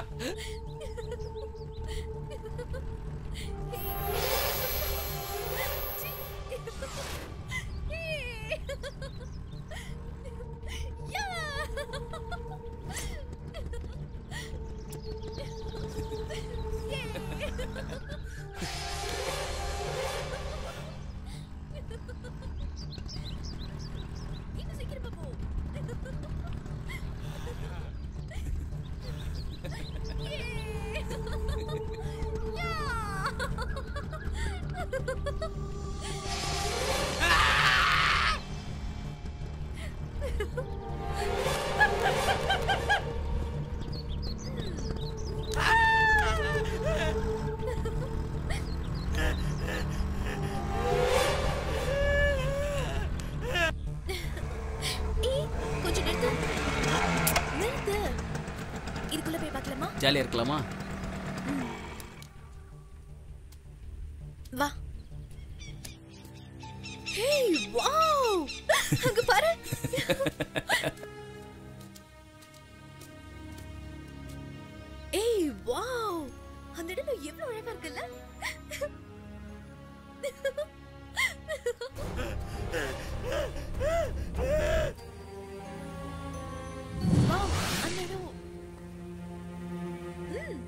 இன்னும் சீக்கிரமா போ ஏய், கொஞ்சம் நிறுத்து நிறுத்து இதுக்குள்ள போய் பார்க்கலாமா ஜாலியாக இருக்கலாமா வா ஹேய் வாவ் அங்க பாரு ஏய் வாவ் அந்த இடம் எவ்வளவு அழகா இருக்குல்ல வாவ் அந்த இடம் ம்.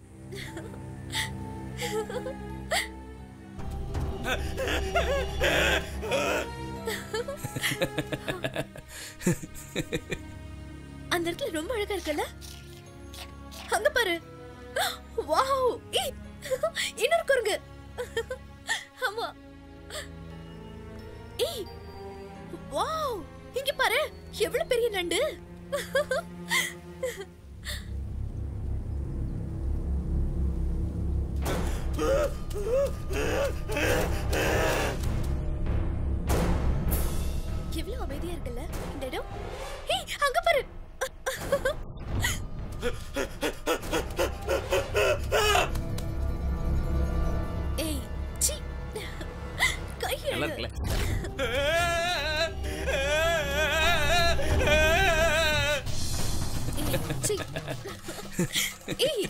அந்த இடத்துல ரொம்ப அழகா இருக்குல்ல அங்க பாரு வாவ் ஏய் இன்னொரு குரங்கு ஆமா ஏய் வாவ் இங்க பாரு எவ்வளவு பெரிய நண்டு எவ்வளவு அமைதியா இருக்குல்ல இந்த இடம் ஏய் அங்க பாரு ஏய் சீ கை நல்லா எடு. இருக்குல்ல ஏய், சீ. ஏய்.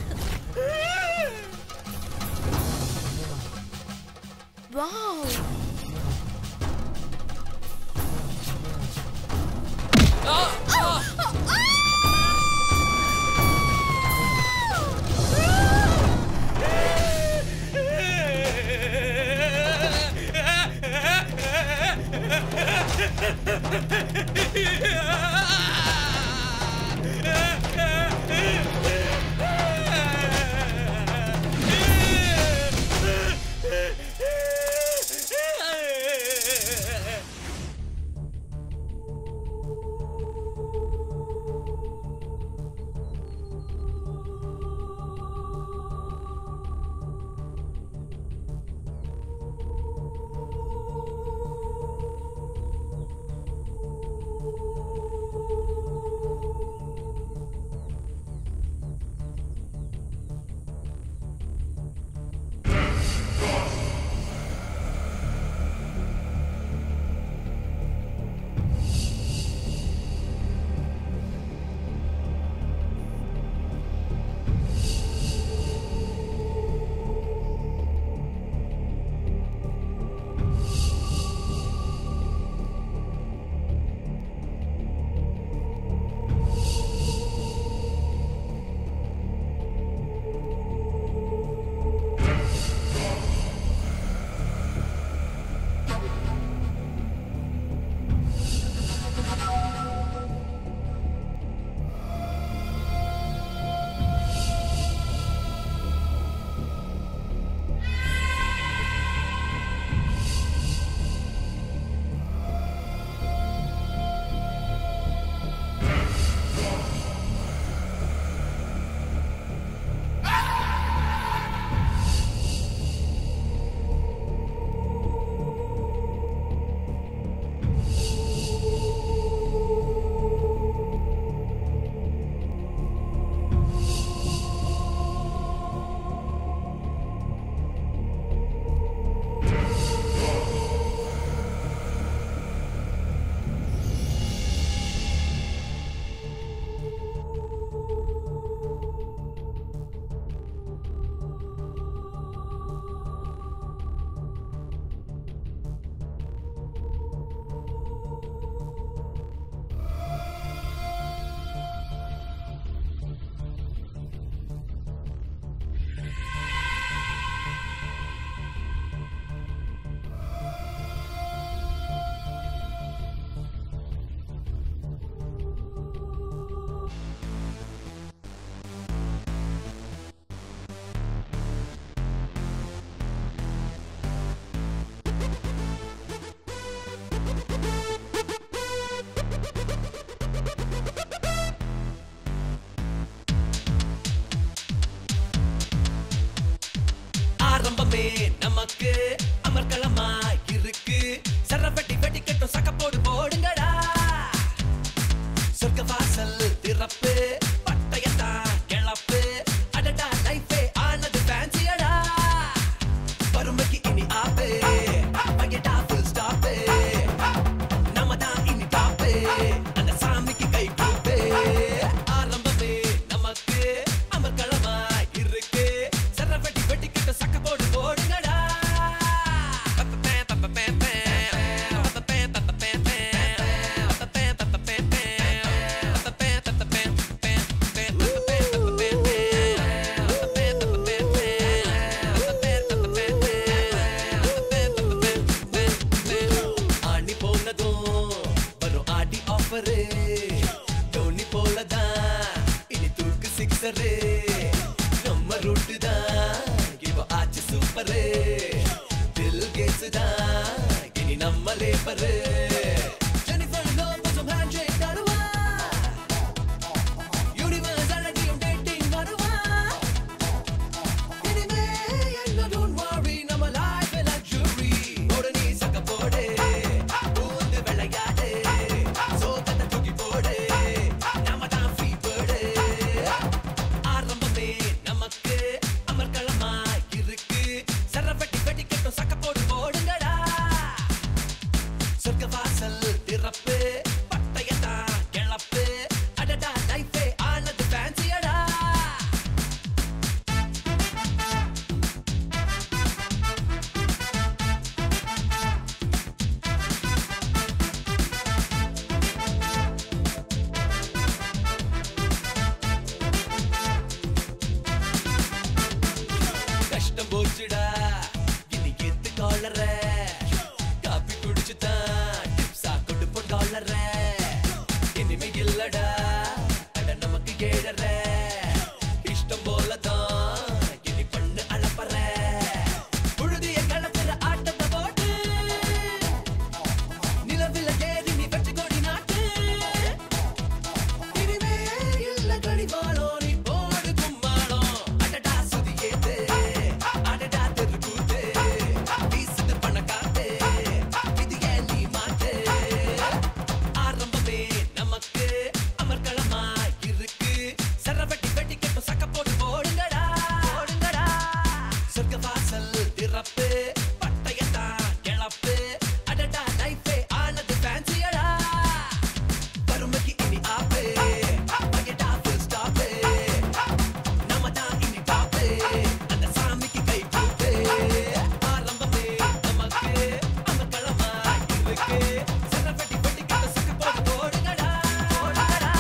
வாவ் ஆரம்பமே நமக்கு அமர்க்களமா இருக்கு சரவெட்டி வெட்டி கட்டும் சக்க போடு போடுங்கடா சொர்க்க வாசல் திறப்பு பட்டயத்தான் கிளப்பு அடடா லைஃபே ஆனது ஃபேன்சியடா வறுமைக்கு இனி ஆப்பு பையடா ஃபுல் ஸ்டாப்பு நம்ம தான் இனி டாப்பு அந்த சாமிக்கு கை கூப்பு ஆரம்பமே நமக்கு அமர்க்களமா இருக்கு சரவெட்டி வெட்டி கட்டும் சக்க போடு போடுங்கடா ஆணி போனதும் வரும் ஆடி ஆஃபரு டோனி போலதான் இனி தூக்கு சிக்ஸரு நம்ம ரூட்டு தான் இவ ஆச்சு சூப்பரு தில் கேட்ஸ் தான் இனி நம்ம லேபரு ஜெனிஃபர் லோபஸும் ஹேண்ட்ஷேக் தருவா யூனிவர்ஸ் அழகியும் டேட்டிங் வருவா இனிமே என்ன don't worry நம்ம life a luxury போடு நீ சக்க போடு பூந்து விளையாடு சோகத்தை தூக்கி போடு நாம தான் free bird ஆரம்பமே நமக்கு அமர்க்களமா இருக்கு சரவெட்டி வெட்டி கட்டும் சக்க போடு போடுங்கடா சொர்க்க வாசல் திறப்பு பட்டயத்தான் கிளப்பு அடடா லைஃபே ஆனது ஃபேன்சியடா கஷ்டம் போச்சுடா இனி எத்து காலற காப்பி குடிச்சு தான் டிப்ஸா கொடுப்போம் டாலர இனிமே இல்லடா அட நமக்கு ஏழற இஷ்டம் போலதான் இனி பண்ணு அளப்பற புழுதிய கலப்புற ஆட்டத்தை போட்டு நிலவில ஏறி நீ வெற்றி கொடி நாட்டு இனிமே இல்ல கடிவாளம் நீ போடு கும்மாளம் அடடா சுதி ஏத்து அடடா தெருக்கூத்து வீசுது பண காத்து இது ஏன் நீ மாத்து ஆரம்பமே நமக்கு அமர்க்களமா இருக்கு சரவெட்டி வெட்டி கட்டும் சக்க போட்டு போடுங்கடா போடுங்கடா சொர்க்க வாசல் திறப்பு பட்டயத்தான் கிளப்பு அடடா லைஃபே ஆனது ஃபேன்சியடா வறுமைக்கு இனி ஆப்பு பையடா ஃபுல் ஸ்டாப்பு நம்ம தான் இனி டாப்பு அந்த சாமிக்கு கை கூப்பு ஆரம்பமே நமக்கு அமர்க்களமா இருக்கு சரவெட்டி வெட்டி கட்ட சக்க போட்டு போடுங்கடா போடுங்கடா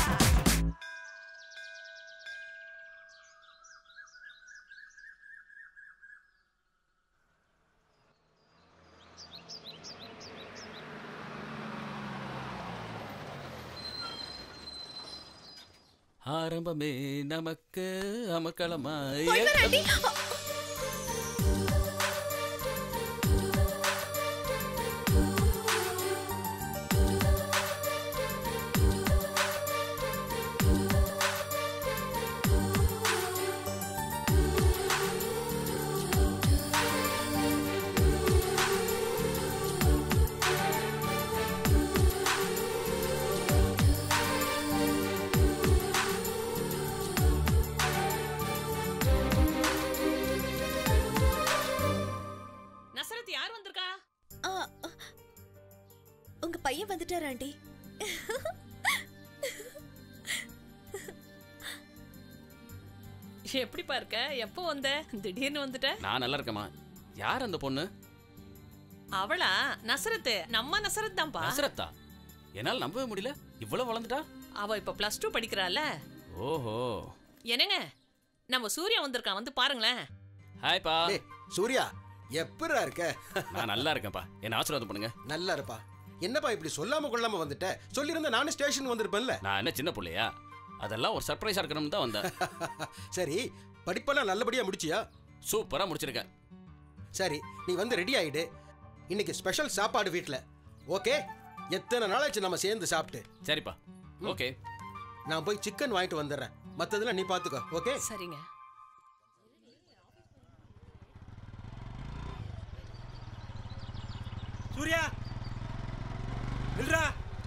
ஆரம்பமே நமக்கு அமக்களமாய் போயிட்டு வரேன், ஆண்டி. நசரத் யார் வந்திருக்கா ஆ, ஆ. உங்க பையன் வந்துட்டார் ஆண்டி எப்படிப்பா இருக்க எப்போ வந்த திடீர்னு வந்துட்ட நான் நல்லா இருக்கேம்மா யார் அந்த பொண்ணு அவளா நசரத்து நம்ம நசரத் தான்ப்பா நசரத்தா என்னால் நம்பவே முடியல இவ்வளவு வளர்ந்துட்டா அவ இப்ப பிளஸ் டூ படிக்கிறாள்ல ஓஹோ என்னங்க நம்ம சூர்யா வந்திருக்கான் வந்து பாருங்களேன் ஹாய்ப்பா டேய் சூர்யா எப்பரா இருக்க நான் நல்லா இருக்கேன்ப்பா என்ன ஆசீர்வாதம் பண்ணுங்க நல்லா இருப்பா என்னப்பா இப்படி சொல்லாம கொள்ளாம வந்துட்ட சொல்லியிருந்தா நானும் ஸ்டேஷன் வந்திருப்பேன்ல நான் என்ன சின்ன பிள்ளையா அதெல்லாம் ஒரு சர்ப்ரைஸா இருக்கணும்னு தான் வந்தேன் சரி படிப்பெல்லாம் நல்லபடியா முடிச்சியா சூப்பரா முடிச்சிருக்கேன் சரி நீ வந்து ரெடி ஆயிடு இன்னைக்கு ஸ்பெஷல் சாப்பாடு வீட்டில் ஓகே எத்தனை நாளாச்சு நம்ம சேர்ந்து சாப்பிட்டு சரிப்பா ஓகே நான் போய் சிக்கன் வாங்கிட்டு வந்துடுறேன் மற்றதெல்லாம் நீ பார்த்துக்கோ ஓகே சரிங்க சூர்யா நில்றா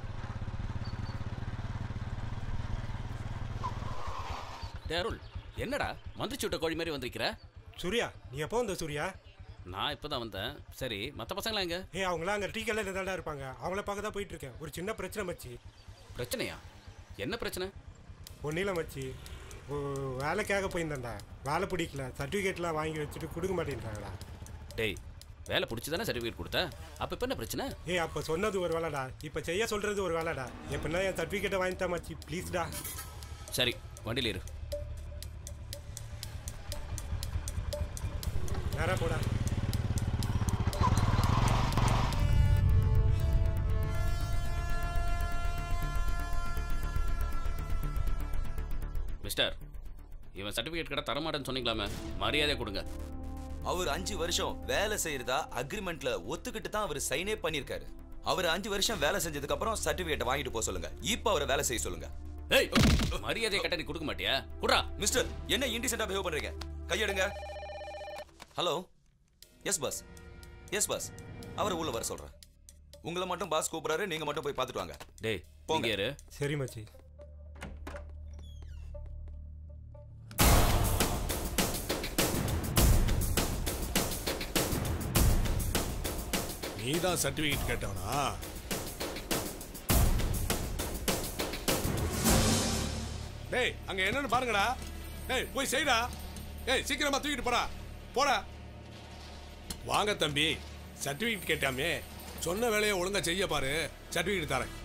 டே அருள் என்னடா மந்திரிச்சு விட்ட கோழி மாதிரி வந்திருக்கிற சூர்யா நீ எப்போ வந்த சூர்யா நான் இப்போ தான் வந்தேன் சரி மற்ற பசங்களாம் எங்க ஏய் அவங்களாம் அங்கே டீ கடையில் தாண்டா இருப்பாங்க அவங்கள பார்க்க தான் போயிட்டு இருக்கேன் ஒரு சின்ன பிரச்சனை மச்சி பிரச்சனையா என்ன பிரச்சனை ஒன்றில் மச்சி ஓ, வேலைக்காக போயிருந்தேன்டா வேலை பிடிக்கல சர்டிஃபிகேட்லாம் வாங்கி வச்சுட்டு கொடுக்க மாட்டேன்றாங்கடா டேய் வேலை பிடிச்சி தானே சர்டிஃபிகேட் கொடுத்த அப்போ இப்போ என்ன பிரச்சனை ஏய் அப்போ சொன்னது ஒரு வேலைடா இப்போ செய்ய சொல்கிறது ஒரு வேலைடா எப்படின்னா என் சர்டிஃபிகேட்டை வாங்கி தான் மச்சி ப்ளீஸ்டா சரி வண்டியில் இரு நேரா போடா மிஸ்டர் இவன் சர்டிஃபிகேட் கடை தரமாட்டேன்னு சொன்னீங்களாமே மரியாதை கொடுங்க அவர் அஞ்சு வருஷம் வேலை செய்யறதா அக்ரிமெண்ட்ல ஒத்துக்கிட்டு தான் அவர் சைனே பண்ணிருக்காரு அவர் அஞ்சு வருஷம் வேலை செஞ்சதுக்கு அப்புறம் சர்டிபிகேட் வாங்கிட்டு போக சொல்லுங்க இப்போ அவரை வேலை செய்ய சொல்லுங்க ஏய் மரியாதையை கட்ட நீ கொடுக்க மாட்டியா குட்ரா மிஸ்டர் என்ன இன்டிசென்டா பிஹேவ் பண்றீங்க கையெடுங்க hello yes boss yes boss அவரை உள்ள வர சொல்றேன் உங்களை மட்டும் பாஸ் கூப்பிடுறாரு நீங்க மட்டும் போய் பார்த்துட்டு வாங்க டேய் போங்க. போங்க இரு சரி மச்சி நீ தான் சர்டிபிகேட் கேட்டவனா டேய் அங்க என்னன்னு பாருங்கடா டேய் போய் செய்டா டேய் சீக்கிரமா தூக்கிட்டு போடா போடா வாங்க தம்பி சர்டிபிகேட் கேட்டாமே சொன்ன வேலையை ஒழுங்கா செய்ய பாரு சர்டிபிகேட் தரேன்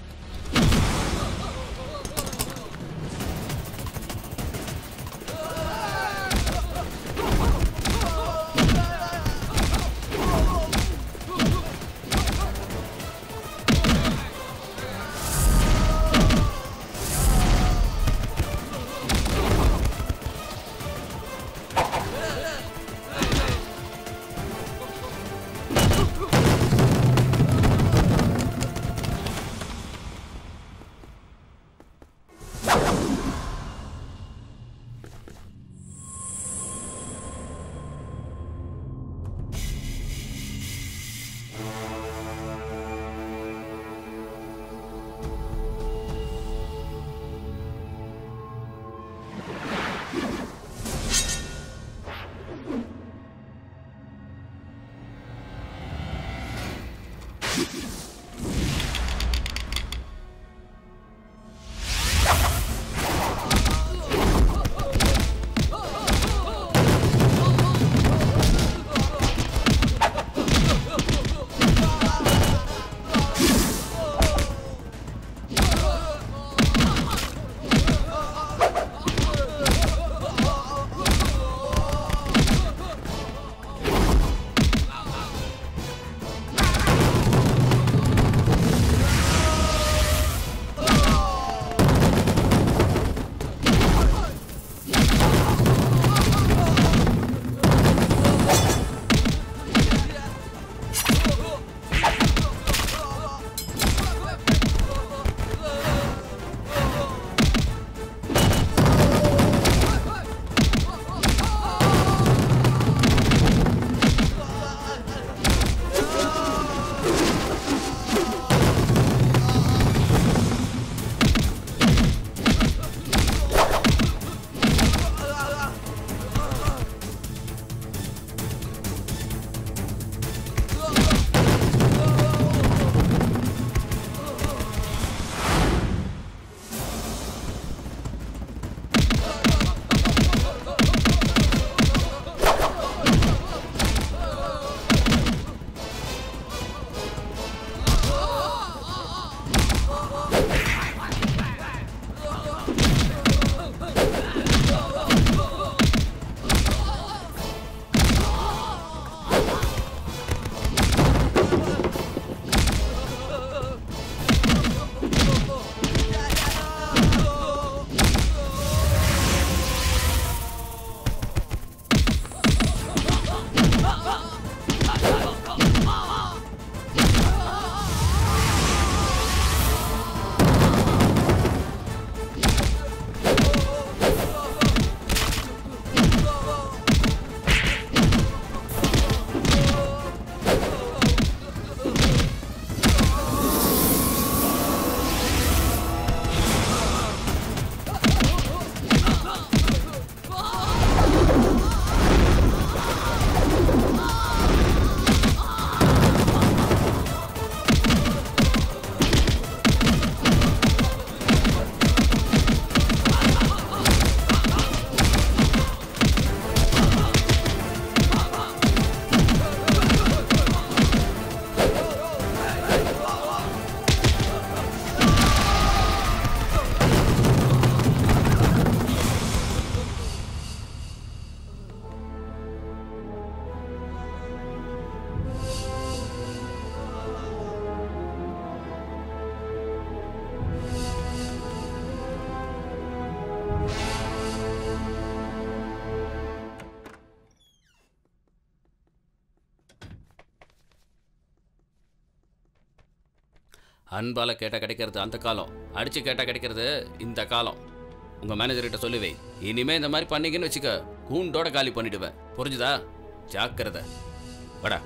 அன்பால கேட்டா கிடைக்கிறது அந்த காலம் அடிச்சு கேட்டா கிடைக்கிறது இந்த காலம் உங்க மேனேஜர் கிட்ட சொல்லுவே இனிமே இந்த மாதிரி பண்ணீங்கன்னு வச்சுக்க கூண்டோட காலி பண்ணிடுவேன் புரிஞ்சுதா ஜாக்கிரதை வாடா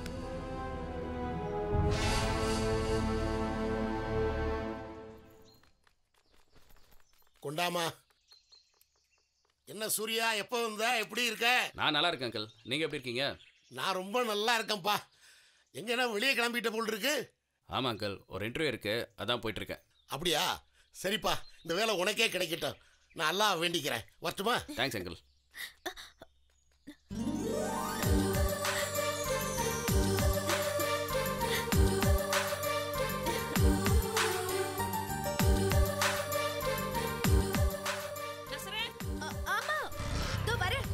கொண்டாமா என்ன சூர்யா எப்போ வந்த எப்படி இருக்க நான் நல்லா இருக்கேன் அங்கிள் நீங்க எப்படி இருக்கீங்க நான் ரொம்ப நல்லா இருக்கேன்ப்பா எங்கன்னா வெளியே கிளம்பிட்ட போல் இருக்கு ஆமா அங்கிள் ஒரு இன்டர்வியூ இருக்கு அதான் போயிட்டு இருக்கேன் அப்படியா சரிப்பா இந்த வேலை உனக்கே கிடைக்கட்டும் நான் எல்லாம் வேண்டிக்கிறேன் வரட்டுமா தேங்க்ஸ் அங்கிள் நசரத் அ- ஆமா இதோ வரேன்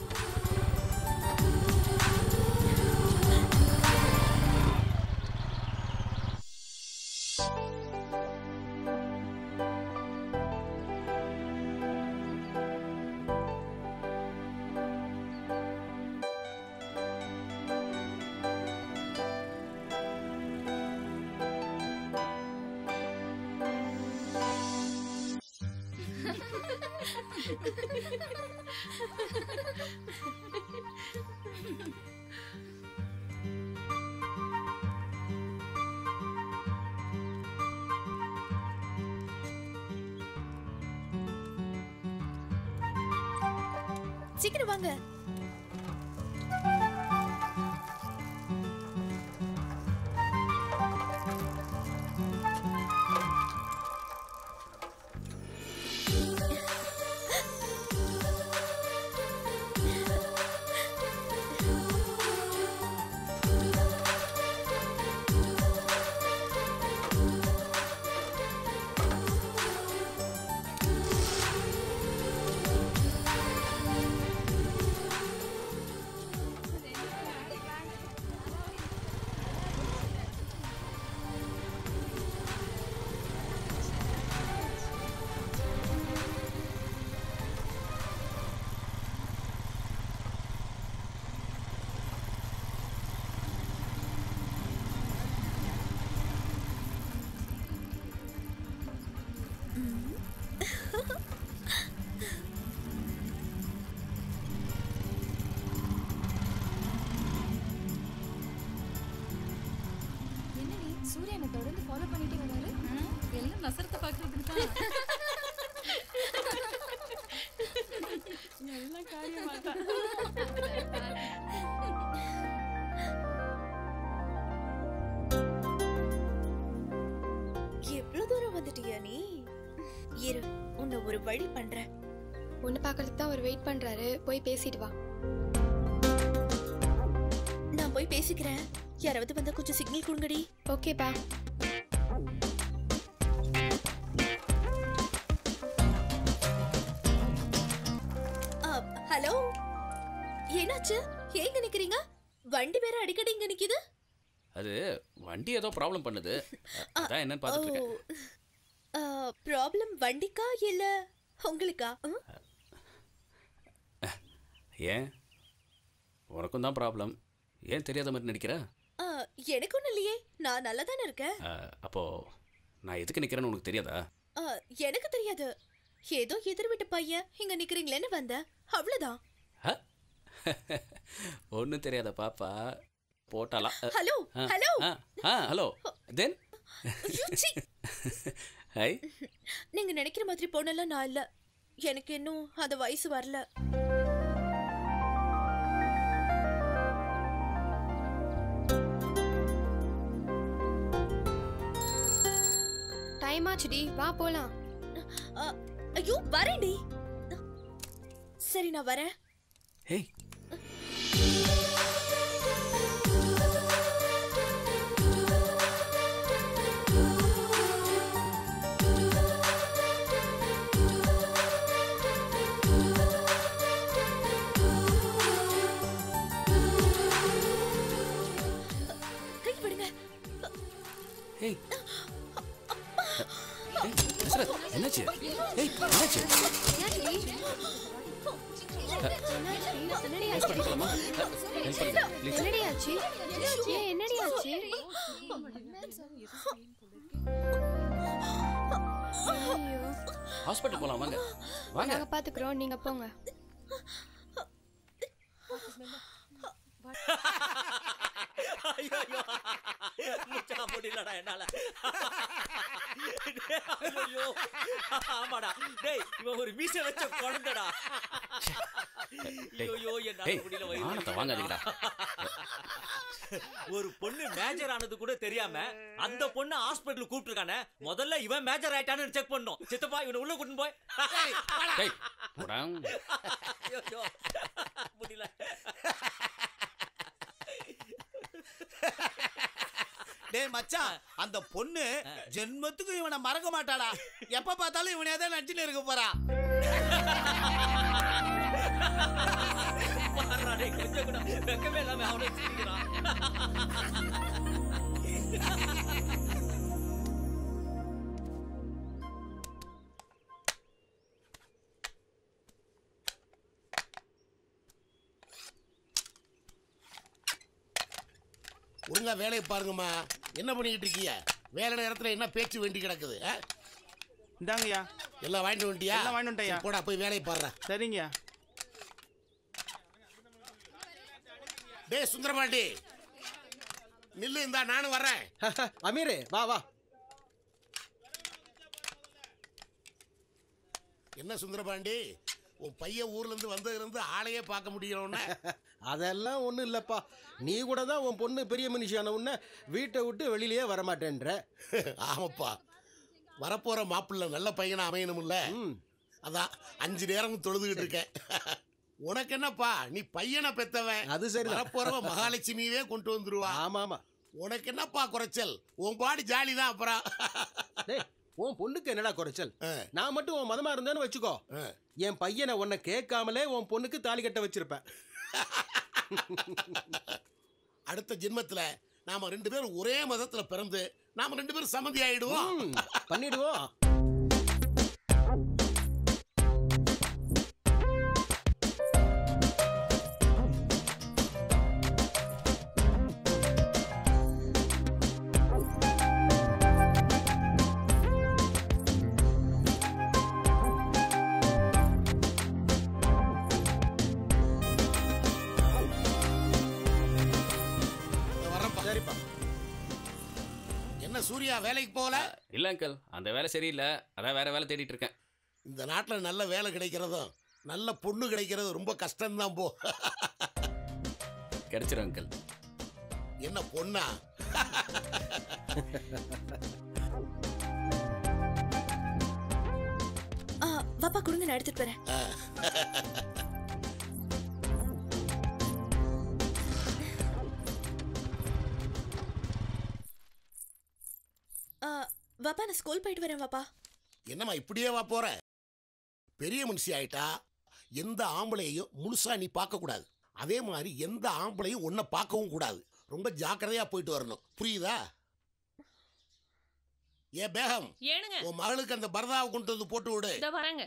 சீக்கிரம் வாங்க என்னடி சூர்யா என்னை தொடர்ந்து ஃபாலோ பண்ணிட்டே வராரு எல்லாம் நசரத்தை பார்க்கறதுக்கு தான் நல்ல காரியமாட்டா எவ்வளவு தூரம் வந்துட்டியா நீ இரு உன்னை ஒரு வழி பண்றேன் ஒன்று பார்க்கறதுக்கு தான் அவர் வெயிட் பண்றாரு போய் பேசிட்டு வா நான் போய் பேசிக்கிறேன் யாராவது வந்தா கொஞ்சம் சிக்னல் கொடுங்கடி ஓகேப்பா ஆ, ஹலோ என்னாச்சு ஏங்க நிக்கிறீங்க வண்டி வேற அடிக்கடி இங்க நிக்குது அது வண்டி ஏதோ ப்ராப்ளம் பண்ணுது அதான் என்னன்னு பார்த்துட்டு இருக்கேன் ப்ராப்ளம் வண்டிக்கா இல்ல உங்களுக்கா ம்? ஏன் உனக்கும் தான் ப்ராப்ளம் ஏன் தெரியாத மாதிரி நடிக்கிற ஆ, எனக்கு ஒன்றும் இல்லையே நான் நல்லா தானே இருக்கேன் அஹ், அப்போ நான் எதுக்கு நிக்கிறேன்னு உனக்கு தெரியாதா ஆ, எனக்கு தெரியாது ஏதோ எதிர் வீட்டு பையன் இங்க நிக்கிறீங்களேன்னு வந்தேன் அவ்வளவுதான் ஒன்றும் தெரியாத பாப்பா போட்டாலாம் அஹ், ஹலோ ஆ, ஹலோ ஆ ஆ ஹலோ தென் ஐயோ, சீ. ஹை நீங்க நினைக்கிற மாதிரி பொண்ணெல்லாம் நான் இல்ல எனக்கு இன்னும் அந்த வயசு வரல டைம் ஆச்சுடி வா போலாம் ஆ, ஐயோ வரேன்டி சரி நான் வரேன் ஹேய் கை விடுங்க ஹேய் ஏய், நஸ்ரத், என்னாச்சு ஏய் என்னாச்சு என்னடி ஹெல்ப் பண்ணிக்கலாமா ஹெல்ப் பண்ணுங்க ப்ளீஸ் என்னடி ஆச்சு ஏன் என்னடி ஆச்சு ஐயோ ஹாஸ்பிட்டல் போலாம் வாங்க வாங்க நாங்க பாத்துக்கிறோம் நீங்க போங்க ஐயோ முச்சா முடியலடா என்னால ஐயோ ஆமாடா டேய் இவன் ஒரு மீச வச்ச குழந்தைடா ஐயோ என்னால ஏய் முடியல மானத்தை வயிறு வாங்காதீங்கடா ஒரு பொண்ணு மேஜர் ஆனது கூட தெரியாம அந்த பொண்ணு ஹாஸ்பிடல் கூப்பிட்டுருக்கானே முதல்ல இவன் மேஜர் ஆயிட்டான்னு செக் பண்ணோம் சித்தப்பா இவனை உள்ள கூட்டின்னு போய் டேய் போடா ஐயோ, ஐயோ. முடியல டேய் மச்சான் அந்த பொண்ணு ஜென்மத்துக்கு இவனை மறக்க மாட்டாடா எப்ப பார்த்தாலும் இவனே தான் நடிச்சுன்னு இருக்க போறா பாருடா, டேய், கொஞ்சம் கூட வெக்கமே இல்லாம அவனை சிரிக்கிறான் ஒழுங்கா வேலையை பாருங்கம்மா என்ன பண்ணிக்கிட்டு இருக்கீங்க வேலை நேரத்துல என்ன பேச்சு வேண்டி கிடக்குது ஆ? இந்தாங்கய்யா எல்லாம் வாங்கிட்டு வந்துட்டியா எல்லாம் வாங்கிட்டு வந்துட்டேன்யா. சரி, போடா போய் வேலையை பாடுற சரிங்கய்யா டேய் சுந்தரபாண்டி நில்லு இந்தா நானும் வர்றேன் அமீரே வா வா என்ன சுந்தரபாண்டி உன் பையன் ஊர்ல இருந்து வந்ததுல இருந்து ஆளையே பார்க்க முடியலன்னு அதெல்லாம் ஒன்றும் இல்லைப்பா நீ கூட தான் உன் பொண்ணு பெரிய மனுஷியான உன்ன வீட்டை விட்டு வெளியிலேயே வரமாட்டேன்ற ஆமாப்பா வரப்போற மாப்பிள்ளை நல்ல பையனா அமையணும்ல அதான் அஞ்சு நேரம் தொழுதுகிட்டு இருக்கேன் உனக்கு என்னப்பா நீ பையனை பெத்தவன் அது சரிதான். வரப்போறவ மகாலட்சுமியவே கொண்டு வந்துருவா ஆமா ஆமா உனக்கு என்னப்பா குறைச்சல் உன் பாடி ஜாலி தான் அப்புறம் டேய் உன் பொண்ணுக்கு என்னடா குறைச்சல் நான் மட்டும் உன் மதமா இருந்தேன்னு வச்சுக்கோ என் பையனை உன்னை கேட்காமலே உன் பொண்ணுக்கு தாலி கட்ட வச்சிருப்பேன் அடுத்த ஜென்மத்துல நாம ரெண்டு பேரும் ஒரே மதத்துல பிறந்து நாம ரெண்டு பேரும் சம்மதி ஆயிடுவோம் பண்ணிடுவோம் வரப்பா சரிப்பா என்ன சூர்யா வேலைக்கு போகல இல்ல அங்கிள் அந்த வேலை சரியில்லை அதான் வேற வேலை தேடிட்டு இருக்கேன் இந்த நாட்டில் நல்ல வேலை கிடைக்கிறதும் நல்ல பொண்ணு கிடைக்கிறது ரொம்ப கஷ்டம்தான் போ கிடைச்சிரும் அங்கிள் என்ன பொண்ணா ஆ, வாப்பா கொடுங்க நான் எடுத்துட்டு வரேன் ஆ, வாப்பா நான் ஸ்கூல் போயிட்டு வரேன் வாப்பா என்னம்மா இப்படியே வா போற பெரிய மனுஷி ஆயிட்டா எந்த ஆம்பளையையும் முழுசா நீ பார்க்க கூடாது அதே மாதிரி எந்த ஆம்பளையும் உன்னை பார்க்கவும் கூடாது ரொம்ப ஜாக்கிரதையா போயிட்டு வரணும் புரியுதா ஏ பேகம் ஏனுங்க உன் மகளுக்கு அந்த பரதாவை கொண்டு வந்து போட்டு விடு இதோ வரேங்க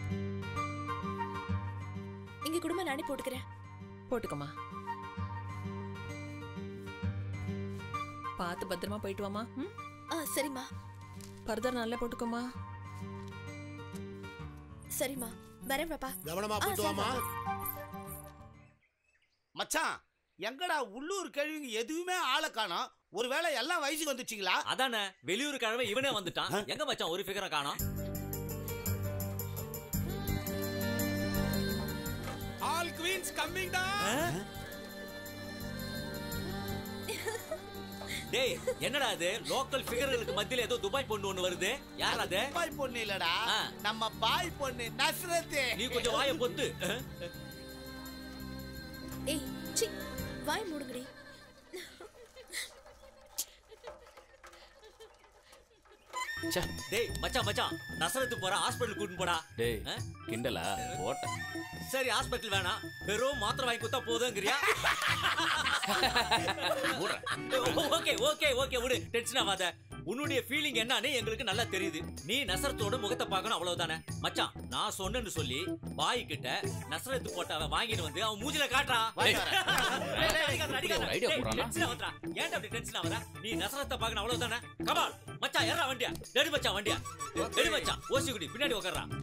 இங்க குடும்ப நானே போட்டுக்கிறேன் போட்டுக்கோமா பார்த்து பத்திரமா போயிட்டு வாமா ம் ஆ சரிம்மா பர்தர் நல்லா போட்டுக்கோமா சரிம்மா வரேன் பாப்பா கவனமா ஆ, போயிட்டு சரி, வாமா பாப்பா. மச்சான் எங்கடா உள்ளூர் கேள்விங்க எதுவுமே ஆளை காணோம் ஒருவேளை எல்லாம் வயசுக்கு வந்துச்சுங்களா அதானே வெளியூர் கிழமை இவனே வந்துட்டான் எங்க மச்சான் ஒரு ஃபிகரை காணோம் ஆல் குவீன்ஸ் கம்மிங் டா டேய் என்னடா அது லோக்கல் ஃபிகர்களுக்கு மத்தியில ஏதோ துபாய் பொண்ணு ஒண்ணு வருது யார் அது பாய் பொண்ணு இல்லடா நம்ம பாய் பொண்ணு நஸ்ரத்து நீ கொஞ்சம் வாயை பொத்து ஏய் சி வாய் மூடுங்கடி டேய் மச்சான் மச்சான் நசரத்து போற ஹாஸ்பிடல் கூட்டிட்டு போடா டேய் கிண்டலா போட்ட சரி ஹாஸ்பிடல் வேணாம் வெறும் மாத்திரை வாங்கி கொடுத்தா போதுங்கிறியா ஓகே ஓகே ஓகே விடு டென்ஷன் ஆகாத உன்னுடைய ஃபீலிங் என்னன்னு எங்களுக்கு நல்லா தெரியுது நீ நசரத்தோட முகத்தை பார்க்கணும் அவ்வளவுதானே மச்சான் நான் சொன்னேன்னு சொல்லி பாய் கிட்ட நசரத்து போட்ட அவன் வாங்கிட்டு வந்து அவன் மூஞ்சில காட்டுறான் டேய். அடிக்காத, அடிக்காத. ஒரு idea டேய், போடுறானா? tension ஆகாதடா. ஏன்டா அப்படி டென்ஷன் ஆகுற நீ நசரத்தை பார்க்கணும் அவ்வளவுதானே கமால் மச்சான் ஏறா வண்டியா ரெடி மச்சான் வண்டியா ரெடி மச்சான் ஓசி குடி பின்னாடி உட்கார்றான்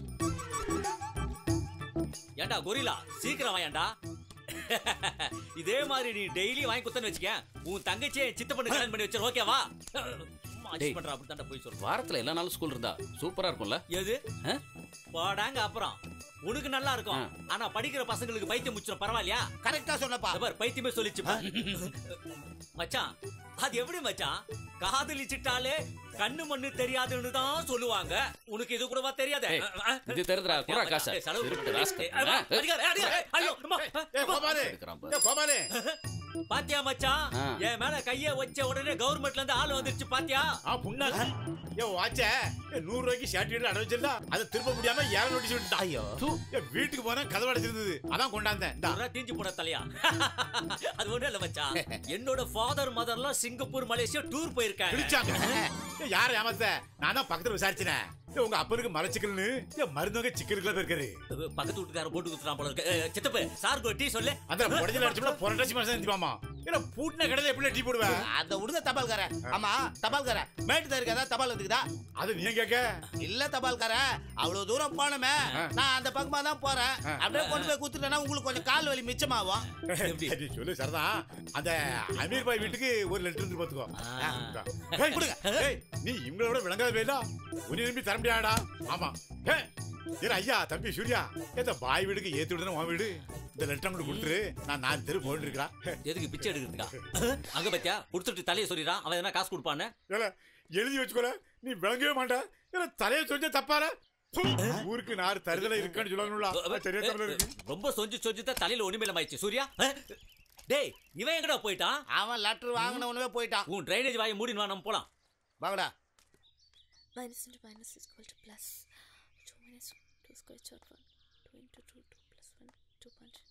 ஏண்டா கொரிலா சீக்கிரம் வாயாண்டா இதே மாதிரி நீ டெய்லி வாங்கி குத்தன்னு வச்சுக்க உன் தங்கச்சியை சித்த பண்ணி கல்யாணம் பண்ணி வச்சிரு ஓகேவா டேய். பண்றா அப்படித்தான்டா போய் சொல்றேன் வாரத்துல எல்லா நாளும் ஸ்கூல் இருந்தா சூப்பரா இருக்கும்ல எது ஆ? போடாங்க அப்புறம் உனக்கு நல்லா இருக்கும் ஆனா படிக்கிற பசங்களுக்கு பைத்தியம் முச்சிரும் பரவாயில்லையா கரெக்டா சொன்னப்பா பார் பைத்தியமே சொல்லிச்சு மச்சான் அது எப்படி மச்சான் காதலிச்சிட்டாலே கண்ணு மண்ணு தெரியாதுன்னு தான் சொல்லுவாங்க உனக்கு இது கூடவா தெரியாத ஏய், இது தெரியுதுடா, குறா காசை. ஏய், செலவு திருட்டு பண்ணு. ராஸ்கல். ஏய், அம்மா, ஆ? அடிக்காத, அடிக்காத, ஐயோ, அம்மா, கோபாலு எடுக்கிறான் பாரு. ஏய், கோபாலு பாத்தியா மச்சான் ஆ. என் மேல கைய வச்ச உடனே கவர்மெண்ட்ல இருந்து ஆள் வந்துருச்சு பாத்தியா ஆ புண்ணால ஏன் வாட்ச நூறு ரூபாய்க்கு ஷர்ட் வீடு அடை வச்சிருந்தா அதை திருப்ப முடியாம ஏற நோட்டீஸ் விட்டுட்டா ஐயோ வீட்டுக்கு போனா கதவு அடைச்சிருந்தது அதான் கொண்டாந்தேன் இந்தா. ஒரு தீஞ்சு போட தலையா அது ஒண்ணும் இல்ல மச்சான் என்னோட ஃபாதர் மதர்லாம் சிங்கப்பூர் மலேசியா டூர் போயிருக்காங்க பிடிச்சாங்க ஏய், யாரை ஏமாத்த நான் தான் பக்கத்துல விசாரிச்சேன் ஏய், உங்க அப்பனுக்கு மரச்சிக்கல்னு ஏன் மருந்தவங்க சிக்கலுக்குள்ள போயிருக்காரு பக்கத்து வீட்டுக்கார போட்டு குத்துறான் போல இருக்கு ஏய், சித்தப்பு சார் டீ சொல்லு அந்த புடஞ்சல அடிச்சோம்னா புரட்டாசி மாசம் இருந்துப்பாமா ஏன்னா பூட்டின கடையில எப்படி டீ போடுவேன் அந்த விடுங்க தபால்கார ஆமா தபால்கார மேட்டு தருக்கு ஏதாவது தபால் வந்துக்குதா அது நீங்க கேட்க இல்ல தபால்கார அவ்வளவு தூரம் போனமே நான் அந்த பக்கமா தான் போறேன் அப்படியே கொண்டு போய் குத்துட்டேன்னா உங்களுக்கு கொஞ்சம் கால் வலி மிச்சமாகும் நீ சொல்லு சரிதான் அந்த அமீர் பாய் வீட்டுக்கு ஒரு லெட்டர் இருந்து பாத்துக்கோ இந்தா. ஏய், கொடுங்க. ஏய், நீ இவங்களோட விளங்காத வேலா உன்னை நம்பி தர முடியாடா ஆமா ஏய், ஏய், ஐயா தம்பி சூர்யா இந்த பாய் வீடுக்கு ஏத்தி விடுறேன் உன் வீடு இந்த லெட்டர் மட்டும் கொடுத்துரு நான் நாலு தெரு போயிட்டு இருக்கிறேன் எதுக்கு பிச்சை எடுக்கிறதுக்கா அங்க பத்தியா கொடுத்துட்டு தலையை சொல்லிடுறான் அவன் எதனா காசு கொடுப்பான்னு ஏல எழுதி வச்சுக்கோல நீ விளங்கவே மாட்டேன் ஏல தலையை சொஞ்ச தப்பார ஊருக்கு நாறு தருதல இருக்கான்னு சொல்லணும்ல அது சரியா தரல இருக்கு ரொம்ப சொஞ்சு சொஞ்சு தான் தலையில ஒண்ணுமே ஆயிடுச்சு சூர்யா அஹ்? டேய் இவன் எங்கடா போயிட்டான் அவன் லெட்டர் வாங்கின உடனே போயிட்டான் உன் ட்ரைனேஜ் வாயை மூடின்னு வா நம்ம போலாம் வாங்கடா minus into minus is equal to plus 2 minus 2 square short 1 2 into 2 2 plus 1 2 punch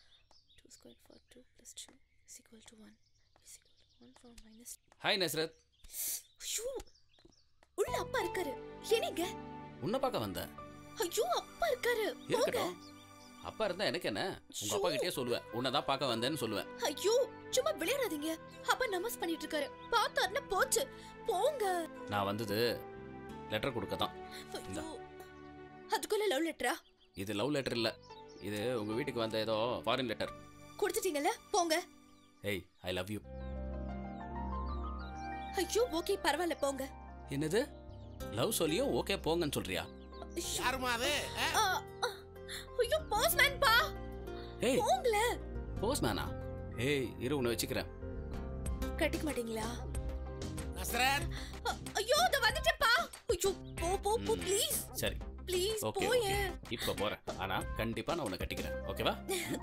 2 squared for 2 plus 2 is equal to 1 is equal to 1 for minus hi Nazrath ஐயோ உள்ள அப்பா இருக்காரு என்னங்க உன்னை பார்க்க வந்தேன் ஐயோ அப்பா இருக்காரு போங்க இருக்கட்டும் அப்பா இருந்தா எனக்கு என்ன உங்க அப்பா கிட்டே சொல்லுவேன் உன்னை தான் பார்க்க வந்தேன்னு சொல்லுவேன் ஐயோ சும்மா விளையாடாதீங்க அப்பா நமாஸ் பண்ணிட்டு இருக்காரு பார்த்தாருன்னா போச்சு போங்க நான் வந்தது லெட்டர் கொடுக்க தான் ஐயோ அதுக்குள்ள லவ் லெட்டரா இது லவ் லெட்டர் இல்ல இது உங்க வீட்டுக்கு வந்த ஏதோ ஃபாரின் லெட்டர் கொடுத்துட்டீங்கல்ல போங்க ஏய் ஐ லவ் யூ ஐயோ ஓகே பரவாயில்ல போங்க என்னது லவ் சொல்லியும் ஓகே போங்கன்னு சொல்றியா யாருமா அது ஆ, ஆ, ஐயோ போஸ்ட்மேன் பா ஏய் போங்கள போஸ்மேனா ஏய் இரு உன்னை வச்சுக்கிறேன் கட்டிக்க மாட்டீங்களா நஸ்ரத் அ- ஐயோ அத வந்துட்டேப்பா ஐயோ போ போ போ ப்ளீஸ் சரி ப்ளீஸ் ஓகே போய ஓகே இப்போ போறேன் ஆனா கண்டிப்பா நான் உன்னை கட்டிக்கிறேன் ஓகேவா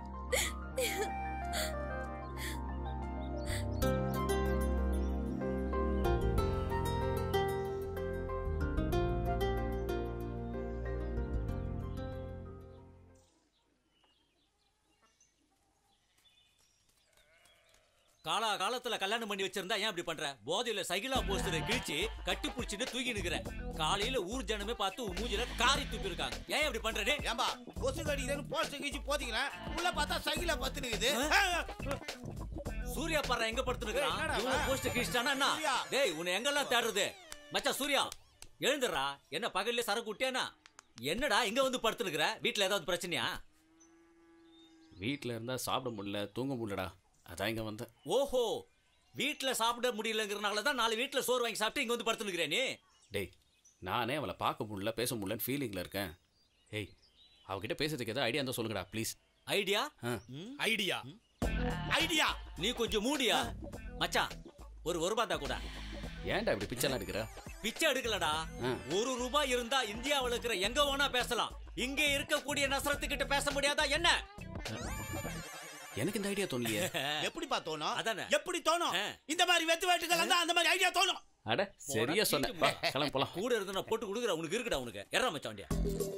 காலா காலத்துல கல்யாணம் பண்ணி வச்சிருந்தா ஏன் இப்படி பண்ற போதையில சைக்கிளா போஸ்டரை கிழிச்சு கட்டி புடிச்சுட்டு தூக்கி நிக்கிற காலையில ஊர் ஜனமே பார்த்து உன் மூஞ்சில காரி துப்பி இருக்காங்க ஏன் இப்படி பண்ற டேய்? ஏம்பா கொசு கடிக்கிறேன்னு போஸ்ட் கீச்சு போத்தீங்களேன் உள்ள பார்த்தா சைக்கிள பத்து நிக்குது சூர்யா பாரு எங்க படுத்துனுக்குறான் ஏய், என்னடா இவன் அவன்? போஸ்ட் கிழிச்சிட்டானா என்ன சூர்யா. டேய் உன்னை எங்கெல்லாம் தேடுறது மச்சான் சூர்யா எழுந்துடுறா என்ன பகல்ல சரக்கு விட்டியானா என்னடா இங்க வந்து படுத்துனுக்குற வீட்ல ஏதாவது பிரச்சனையா வீட்டில் இருந்தா சாப்பிட முடியல தூங்க முடியலடா அதான் இங்க வந்தேன் ஓஹோ வீட்ல சாப்பிட முடியலங்கிறனால தான் நாலு வீட்ல சோறு வாங்கி சாப்பிட்டு இங்க வந்து படுத்துனுக்குறே நீ டேய் நானே அவளை பார்க்க முடியல பேச முடியலன்னு ஃபீலிங்கில் இருக்கேன் ஏய் அவகிட்ட பேசுறதுக்கு ஏதாவது ஐடியா இருந்தால் சொல்லுங்கடா ப்ளீஸ் ஐடியா ஐடியா ஐடியா நீ கொஞ்சம் மூடியா மச்சான் ஒரு ஒரு ரூபாய் தான் கூட ஏன்டா இப்படி பிச்சைலாம் எடுக்கிற பிச்சை எடுக்கலடா ஆ. ஒரு ரூபாய் இருந்தா இந்தியாவுல இருக்கிற எங்க வேணா பேசலாம் இங்க இருக்கக்கூடிய நசரத்துக்கிட்ட பேச முடியாதா என்ன எனக்கு இந்த ஐடியா தோணலையே எப்படிப்பா தோணும் அதானே. எப்படி தோணும் ஆ. இந்த மாதிரி வெத்து வேட்டுகள் இருந்தா அந்த மாதிரி ஐடியா தோணும் அட சரியா சொன்னேன் வா, கிளம்பு போலாம் கூட இருந்து நான் போட்டு கொடுக்குற உனக்கு இருக்குடா உனக்கு எறா மச்சான் வண்டியா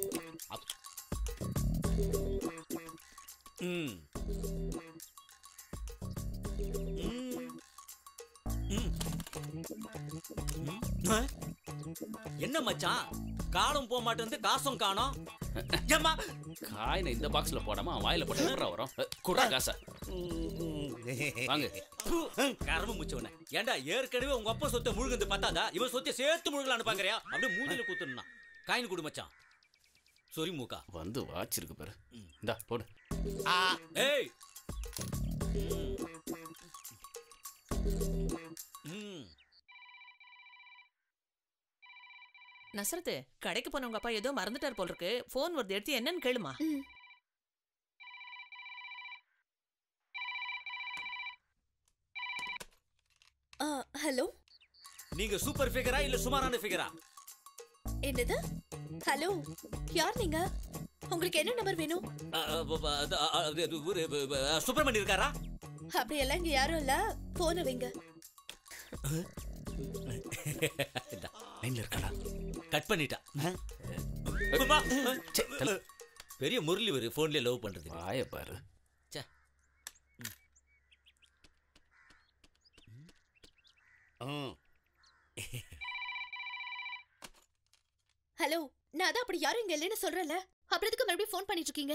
ம் ம். ம். ம். ஆ? என்ன மச்சான் காலம் போக மாட்டேங்குது காசும் காணோம் ஏம்மா காயினை இந்த பாக்ஸ்ல போடாம அவன் வாயில போட்டு விட்றா வரும் குடா காசை வாங்க கரம முச்சவன ஏன்டா ஏற்கனவே உங்க அப்பா சொத்தை முழுகுந்து பார்த்தாதா இவன் சொத்தை சேர்த்து முழுகலான்னு பாக்குறியா அப்படியே மூஞ்சில குத்துனா காயின் கொடு மச்சான் சொரி மூக்கா வந்து வாச்சிருக்கு பாரு இந்தா போடு ஏய் ம் நசரத்து கடைக்கு போன உங்க அப்பா ஏதோ மறந்துட்டார் போல இருக்கு போன் வருது எடுத்து என்னன்னு கேளுமா ஹலோ நீங்க சூப்பர் ஃபிகரா இல்ல சுமாரான ஃபிகரா என்னது ஹலோ யார் நீங்க உங்களுக்கு என்ன நம்பர் வேணும் சுப்பிரமணி இருக்காரா அப்படியெல்லாம் இங்க யாரும் இல்ல போன வைங்க லைன்ல இருக்காடா கட் பண்ணிட்டா அம்மா. பெரிய முரளி ஒரு போன்ல லவ் பண்றது வாய பாரு ச்சே. ஹலோ நான் அதான் அப்படி யாரும் இங்க இல்லைன்னு சொல்றேன்ல அப்புறம் எதுக்கு மறுபடியும் ஃபோன் பண்ணிட்டு இருக்கீங்க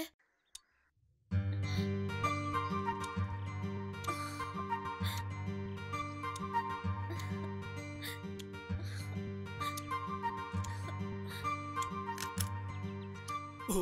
ஓ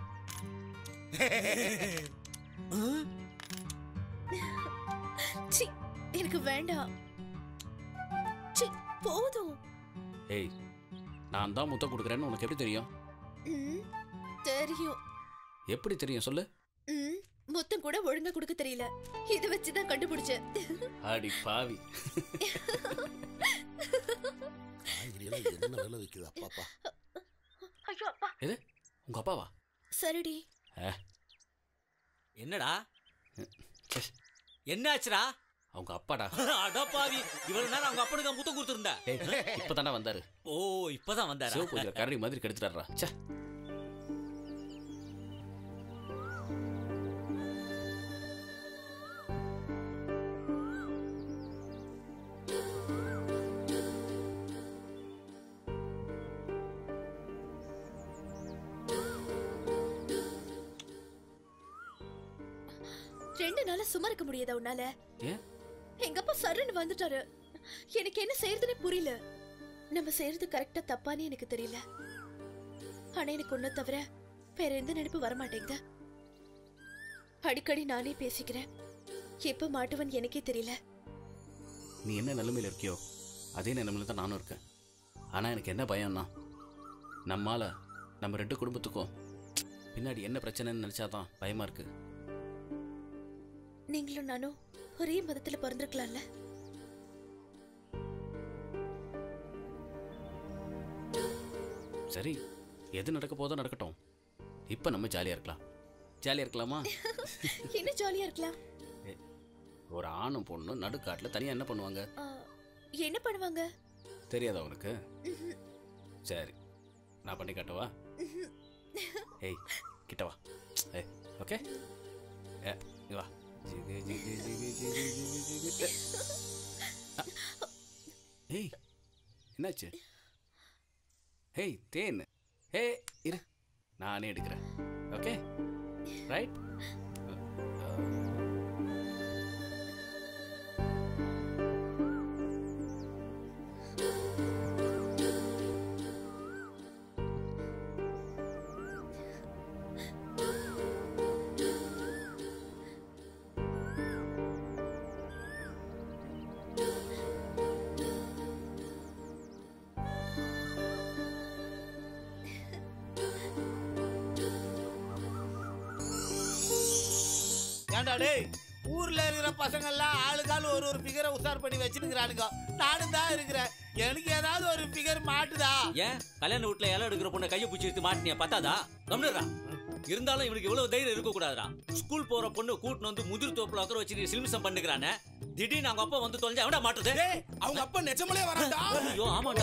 சி எனக்கு வேண்டாம் சி போதும் ஏய் நான் தான் முத்தம் கொடுக்குறேன்னு உனக்கு எப்படி தெரியும் ம், தெரியும் எப்படி தெரியும் சொல்லு ம், மொத்தம் கூட ஒழுங்கா கொடுக்க தெரியல இத வச்சு தான் கண்டுபிடிச்சேன் அடி பாவி காய்கறியெல்லாம் என்ன விலை விற்குது அப்பாப்பா ஐயோ அப்பா எது உங்க அப்பாவா சரிடி ஆ, என்னடா ச்சே, என்னாச்சுடா அவங்க அப்பாடா அடப்பாவி இவ்வளவு நேரம் அவங்க அப்பனுக்கு முத்தம் கொடுத்துருந்தா ஏய் இப்பதானே வந்தாரு ஓ இப்பதான் வந்தாரா சிவபூஜை கரடி மாதிரி கெடுத்துட்டாரா ச்சே ரெண்டு நாளா சும்மா இருக்க முடியாதா உன்னால ஏன் எங்க அப்பா சருன்னு வந்துட்டாரு எனக்கு என்ன செய்யறதுனே புரியல நம்ம செய்யறது கரெக்டா தப்பான்னு எனக்கு தெரியல ஆனா எனக்கு ஒன்ன தவிர வேற எந்த நினைப்பு வரமாட்டேங்குது அடிக்கடி நானே பேசிக்கிறேன் எப்ப மாட்டுவன் எனக்கே தெரியல நீ என்ன நிலைமையில இருக்கியோ அதே நிலைமையில தான் நானும் இருக்கேன் ஆனா எனக்கு என்ன பயம்னா நம்மால நம்ம ரெண்டு குடும்பத்துக்கும் பின்னாடி என்ன பிரச்சனைன்னு நினைச்சாதான் பயமா இருக்கு நீங்களும் நானும் ஒரே மதத்துல பிறந்திருக்கலாம்ல சரி எது நடக்க போதோ நடக்கட்டும் இப்போ நம்ம ஜாலியா இருக்கலாம் ஜாலியா இருக்கலாமா என்ன ஜாலியா இருக்கலாம் ஒரு ஆணும் பொண்ணும் நடுக்காட்டுல தனியா என்ன பண்ணுவாங்க ஆ, என்ன பண்ணுவாங்க தெரியாதா உனக்கு ம்ஹும். சரி நான் பண்ணி காட்டவா ம்ஹும். ஏய் கிட்ட வா ஏய் ஓகே ஏ இங்க வா ஜிகு, ஜிகு, ஜிகு, ஜிகு, ஜிகு, ஜிகு. அ. ஏய் என்னாச்சு ஏய் தேன் ஏய் இரு நானே எடுக்கிறேன் ஓகே ரைட் ஏன்டா டேய் ஊர்ல இருக்கிற பசங்க எல்லாம் ஆளுக்காள் ஒரு ஒரு பிகரை உசார் பண்ணி வச்சிருக்கிறானுங்க நானும் தான் இருக்கிறேன் எனக்கு ஏதாவது ஒரு பிகர் மாட்டுதா ஏன் கல்யாண வீட்டுல இலை எடுக்கிற பொண்ணை கையை பிடிச்சி எடுத்து மாட்டினியா பத்தாதா கம்னுறா இருந்தாலும் இவனுக்கு இவ்வளவு தைரியம் இருக்க கூடாதுடா ஸ்கூல் போற பொண்ணு கூட்டின்னு வந்து முதிர் தோப்புல உட்கார வச்சு நீ சிலிமிசம் பண்ணுகிறானே திடீர்னு அவங்க அப்பா வந்து தொலைஞ்சா எவன்டா மாட்டுது அவங்க அப்பா நிஜமலே வரான்டா ஐயோ ஆமாடா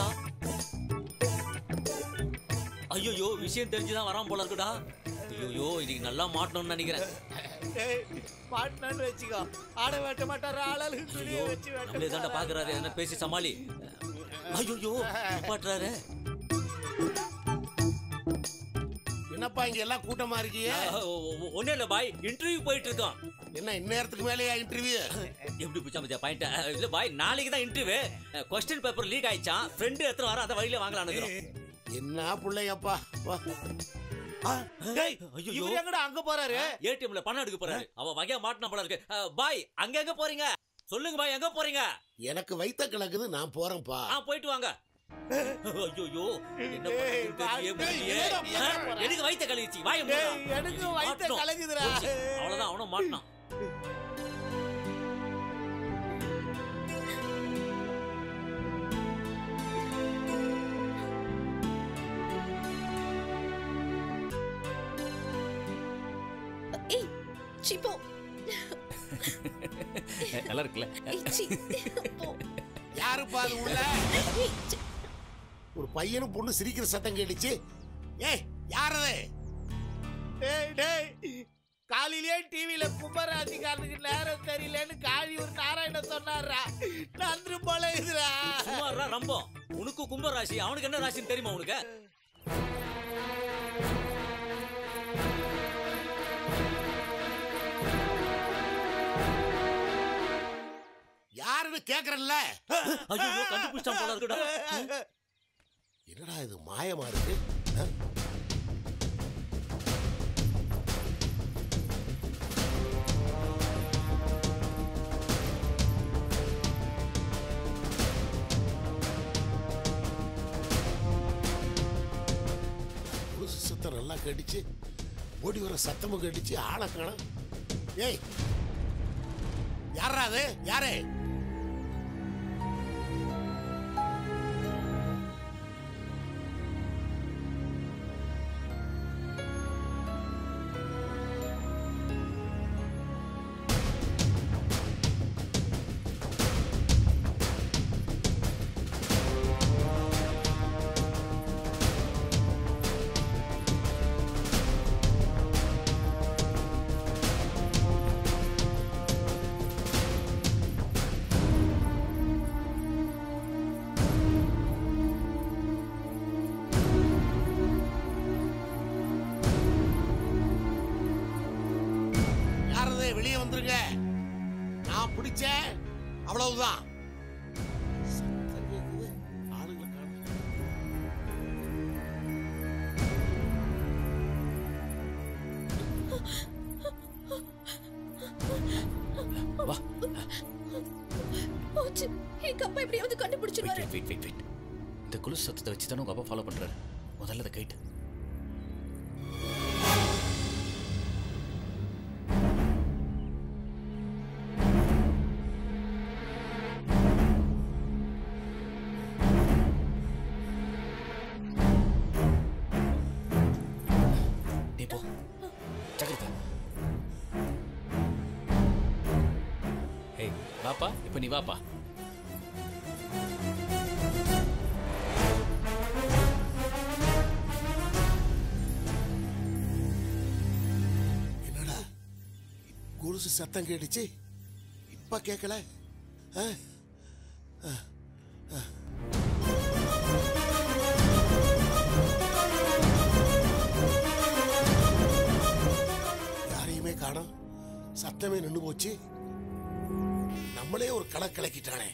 ஐயோ விஷயம் தெரிஞ்சுதான் வராம போல இருக்குடா ஐயோ இன்னைக்கு நல்லா மாட்டணும்னு நினைக்கிறேன் டேய் மாட்டினான்னு வச்சுக்கோ ஆட வெட்ட மாட்டாரு ஆளாளுக்கு துணியை வச்சு நம்மளே தாண்டா வெட்ட பாக்குறாரு என்ன பேசி சமாளி ஐயோ பாட்டுறாரு என்னப்பா இங்க எல்லாம் கூட்டமா இருக்கீங்க ஒன்னும் இல்ல பாய் இன்டர்வியூ போயிட்டு இருக்கோம் என்ன இந்நேரத்துக்கு மேலேயா இன்டர்வியூ எப்படி பிடிச்சா மத்தியா பாயிண்ட் இல்ல பாய் நாளைக்கு தான் இன்டர்வியூ கொஸ்டின் பேப்பர் லீக் ஆயிடுச்சான் ஃப்ரெண்டு எடுத்து வர அதை வழியில வாங்கலாம்னு என்ன பிள்ளைங்கப்பா வா இவர் எங்கடா அங்க போறாரு ஏடிஎம்ல பணம் எடுக்க போறாரு அவ வகையா மாட்டின போல இருக்கு அஹ், பாய் அங்க எங்க போறீங்க சொல்லுங்க பாய் எங்க போறீங்க எனக்கு வைத்த கிழக்குது நான் போறேன்ப்பா ஆ போயிட்டு வாங்க ஐயோ என்ன பண்றதுன்னு தெரியலையே, முடியலையே. ஆ, எனக்கு வைத்த கலகிச்சு வாய மூடுடா. எனக்கு வயித்த மாட்டணும். கலக்குதுடா. போச்சு. அவ்வளவுதான் அவனும் மாட்டினான் ஏய் சிப்போ நல்லா இருக்குல்ல ஏய் சி போ யாருப்பா அது உள்ள ஏய், சி. ஒரு பையனும் பொண்ணு சிரிக்கிற சத்தம் கேட்டுச்சு ஏய் யாரது டேய் டேய் காலையிலேயே டிவியில கும்பராசிக்காரனுக்கு நேரம் தெரியலன்னு காளி ஒரு நாராயண சொன்னாரா நன்று போல இதுரா சும்மாறா ரம்பம் உனக்கு கும்ப ராசி அவனுக்கு என்ன ராசின்னு தெரியுமா உனக்கு யாருன்னு கேக்குறல்ல ஐயோ கண்டுபிடிச்சான் போல இருக்குடா என்னடா இது மாயமா இருக்கு ஆ? கொலுசு சத்தம் நல்லா கேட்டுச்சு ஓடி வர சத்தமும் கேட்டுச்சு ஆளை காணோம் ஏய் யாரா அது யாரு யாரது வெளியே வந்துருங்க நான் பிடிச்சேன் அவ்வளவுதான் சத்தம் கேக்குது, ஆளுங்களை காணோம். வா போச்சு எங்க அப்பா எப்படியாவது கண்டுபிடிச்சிருவாரு வெயிட் வெயிட் வெயிட் இந்த குலு சத்தத்தை வச்சு தானே உங்க அப்பா ஃபாலோ பண்றாரு முதல்ல அதை கைட்டு நீ போ ஜாக்கிரதை ஏய் வாப்பா இப்போ நீ வாப்பா என்னடா கொலுசு சத்தம் கேட்டுச்சு இப்ப கேட்கல ஆ? ஆ, ஆ. யாரையுமே காணோம் சத்தமே நின்னு போச்சு நம்மளே ஒரு கணக்கு கலக்கிட்டானே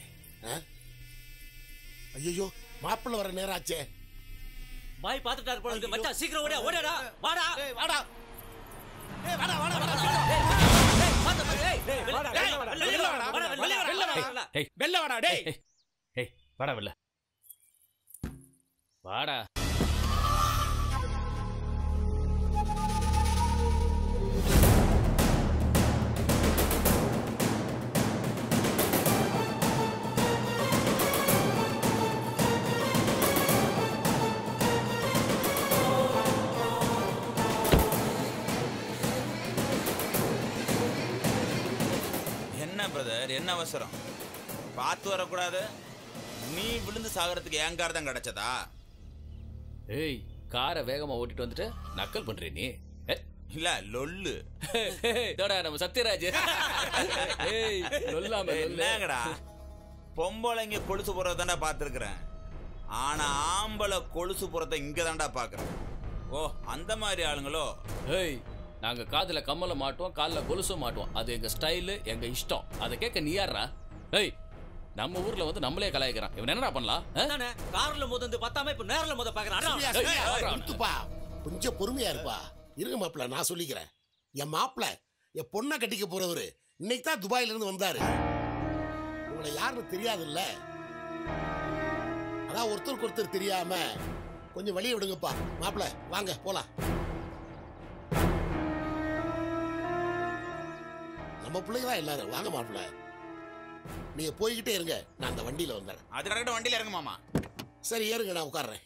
ஐயோ மாப்பிள்ளை வர நேரம் ஆச்சே பாய் பாத்துட்டாரு போல இருக்கு மச்சான் சீக்கிரம் ஓடியா ஓடியாடா வாடா வாடா ஏய் வாடா வாடா வாடா பாத்து பாரு, ஏய், ஏய், வெளில, டேய், வெளில, வெளில வெளில வாடா, வாடா, வெளில வாடா, வெளில வெளில வாடா. ஏய் வெளில வாடா டேய் ஏய், ஏய் வாடா வெளில வாடா என்ன பிரதர் என்ன அவசரம் பார்த்து வரக்கூடாது நீ விழுந்து சாகறதுக்கு என் கார் தான் கிடைச்சதா ஏய் காரை வேகமா ஓட்டிட்டு வந்துட்டு நக்கல் பண்ற நீ ஏ, இல்ல லொல்லு இதோட நம்ம சத்யராஜ் ஏய் சொல்லாம சொல்லு. என்னங்கடா பொம்பளைங்க கொலுசு போறத தாண்டா பார்த்துருக்குறேன் ஆனா ஆம்பளை கொலுசு போறத இங்க தாண்டா பாக்குறேன் ஓ அந்த மாதிரி ஆளுங்களோ ஏய் நாங்க காதுல கம்மல மாட்டுவோம் கால்ல கொலுசும் மாட்டுவோம் அது எங்க ஸ்டைலு எங்க இஷ்டம் அதை கேட்க நீ யாரா ஏய் நம்ம ஊர்ல வந்து நம்மளே கலாய்க்கிறான் இவன் என்னடா பண்ணலாம் ஆ? தானே கார்ல மோத வந்து பத்தாம இப்ப நேர்ல மோத பாக்குறான் சூர்யா, சூர்யா, நிறுத்துப்பா. கொஞ்சம் பொறுமையா இருப்பா இருங்க மாப்பிள்ள நான் சொல்லிக்கிறேன் என் மாப்பிள்ள என் பொண்ணை கட்டிக்க போறவரு இன்னைக்கு தான் துபாயில இருந்து வந்தாரு உங்களை யாருன்னு தெரியாதுல்ல அதான் ஒருத்தருக்கு ஒருத்தர் தெரியாம கொஞ்சம் வழிய விடுங்கப்பா மாப்பிள்ள வாங்க போலாம் நம்ம பிள்ளைங்க தான் எல்லாரும் வாங்க மாப்பிள்ள நீங்க போய்கிட்டே இருங்க நான் அந்த வண்டியில வந்துடுறேன் அது கரெக்டாக வண்டியில் இறங்கு மாமா சரி ஏறுங்க நான் உட்கார்றேன்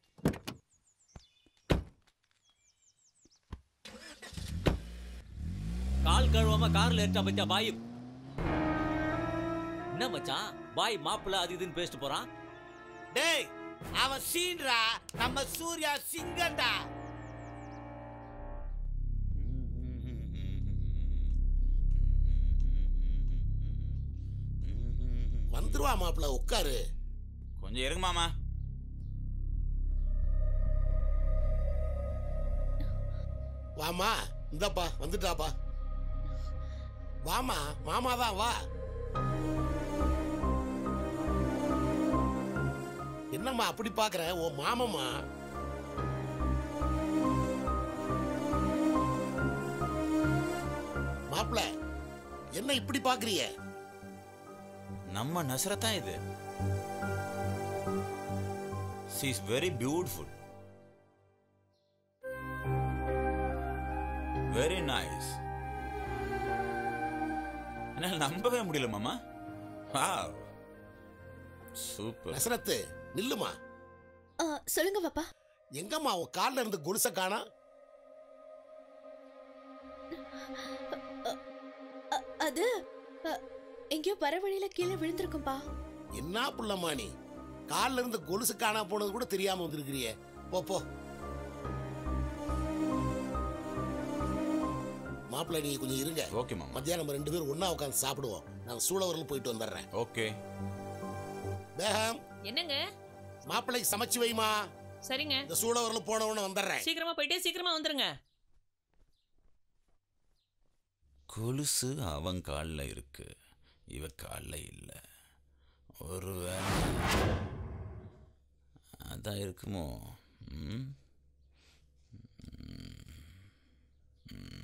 கால் கழுவாம கார்ல ஏற்றா பத்தியா பாய் என்ன மச்சான் பாய் மாப்பிள்ள அது இதுன்னு பேசிட்டு போறான் டேய் அவன் சீன்றா நம்ம சூர்யா சிங்கண்டா வந்துருவா மாப்பிள்ள உட்காரு கொஞ்சம் இருங்க மாமா வாமா இந்தாப்பா வந்துட்டாப்பா வாமா மாமா தான் வா என்னம்மா அப்படி பாக்குற ஓ மாமம்மா மாப்பிள்ள என்ன இப்படி பாக்குறிய நம்ம நசரத்தான் இது she is very beautiful very nice என்னால் நம்பவே முடியல மாமா சூப்பர் நசரத்து நில்லுமா ஆ, சொல்லுங்க பாப்பா எங்கம்மா உன் கால்ல இருந்து கொலுச காணா அ- அது அ, எங்கேயோ வர வழியில கீழே விழுந்திருக்கும்பா என்ன புள்ளம்மா நீ கால்ல இருந்து கொலுசு காணா போனது கூட தெரியாம வந்திருக்கிறியே போ போ மாப்பிள்ளை நீங்க கொஞ்சம் இருங்க ஓகே மாமா மத்தியானம் நம்ம ரெண்டு பேரும் ஒண்ணா உட்காந்து சாப்பிடுவோம் நான் சூழவரில் போயிட்டு வந்துடுறேன் ஓகே பேகம் என்னங்க மாப்பிள்ளைக்கு சமைச்சு வைமா சரிங்க இந்த சூழவரில் போன உடனே வந்துடுறேன் சீக்கிரமா போயிட்டு சீக்கிரமா வந்துருங்க கொலுசு அவன் காலில் இருக்கு இவ காலில் இல்லை ஒரு அதான் இருக்குமோ ம்? ம். ம்.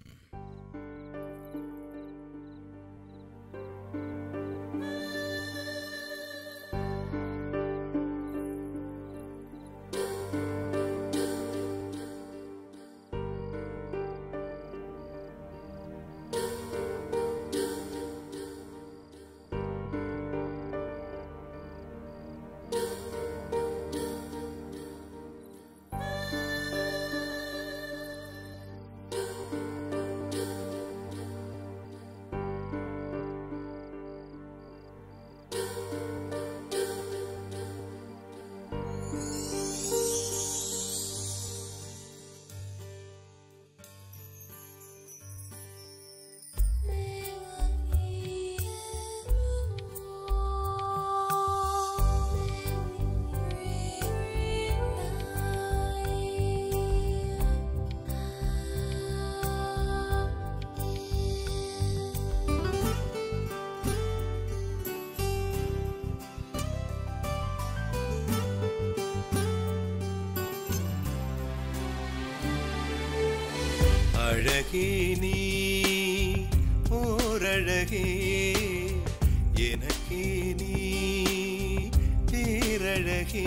அழகே நீ ஓரழகே எனக்கே நீ பேரழகே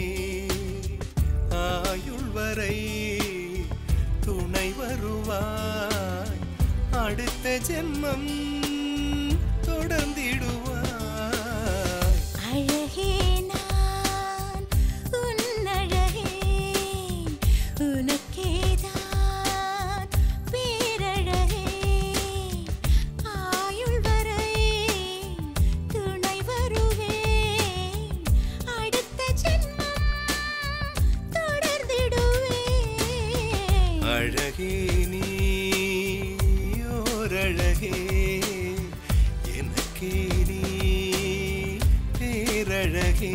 ஆயுள் வரை துணை வருவாய் அடுத்த ஜென்மம் தொடர்ந்திடுவாய் அழகே நான் உன் அழகே உனக்கேதான் பேரழகே ஆயுள் வரை துணை வருவேன் அடுத்த ஜென்மம் தொடர்ந்திடுவேன் அழகே நீ ஓரழகே எனக்கே நீ பேரழகே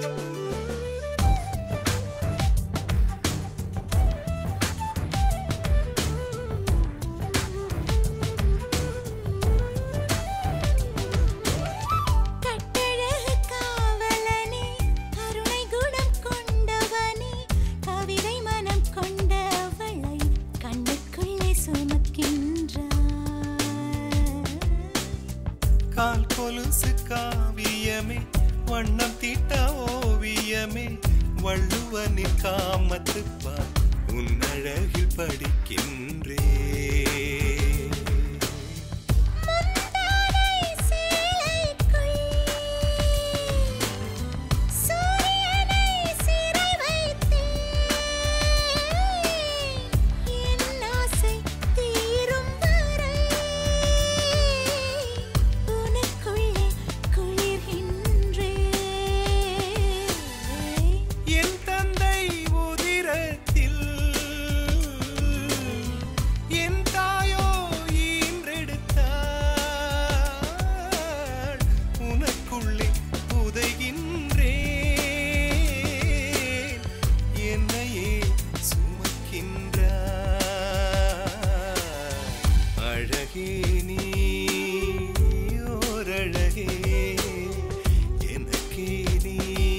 கட்டழகு காவலனே கருணை குணம் கொண்டவனே கவிதை மனம் கொண்டவளை கண்ணுக்குள்ளே சுமக்கின்றாய் கால் கொலுசு காவியமே வண்ணம் தீட்ட ஓவியமே வள்ளுவனின் காமத்துப்பால் உன் அழகில் படிக்கின்றே முந்தானை சேலைக்குள் சூரியனை சிறை வைத்தேன் என் ஆசை தீரும் வரை உனக்குள்ளே குளிர்கின்றேன் என் தந்தை உதிரத்தில் என் தாயோ ஈன்றெடுத்தாள் உனக்குள்ளே உதைகின்றேன் என்னையே சுமக்கின்றாய் அழகே நீ ஓரழகே எனக்கே நீ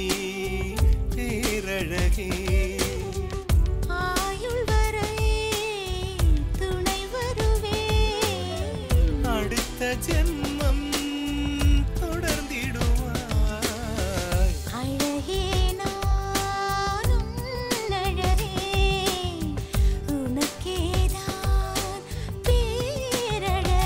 பேரழகே ஆயுள் வரை துணை வருவேன் அடுத்த ஜென்மம் தொடர்ந்திடுவாய் அழகே நானும் அழகே உனக்கேதான் பேரழகே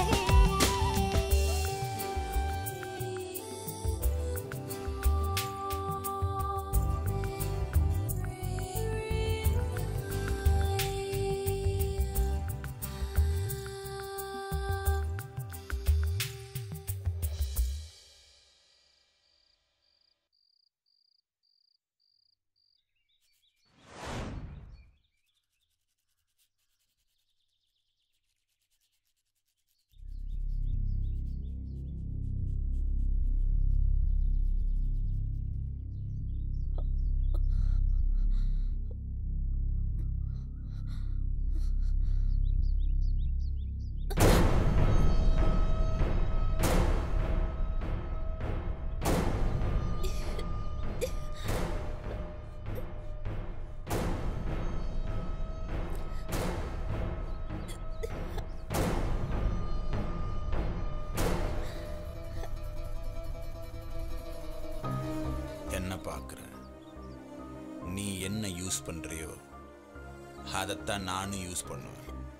என்ன பார்க்குற நீ என்ன யூஸ் பண்றியோ அதைத்தான் நானும் யூஸ் பண்ணுவேன்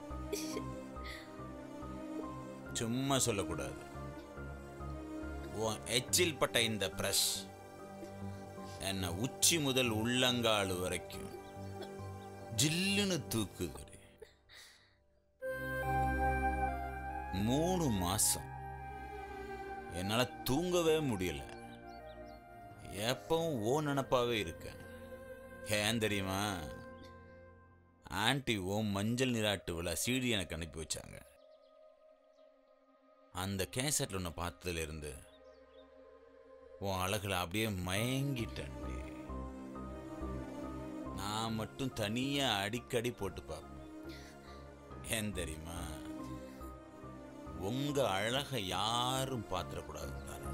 சும்மா சொல்லக்கூடாது உன் எச்சில் பட்ட இந்த ப்ரஷ் என்னை உச்சி முதல் உள்ளங்கால் வரைக்கும் ஜில்லுன்னு தூக்குது மூணு மாசம் என்னால தூங்கவே முடியல எப்பவும் ஓ நினப்பாவே இருக்கேன் ஏன் தெரியுமா ஆன்ட்டி ஓ மஞ்சள் நீராட்டு விழா சீடி எனக்கு அனுப்பி வச்சாங்க அந்த கேசட்ல உன்னை பார்த்ததுல இருந்து உன் அழகுல அப்படியே மயங்கிட்டேன் நான் மட்டும் தனியா அடிக்கடி போட்டு பார்ப்பேன் ஏன் தெரியுமா உங்க அழகை யாரும் பாத்திரக்கூடாது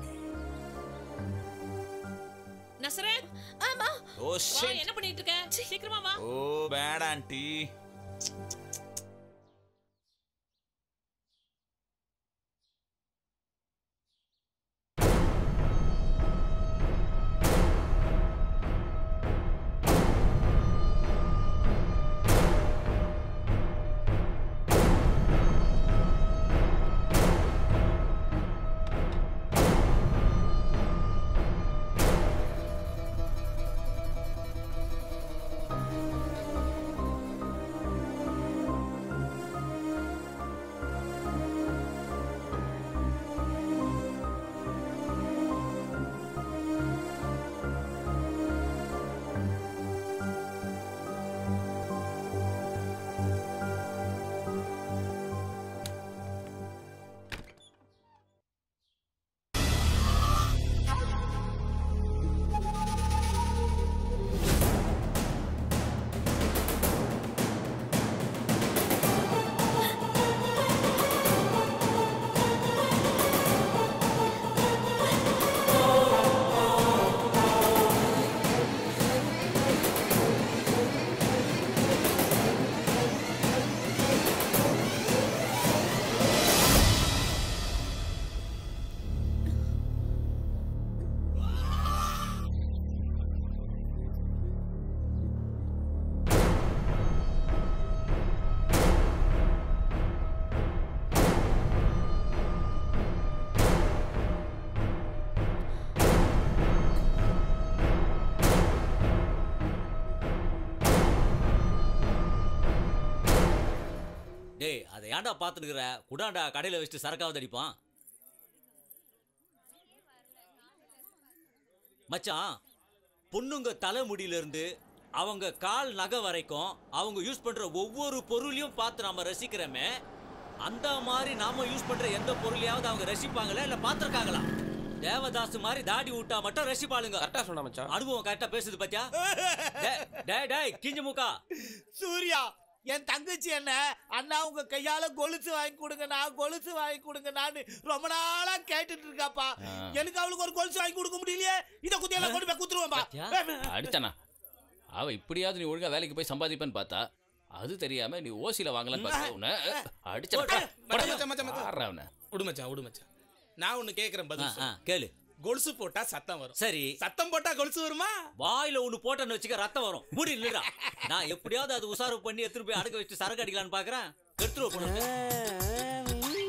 நசரத் ஆமா ஓ வா, shit. என்ன பண்ணிட்டு இருக்க சீக்கிரமா வா ஓ பேட் ஆண்டி ஏன்டா பார்த்துருக்குற குடாண்டா கடையில் வச்சுட்டு சரக்காவது அடிப்பான் மச்சான் பொண்ணுங்க தலைமுடியில இருந்து அவங்க கால் நகை வரைக்கும் அவங்க யூஸ் பண்ற ஒவ்வொரு பொருளையும் பார்த்து நாம ரசிக்கிறோமே அந்த மாதிரி நாம யூஸ் பண்ற எந்த பொருளையாவது அவங்க ரசிப்பாங்களா இல்ல பார்த்திருக்காங்களா தேவதாஸ் மாதிரி தாடி விட்டா மட்டும் ரசிப்பாளுங்க கரெக்டா சொன்ன மச்சான் அனுபவம் கரெக்டா பேசுது பாத்தியா டேய், டேய் டேய் கிஞ்ச மூக்கா சூர்யா என் தங்கச்சி என்ன அண்ணா உங்க கையால கொலுசு வாங்கி கொடுங்க நான் கொலுசு வாங்கி கொடுங்க நான் ரொம்ப நாளா கேட்டுட்டு இருக்காப்பா ஆ. எனக்கு அவளுக்கு ஒரு கொலுசு வாங்கி கொடுக்க முடியலையே இத குத்தியெல்லாம் கொண்டு போய் குத்துருவேன்பா அடிச்சானா அவ இப்படியாவது நீ ஒழுங்கா வேலைக்கு போய் சம்பாதிப்பேன்னு பார்த்தா அது தெரியாம நீ ஓசில வாங்கலான்னு பார்த்தா உன்னை அடிச்ச மச்சான், மச்சான், மச்சான், மச்சான். விடு மச்சான் விடு மச்சான் நான் ஒண்ணு கேக்குறேன் பதில் ஆ, சொல்லு. ஆ, கேளு கொலுசு போட்டா சத்தம் வரும் சரி சத்தம் போட்டா கொலுசு வருமா வாயில ஒண்ணு போட்டேன்னு வச்சுக்க ரத்தம் வரும் மூடி இல்லடா நான் எப்படியாவது அது உசாரு பண்ணி எடுத்துட்டு போய் அடக்க வச்சு சரக்கு அடிக்கலாம்னு பாக்குறேன் எடுத்துருவ பொண்ணு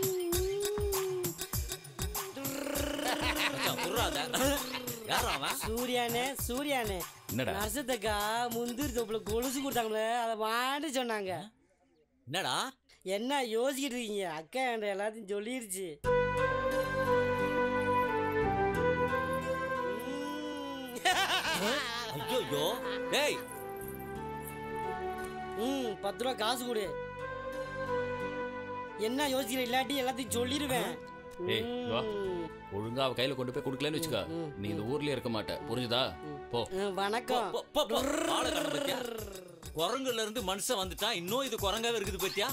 மச்சான், புர்றாத. யாரா அவன் சூர்யானே சூர்யானே என்னடா? நர்சத்தக்கா முந்திரி தொப்புல கொலுசு கொடுத்தாங்களே அதை வாண்டு சொன்னாங்க என்னடா என்ன யோசிக்கிட்டு இருக்கீங்க அக்கா என்கிட்ட எல்லாத்தையும் சொல்லிருச்சு ஐயோ டேய் ம் பத்து ரூபா காசு கொடு என்ன யோசிக்கிற இல்லாட்டி எல்லாத்தையும் சொல்லிடுவேன் ஏய் வா ஒழுங்கா அவ கையில கொண்டு போய் கொடுக்கலன்னு வச்சுக்கோ நீ இந்த ஊர்லயே இருக்க மாட்ட புரிஞ்சுதா போ ம், வணக்கம் போ, போ, போ. ஆளை கண்ண பத்தியா குரங்குல இருந்து மனுஷன் வந்துட்டான் இன்னும் இது குரங்காவே இருக்குது பத்தியா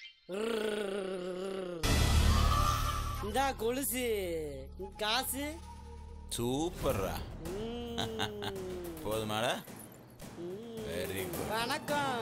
இந்தா கொலுசு காசு சூப்பர்ரா போதுமாடா வெரி குட் வணக்கம்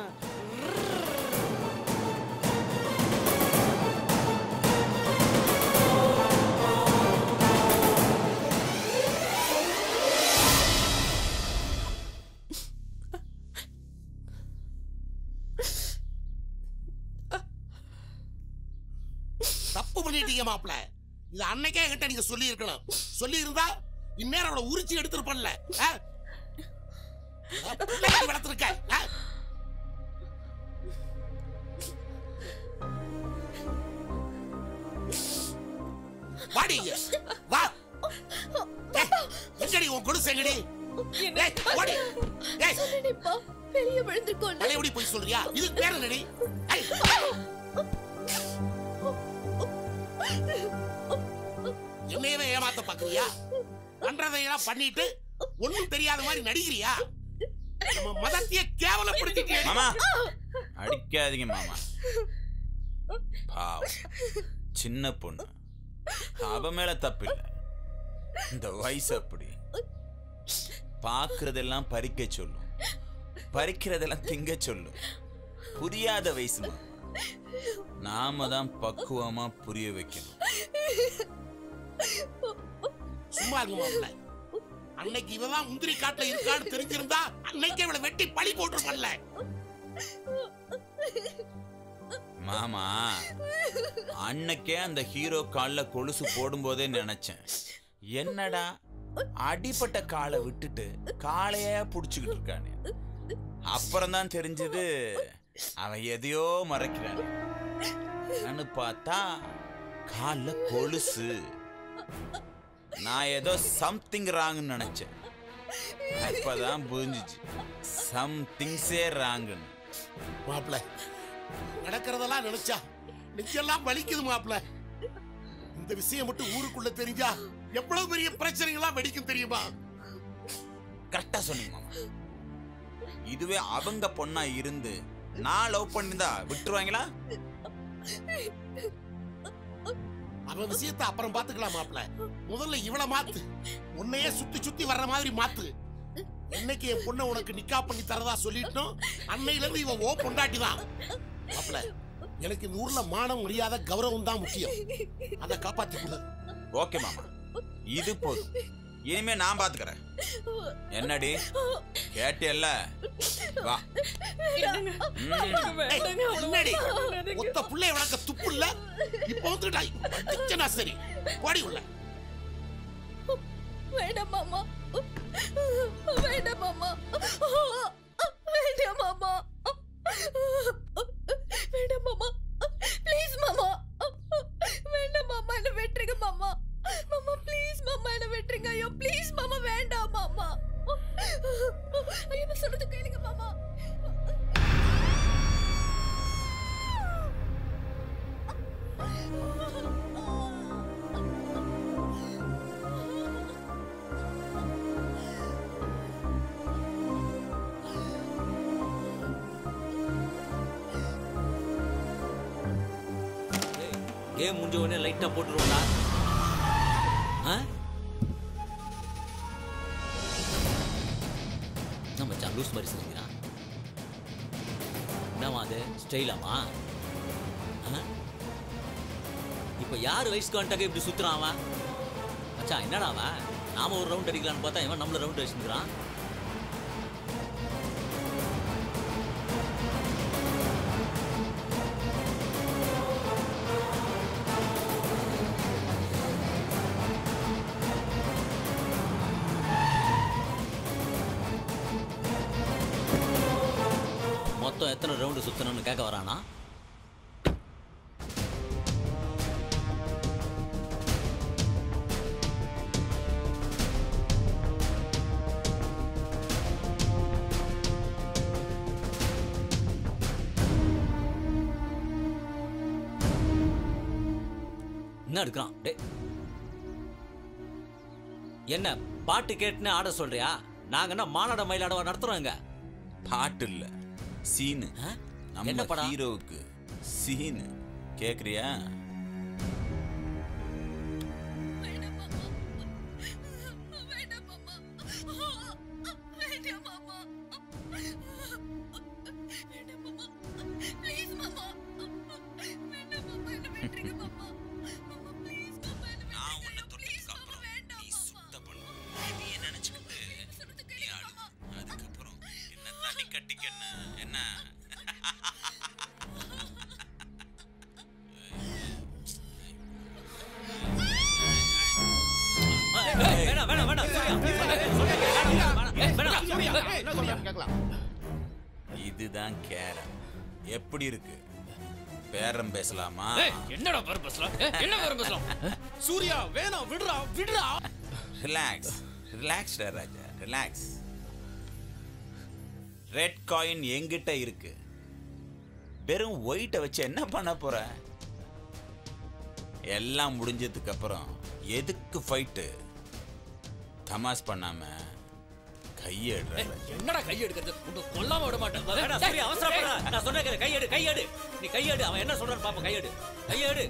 தப்பு பண்ணிட்டீங்க மாப்ள இது அன்னைக்கே என்கிட்ட நீங்க சொல்லி இருக்கணும் சொல்லி இருந்தா இந்நேரம் அவளை உரிச்சு எடுத்திருப்பேன்ல ஆ? பிள்ளைக்கு வளர்த்திருக்க ஆ? வாடி இங்க. வா ஏய், எங்கடி உன் கொலுசு எங்கடி ஏய், ஓடி ஏய் பெரிய விழுந்துக்கொண்டு பழையபடி போய் சொல்றியா இது பேர் என்னடி ஏய். என்னையவே ஏமாத்த பாக்குறியா பண்றதையெல்லாம் பண்ணிட்டு ஒண்ணும் தெரியாத மாதிரி நடிக்கிறியா நம்ம மதத்தையே கேவலப்படுத்திட்டியா மாமா அடிக்காதீங்க மாமா பாவம் சின்ன பொண்ணு அவ மேல தப்பில்ல இந்த வயசு அப்படி பார்க்கறதெல்லாம் பறிக்க சொல்லும் பறிக்கிறதெல்லாம் திங்க சொல்லும் புரியாத வயசு மாமா நாம தான் பக்குவமா புரிய வைக்கணும் சும்மா இருங்க மாப்பிள்ள அன்னைக்கு இவதான் முந்திரி காட்டுல இருக்கான்னு தெரிஞ்சிருந்தா அன்னைக்கு இவளை வெட்டி பழி போட்டுருப்பல்ல மாமா அன்னைக்கே அந்த ஹீரோ கால்ல கொலுசு போடும்போதே நினைச்சேன் என்னடா அடிப்பட்ட காலை விட்டுட்டு காலையே புடிச்சுக்கிட்டு இருக்கானே அப்புறம் தான் தெரிஞ்சது அவன் எதையோ மறைக்கிறான் நான் பார்த்தா கால்ல கொலுசு நான் ஏதோ சம்திங் ராங்னு நினைச்சேன் அப்பதான் புரிஞ்சுச்சு சம்திங்ஸே ராங்குன்னு மாப்பிள்ள நடக்கிறதெல்லாம் நினைச்சா நெஞ்செல்லாம் வலிக்குது மாப்பிள்ள இந்த விஷயம் மட்டும் ஊருக்குள்ள தெரிஞ்சா எவ்வளவு பெரிய பிரச்சனைகள்லாம் வெடிக்கும் தெரியுமா கரெக்டா சொன்னீங்க மாமா இதுவே அவங்க பொண்ணா இருந்து நான் லவ் பண்ணிருந்தா விட்டுருவாங்களா அவன் விஷயத்தை அப்புறம் பாத்துக்கலாம் மாப்பிள்ள முதல்ல இவள மாத்து உன்னையே சுத்தி சுத்தி வர்ற மாதிரி மாத்து என்னைக்கு என் பொண்ணை உனக்கு நிக்கா பண்ணி தரதா சொல்லிட்டோம் அன்னையில இருந்து இவன் ஓ பொண்டாட்டி தான் மாப்பிள்ள எனக்கு இந்த ஊர்ல மானம் மரியாதை கௌரவம் தான் முக்கியம் அதை காப்பாத்தி கொடு ஓகே மாமா இது போதும் இனிமே நான் பாத்துக்கறேன் என்னடி கேட்டியல்ல வா ம். ஏய், என்னடி ஒத்த புள்ளைய வளர்க்க துப்பு இல்ல இப்ப வந்துட்டாய் அடிச்சனா சரி ஓடி உள்ள வேண்டாம் மாமா வேண்டாம் மாமா வேண்டாம் மாமா வேண்டாம் மாமா ப்ளீஸ் கேம் முடிஞ்ச உடனே லைட்டா போட்டுருவோம்டா ஆ? என்ன மச்சான் லூஸ் மாதிரி சிரிக்கிறான் என்னவா அது ஸ்டைலாமா இப்போ யார் வயசுக்கு வந்துட்டாக்க இப்படி சுத்துறான் அவன் மச்சான் என்னடா அவன் நாம ஒரு ரவுண்ட் அடிக்கலாம்னு பார்த்தா இவன் நம்மள ரவுண்ட் அடிச்சுக்கிறான் மொத்தம் எத்தனை ரவுண்டு சுத்தணும்னு கேட்க வரானா என்ன எடுக்கிறான் டே என்ன பாட்டு கேட்டுன்னு ஆட சொல்றியா நாங்க என்ன மாநாட மயிலாடவா நடத்துறோங்க பாட்டு இல்ல சீனு என்ன நம்ம படம்? ஹீரோவுக்கு சீனு கேக்குறியா நான் உன்னை தொட்டதுக்கு அப்புறம் நீ சுத்த பண்ணு நீ நினைச்சுக்கிட்டு நீ ஆடு அதுக்கப்புறம் என்ன தண்ணி கட்டிக்கன்னு என்ன வேணாம் வேணாம் வேணாம் சூர்யா இதுதான் கேரம் எப்படி இருக்கு பேரம் பேசலாமா என்னடா பேரம் பேசலாம் ஏய், என்ன பேரம் பேசலாம் சூர்யா வேணாம் விடுறா விடுறா relax relax Raja relax red coin என்கிட்ட இருக்கு வெறும் ஒயிட்டை வச்சு என்ன பண்ண போற எல்லாம் முடிஞ்சதுக்கு அப்புறம் எதுக்கு ஃபைட்டு தமாஸ் பண்ணாம கையெடுற என்னடா கை எடுக்கிறது உன்னை கொல்லாம விட மாட்டேன் வேணாம் சூர்யா அவசரப்படுற நான் சொன்ன கேளு கையெடு கையெடு நீ கையெடு அவன் என்ன சொல்றான்னு பாப்போம் கையெடு கையெடு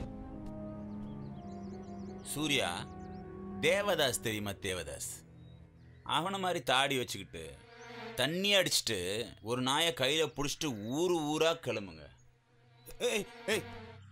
சூர்யா தேவதாஸ் தெரியுமா தேவதாஸ் அவனை மாதிரி தாடி வச்சுக்கிட்டு தண்ணி அடிச்சிட்டு ஒரு நாயை கையில புடிச்சிட்டு ஊரு ஊரா கிளம்புங்க ஏய், ஏய்.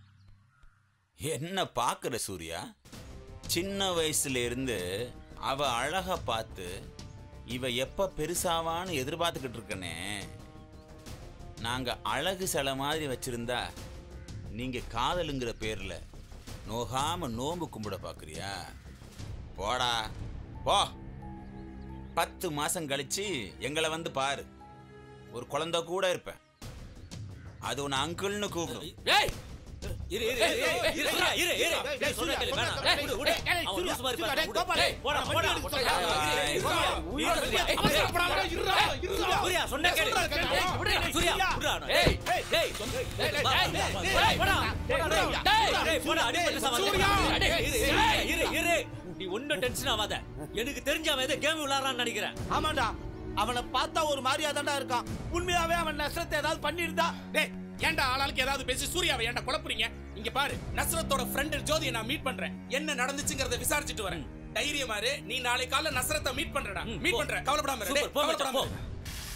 என்ன பாக்குற சூர்யா சின்ன வயசுல இருந்து அவ அழக பார்த்து இவ எப்ப பெருசாவான்னு எதிர்பார்த்துக்கிட்டு இருக்கனே நாங்க அழகு சிலை மாதிரி வச்சிருந்தா நீங்க காதலுங்கிற பேர்ல நோகாம நோம்பு கும்பிட பாக்குறியா போடா போ பத்து மாசம் கழிச்சு எங்களை வந்து பாரு ஒரு குழந்தை கூட இருப்பேன் அது உன் அங்கிள்னு கூப்பிடும் ஏய் இரு இரு இரு இரு, இரு இரு, இரு இரு நீ சொன்ன கேளு வேணாம் விடு விடு அவன் லூசு மாதிரி பேசுறான், விடு. ஏய், போடா போடா போடா. இரு, இரு, சூர்யா, இரு, சூர்யா. அவசரப்படாத, இருடா, இருடா. சூர்யா சொன்ன கேளு ஏய், விடு, சூர்யா விடுடா ஏய், டேய் டேய் வா, வா, வா, வா, டேய், போடா டேய், போடா, டேய், டேய், டேய், போடா அடிபட்டு சாவாத. சூர்யா. டேய், இரு, இரு, இரு, இரு. நீ ஒன்னும் டென்ஷன் ஆகாத எனக்கு தெரிஞ்ச அவன் ஏதோ கேம் விளையாடுறான்னு நினைக்கிறேன் ஆமாண்டா அவனை பார்த்தா ஒரு மாதிரியா தான்டா இருக்கான் உண்மையாவே அவன் நஷ்டத்தை ஏதாவது பண்ணியிருந்தா டேய் ஏன்டா ஆளாளுக்கு ஏதாவது பேசி சூர்யாவை ஏன்டா குழப்புறீங்க இங்க பாரு நஸ்ரத்தோட ஃப்ரெண்ட் ஜோதியை நான் மீட் பண்றேன் என்ன நடந்துச்சுங்கறத விசாரிச்சுட்டு வரேன் தைரியமா இரு நீ நாளை காலைல நஸ்ரத்தை மீட் பண்றடா மீட் போ. பண்ற கவலைப்படாம இரு. டேய், சூப்பர், போ மச்சான், கவலைப்படாம போ. இரு.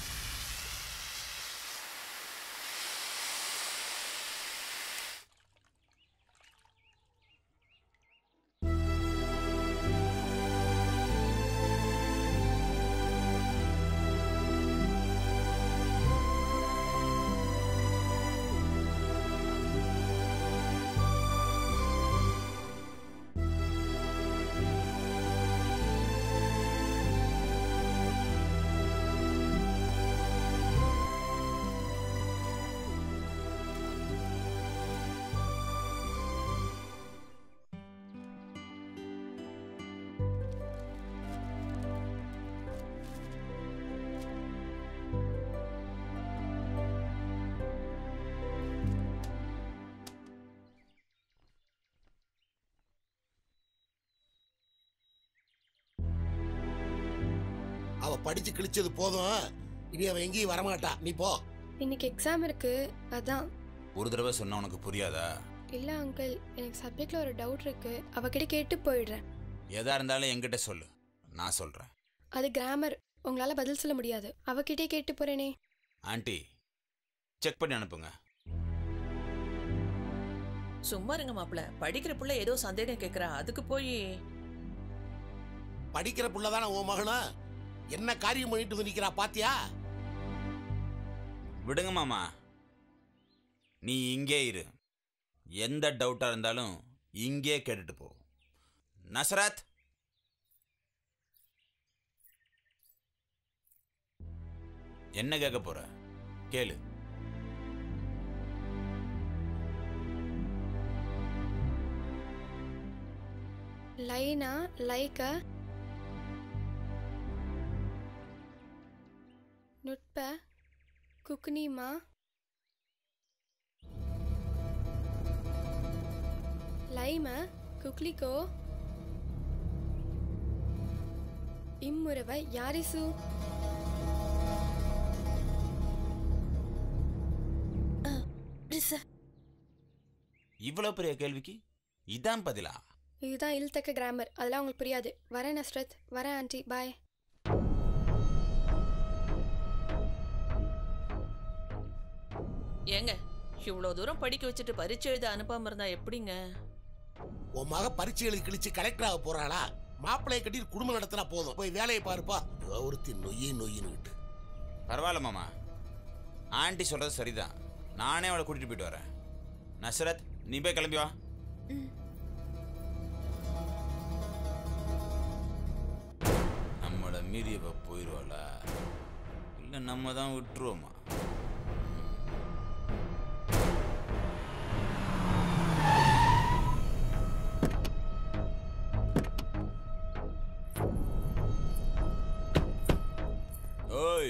அவ படிச்சு கிழிச்சது போதும் இனி அவ எங்கேயும் வரமாட்டா நீ போ இன்னைக்கு எக்ஸாம் இருக்கு அதான் ஒரு தடவை சொன்னா உனக்கு புரியாதா இல்ல அங்கிள் எனக்கு சப்ஜெக்ட்ல ஒரு டவுட் இருக்கு அவகிட்ட கேட்டு போயிடுறேன் எதா இருந்தாலும் என்கிட்ட சொல்லு நான் சொல்றேன் அது கிராமர் உங்களால பதில் சொல்ல முடியாது அவகிட்டே கேட்டு போறேனே ஆண்டி செக் பண்ணி அனுப்புங்க சும்மா இருங்க மாப்பிள படிக்கிற புள்ள ஏதோ சந்தேகம் கேக்குறா அதுக்கு போய் படிக்கிற புள்ள தானே ஓ மகனா என்ன காரியம் பண்ணிட்டு வந்து நிக்கிறா பாத்தியா விடுங்க மாமா நீ இங்கே இரு எந்த டவுட்டா இருந்தாலும் இங்கே கேட்டுட்டு போ நசரத் என்ன கேட்க போற கேளு லைனா லைக்க நுட்ப குக்னிமா லைம குக்லிகோ இம்முறவ யாரிசு இவ்வளவு பெரிய கேள்விக்கு இதான் பதிலா இதுதான் இல்தக்க கிராமர் அதெல்லாம் உங்களுக்கு புரியாது வரேன் நஸ்ரத் வரேன் ஆண்டி பாய் ஏங்க இவ்வளோ தூரம் படிக்க வச்சுட்டு பரீட்சை எழுத அனுப்பாம இருந்தா எப்படிங்க உன் மக பரீட்சை எழுதி கிழிச்சு கலெக்டர் ஆக போறாளா மாப்பிள்ளைய கட்டி குடும்பம் நடத்தினா போதும் போய் வேலையை பாருப்பா ஒருத்தி நொய்யே நொய்யின்னு பரவாயில்ல மாமா ஆண்டி சொல்றது சரிதான் நானே அவளை கூட்டிட்டு போயிட்டு வரேன் நசரத் நீ போய் கிளம்பி வா நம்மளை மீறி அவ போயிடுவாளா இல்லை நம்ம தான் விட்டுருவோமா ஓய்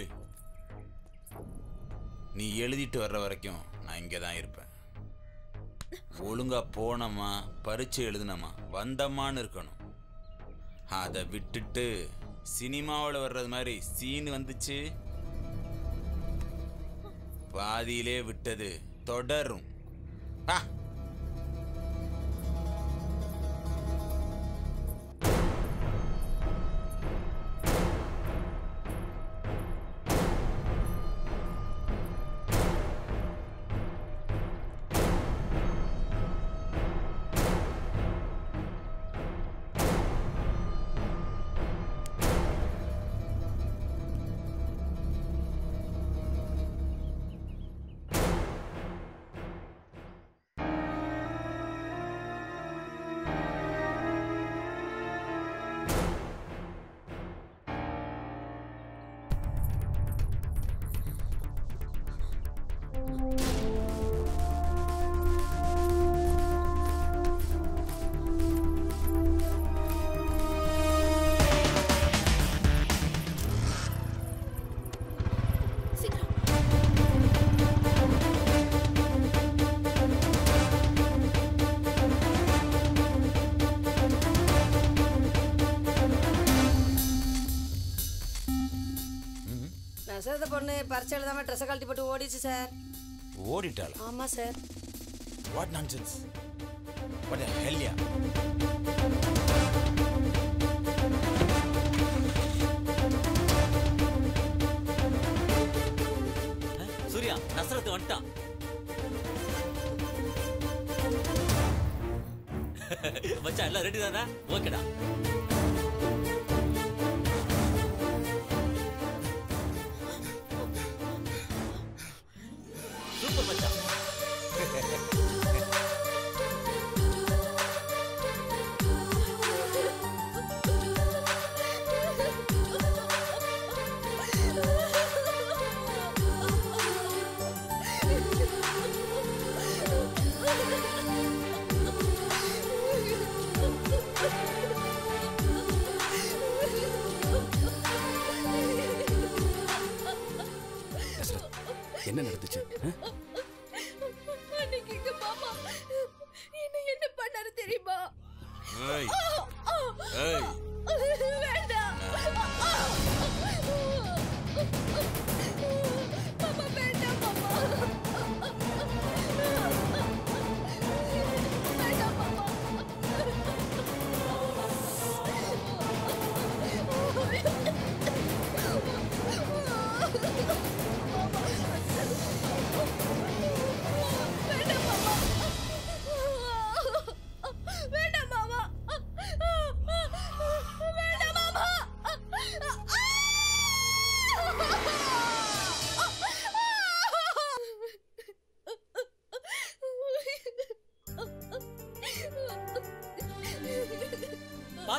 நீ எழுதிட்டு வர்ற வரைக்கும் நான் இங்கே தான் இருப்பேன் ஒழுங்கா போனோமா பரீட்சை எழுதுனமா வந்தம்மான்னு இருக்கணும் அதை விட்டுட்டு சினிமாவில் வர்றது மாதிரி சீன் வந்துச்சு பாதியிலே விட்டது தொடரும் ஆ நசரத பொண்ணு பரிச்சை எழுதாம ட்ரெஸ்ஸை கழட்டி போட்டு ஓடிச்சு சார் ஓடிட்டாளா ஆமா சார் வாட் நான்சென்ஸ் வாட் ஹெல்யா சூர்யா நசரத் வந்துட்டான் மச்சான் எல்லாம் ரெடி தானே ஓகேடா சூப்பர் மச்சான் என்ன நடந்துச்சு ஆ? அன்னைக்கு எங்க மாமா என்ன என்ன பண்ணாரு தெரியுமா ஏய் ஏய் வேண்டாம் மாமா வேண்டாம் மாமா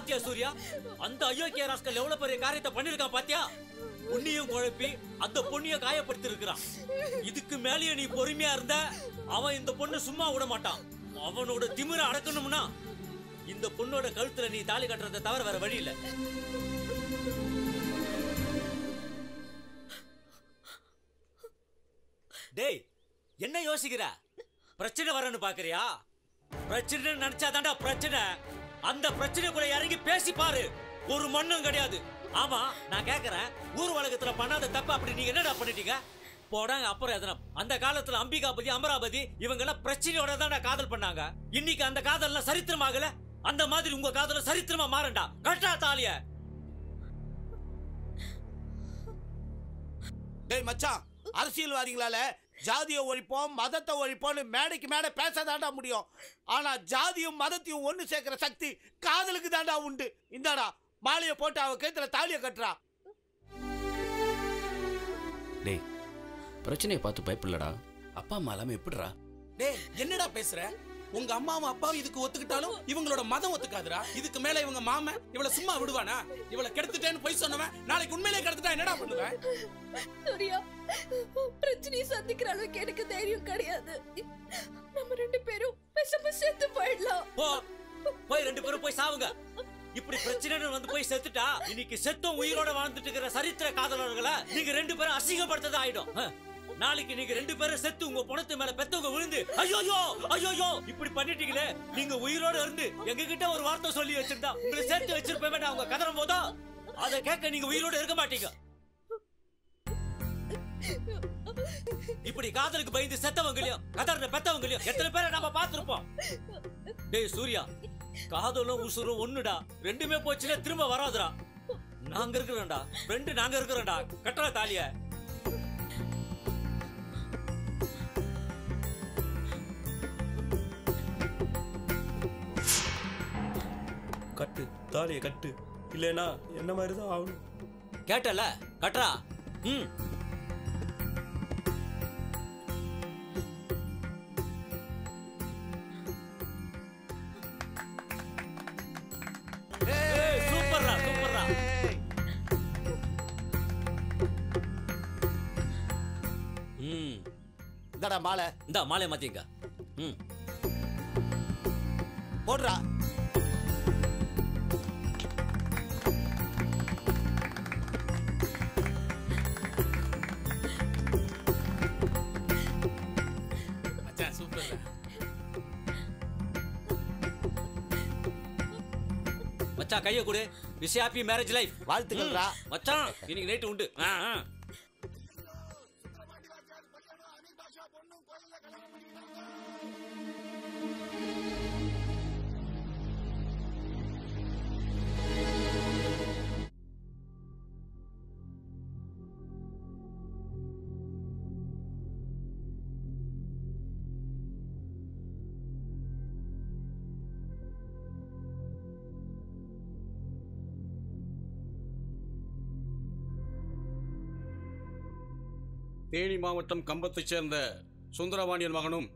பாத்தியா சூர்யா அந்த அயோக்கிய ராஸ்கல் எவ்வளவு பெரிய காரியத்தை பண்ணிருக்கான் பாத்தியா உன்னையும் குழப்பி அந்த பொண்ணையும் காயப்படுத்தி இருக்கிறான் இதுக்கு மேலேயே நீ பொறுமையா இருந்த அவன் இந்த பொண்ணை சும்மா விட மாட்டான் அவனோட திமிர அடக்கணும்னா இந்த பொண்ணோட கழுத்துல நீ தாலி கட்டுறதை தவிர வேற வழி இல்ல டேய் என்ன யோசிக்கிற பிரச்சனை வரன்னு பாக்குறியா பிரச்சனை நினைச்சாதான்டா பிரச்சனை அந்த பிரச்சனை கூட இறங்கி பேசி பாரு ஒரு மண்ணும் கிடையாது ஆமா நான் கேக்குறேன் ஊர் உலகத்துல பண்ணாத தப்பு அப்படி நீங்க என்னடா பண்ணிட்டீங்க போடாங்க அப்புறம் எதனா அந்த காலத்துல அம்பிகாபதி அமராபதி இவங்க எல்லாம் பிரச்சனையோட தான் காதல் பண்ணாங்க இன்னைக்கு அந்த காதல்லாம் சரித்திரமாகல அந்த மாதிரி உங்க காதல சரித்திரமா மாறண்டா கட்டா தாலிய டேய் மச்சான் அரசியல்வாதிகளால ஜாதியை ஒழிப்போம் மதத்தை ஒழிப்போம்னு மேடைக்கு மேடை பேசதாண்டா முடியும் ஆனா ஜாதியும் மதத்தையும் ஒண்ணு சேர்க்கிற சக்தி காதலுக்கு தாண்டா உண்டு இந்தாடா மாலையை போட்டு அவ கைத்துல தாலியை கட்டுறா டேய் பிரச்சனையை பார்த்து பயப்படலடா அப்பா அம்மா எல்லாமே எப்படிடா டேய் என்னடா பேசுற உங்க அம்மாவும் அப்பாவும் இதுக்கு ஒத்துக்கிட்டாலும் இவங்களோட மதம் ஒத்துக்காதுடா இதுக்கு மேல இவங்க மாமன் இவள சும்மா விடுவானா இவள கெடுத்துட்டேன்னு போய் சொன்னவன் நாளைக்கு உண்மையிலே கெடுத்துட்டா என்னடா பண்ணுவேன் சூர்யா பிரச்சனையை சந்திக்கிற அளவுக்கு எனக்கு தைரியம் கிடையாது நம்ம ரெண்டு பேரும் பேசாம சேர்த்து போயிடலாம் போ போய் ரெண்டு பேரும் போய் சாவுங்க இப்படி பிரச்சனைன்னு வந்து போய் செத்துட்டா இன்னைக்கு செத்தும் உயிரோட வாழ்ந்துட்டு இருக்கிற சரித்திர காதலர்களை நீங்க ரெண்டு பேரும் அசிங்கப்படுத்தது ஆயிடும் ஹ. நாளைக்கு நீங்க ரெண்டு பேரும் செத்து உங்க பணத்து மேல பெத்தவங்க விழுந்து ஐயோயோ ஐயோயோ இப்படி பண்ணிட்டீங்களே நீங்க உயிரோட இருந்து எங்க கிட்ட ஒரு வார்த்தை சொல்லி வச்சிருந்தா உங்களை சேர்த்து வச்சிருப்பேன் அவங்க கதறும் போதோ அதை கேட்க நீங்க உயிரோட இருக்க மாட்டீங்க இப்படி காதலுக்கு பயந்து செத்தவங்களையும் கதறின பெத்தவங்களையும் எத்தனை பேரை நாம பார்த்திருப்போம் டேய் சூர்யா காதலும் உசுரும் ஒண்ணுடா ரெண்டுமே போச்சுன்னா திரும்ப வராதுடா நாங்க இருக்கிறோம்டா ரெண்டு நாங்க இருக்கிறோம்டா கட்டுறா தாலிய கட்டு தாலியை கட்டு இல்லைனா என்ன மாதிரி தான் ஆகணும் கேட்டல கட்டுறா ம் ஏய், சூப்பர்ரா சூப்பர்ரா ம் இந்தாடா மாலை இந்த மாலை மாத்திங்க ம் போடுறா மச்சான் சூப்பர் மச்சான் கைய கொடு விஷ் ஹாப்பி மேரேஜ் லைஃப் வாழ்த்துக்கள்டா. மச்சான் இன்னைக்கு நைட்டு உண்டு ஆ ஆ தேனி மாவட்டம் கம்பத்தைச் சேர்ந்த சுந்தரபாண்டியன் மகனும்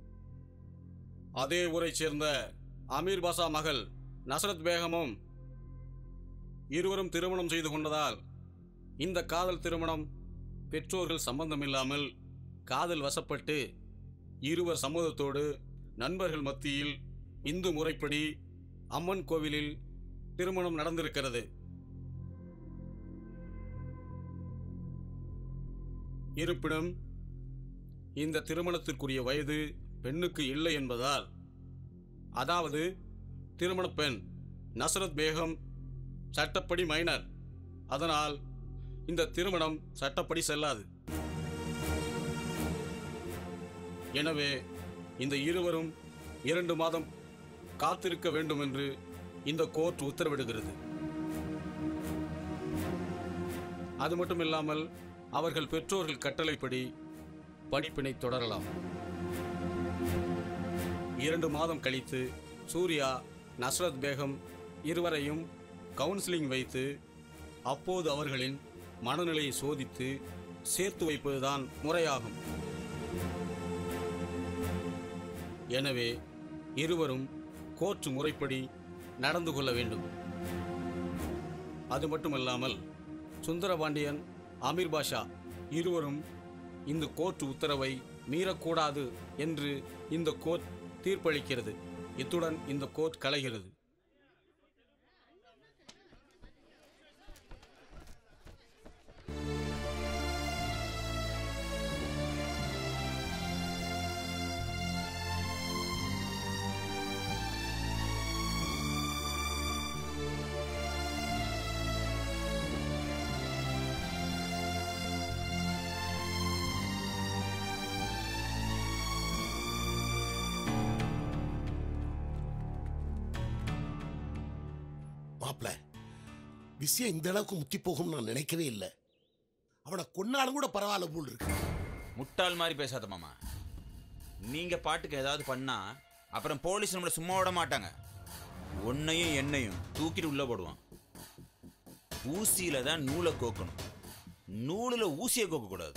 அதே ஊரைச் சேர்ந்த அமீர் பாஷா மகள் நசரத் பேகமும் இருவரும் திருமணம் செய்து கொண்டதால் இந்த காதல் திருமணம் பெற்றோர்கள் சம்பந்தமில்லாமல் காதல் வசப்பட்டு இருவர் சம்மதத்தோடு நண்பர்கள் மத்தியில் இந்து முறைப்படி அம்மன் கோவிலில் திருமணம் நடந்திருக்கிறது இருப்பினும் இந்த திருமணத்திற்குரிய வயது பெண்ணுக்கு இல்லை என்பதால் அதாவது திருமண பெண் நசரத் பேகம் சட்டப்படி மைனர் அதனால் இந்த திருமணம் சட்டப்படி செல்லாது எனவே இந்த இருவரும் இரண்டு மாதம் காத்திருக்க வேண்டும் என்று இந்த கோர்ட் உத்தரவிடுகிறது அது மட்டும் இல்லாமல் அவர்கள் பெற்றோர்கள் கட்டளைப்படி படிப்பினை தொடரலாம் இரண்டு மாதம் கழித்து சூர்யா நஸ்ரத் பேகம் இருவரையும் கவுன்சிலிங் வைத்து அப்போது அவர்களின் மனநிலையை சோதித்து சேர்த்து வைப்பதுதான் முறையாகும் எனவே இருவரும் கோர்ட் முறைப்படி நடந்து கொள்ள வேண்டும் அது மட்டுமல்லாமல் சுந்தரபாண்டியன் அமீர் பாஷா இருவரும் இந்த கோர்ட் உத்தரவை மீறக்கூடாது என்று இந்த கோர்ட் தீர்ப்பளிக்கிறது இத்துடன் இந்த கோர்ட் கலைகிறது மாப்பிள விஷயம் இந்த அளவுக்கு முத்தி போகும் நான் நினைக்கவே இல்லை அவனை கொன்னாலும் கூட பரவாயில்ல போல் இருக்கு முட்டாள் மாதிரி பேசாத மாமா நீங்க பாட்டுக்கு ஏதாவது பண்ணா அப்புறம் போலீஸ் நம்மளை சும்மா விட மாட்டாங்க உன்னையும் என்னையும் தூக்கிட்டு உள்ள போடுவான் ஊசியில தான் நூலை கோக்கணும் நூலில் ஊசியை கோக்க கூடாது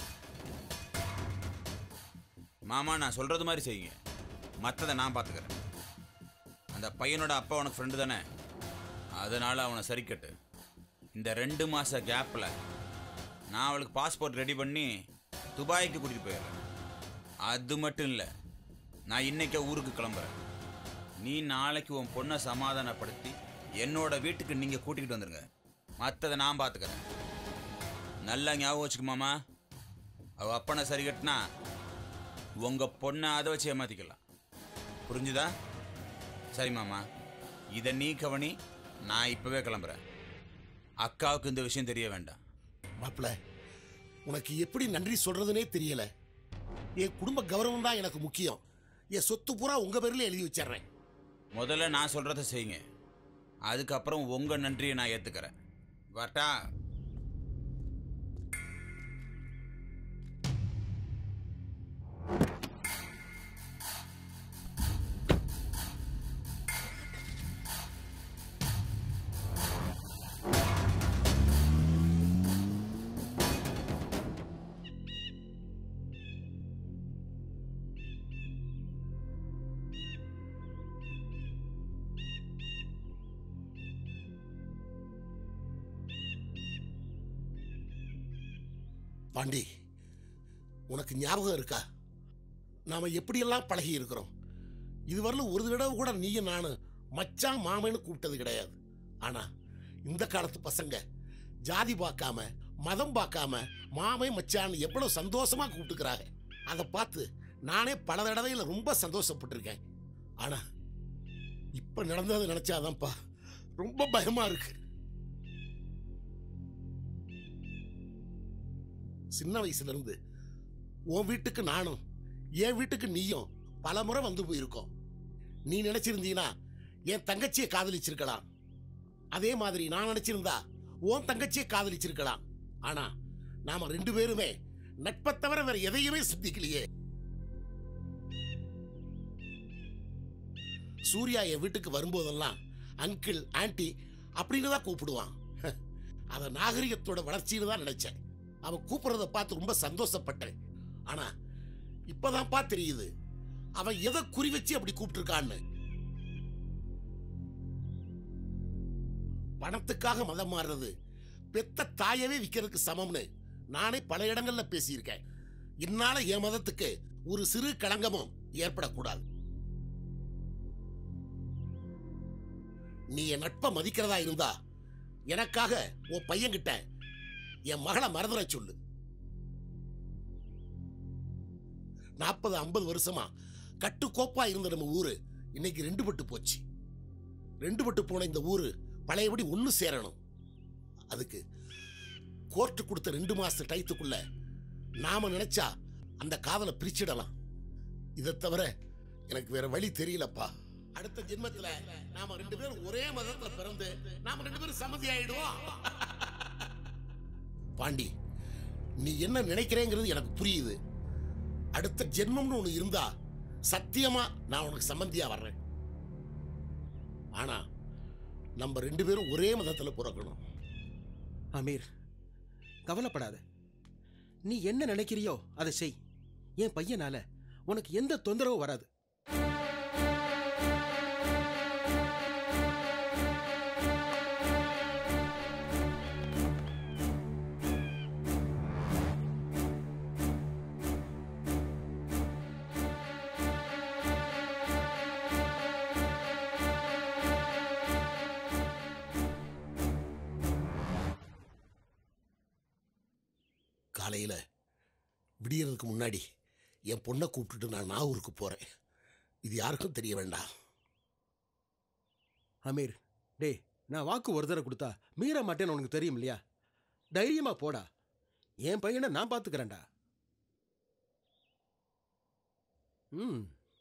மாமா நான் சொல்றது மாதிரி செய்யுங்க மற்றதை நான் பார்த்துக்கிறேன் அந்த பையனோட அப்பா உனக்கு ஃப்ரெண்டு தானே அதனால அவனை சரி கட்டு இந்த ரெண்டு மாச கேப்ல நான் அவளுக்கு பாஸ்போர்ட் ரெடி பண்ணி துபாய்க்கு கூட்டிட்டு போயிடுறேன் அது மட்டும் இல்லை நான் இன்னைக்கே ஊருக்கு கிளம்புறேன் நீ நாளைக்கு உன் பொண்ணை சமாதானப்படுத்தி என்னோட வீட்டுக்கு நீங்க கூட்டிகிட்டு வந்துருங்க மற்றதை நான் பார்த்துக்கிறேன் நல்லா ஞாபகம் வச்சுக்க மாமா அவ அப்பனை சரி கட்டினா உங்க பொண்ணை அதை வச்சு ஏமாத்திக்கலாம் புரிஞ்சுதா சரி மாமா இதை நீ கவனி நான் இப்பவே கிளம்புறேன் அக்காவுக்கு இந்த விஷயம் தெரிய வேண்டாம் மாப்பிள உனக்கு எப்படி நன்றி சொல்றதுனே தெரியல என் குடும்ப கௌரவம் தான் எனக்கு முக்கியம் என் சொத்து பூரா உங்க பேர்ல எழுதி வச்சிடுறேன் முதல்ல நான் சொல்றத செய்யுங்க அதுக்கப்புறம் உங்க நன்றியை நான் ஏத்துக்கிறேன் வரட்டா பாண்டி உனக்கு ஞாபகம் இருக்கா நாம எப்படியெல்லாம் பழகி இருக்கிறோம் இதுவரையிலும் ஒரு தடவை கூட நீயும் நானும் மச்சான் மாமன்னு கூப்பிட்டது கிடையாது ஆனா இந்த காலத்து பசங்க ஜாதி பார்க்காம மதம் பார்க்காம மாமே மச்சான் எவ்வளவு சந்தோஷமா கூப்பிட்டுக்கிறாங்க அதை பார்த்து நானே பல தடவையில் ரொம்ப சந்தோஷப்பட்டிருக்கேன் ஆனா இப்ப நடந்ததை நினைச்சாதான்ப்பா ரொம்ப பயமா இருக்கு சின்ன வயசுல இருந்து உன் வீட்டுக்கு நானும் என் வீட்டுக்கு நீயும் பல முறை வந்து போயிருக்கோம் நீ நினைச்சிருந்தீனா என் தங்கச்சியை காதலிச்சிருக்கலாம் அதே மாதிரி நான் நினைச்சிருந்தா உன் தங்கச்சியை காதலிச்சிருக்கலாம் ஆனா நாம ரெண்டு பேருமே நட்பை தவிர வேற எதையுமே சிந்திக்கலையே சூர்யா என் வீட்டுக்கு வரும்போதெல்லாம் அங்கிள் ஆன்ட்டி அப்படின்னு தான் கூப்பிடுவான் அதை நாகரிகத்தோட வளர்ச்சின்னு தான் நினைச்சேன் அவன் கூப்பிடுறத பார்த்து ரொம்ப சந்தோஷப்பட்டேன் ஆனா இப்பதான்ப்பா தெரியுது அவன் எதை குறி வச்சு அப்படி கூப்பிட்டுருக்கான்னு பணத்துக்காக மதம் மாறுறது பெத்த தாயவே விற்கிறதுக்கு சமம்னு நானே பல இடங்கள்ல பேசியிருக்கேன் என்னால என் மதத்துக்கு ஒரு சிறு களங்கமும் ஏற்படக்கூடாது நீ என் நட்பை மதிக்கிறதா இருந்தா எனக்காக உன் பையன்கிட்ட என் மகளை மறந்துட சொல்லு நாற்பது ஐம்பது வருஷமா கட்டுக்கோப்பா இருந்த நம்ம ஊரு இன்னைக்கு ரெண்டு பட்டு போச்சு ரெண்டு பட்டு போன இந்த ஊரு பழையபடி ஒன்று சேரணும் அதுக்கு கோர்ட்டு கொடுத்த ரெண்டு மாச டயத்துக்குள்ள நாம நினைச்சா அந்த காதலை பிரிச்சிடலாம் இதை தவிர எனக்கு வேற வழி தெரியலப்பா அடுத்த ஜென்மத்துல நாம ரெண்டு பேரும் ஒரே மதத்துல பிறந்து நாம ரெண்டு பேரும் சம்மதி ஆயிடுவோம் பாண்டி நீ என்ன நினைக்கிறேங்கிறது எனக்கு புரியுது அடுத்த ஜென்மம்னு ஒண்ணு இருந்தா சத்தியமா நான் உனக்கு சம்மந்தியா வர்றேன் ஆனா நம்ம ரெண்டு பேரும் ஒரே மதத்துல பிறக்கணும் அமீர் கவலைப்படாத நீ என்ன நினைக்கிறியோ அதை செய் என் பையனால உனக்கு எந்த தொந்தரவும் வராது காலையில் விடியறதுக்கு முன்னாடி என் பொண்ணை கூப்பிட்டுட்டு நான் நாகூருக்கு போகிறேன் இது யாருக்கும் தெரிய வேண்டாம் அமீர் டேய் நான் வாக்கு ஒரு தடவை கொடுத்தா மீற மாட்டேன்னு உனக்கு தெரியும் இல்லையா தைரியமா போடா என் பையனை நான் பார்த்துக்கிறேன்டா ம்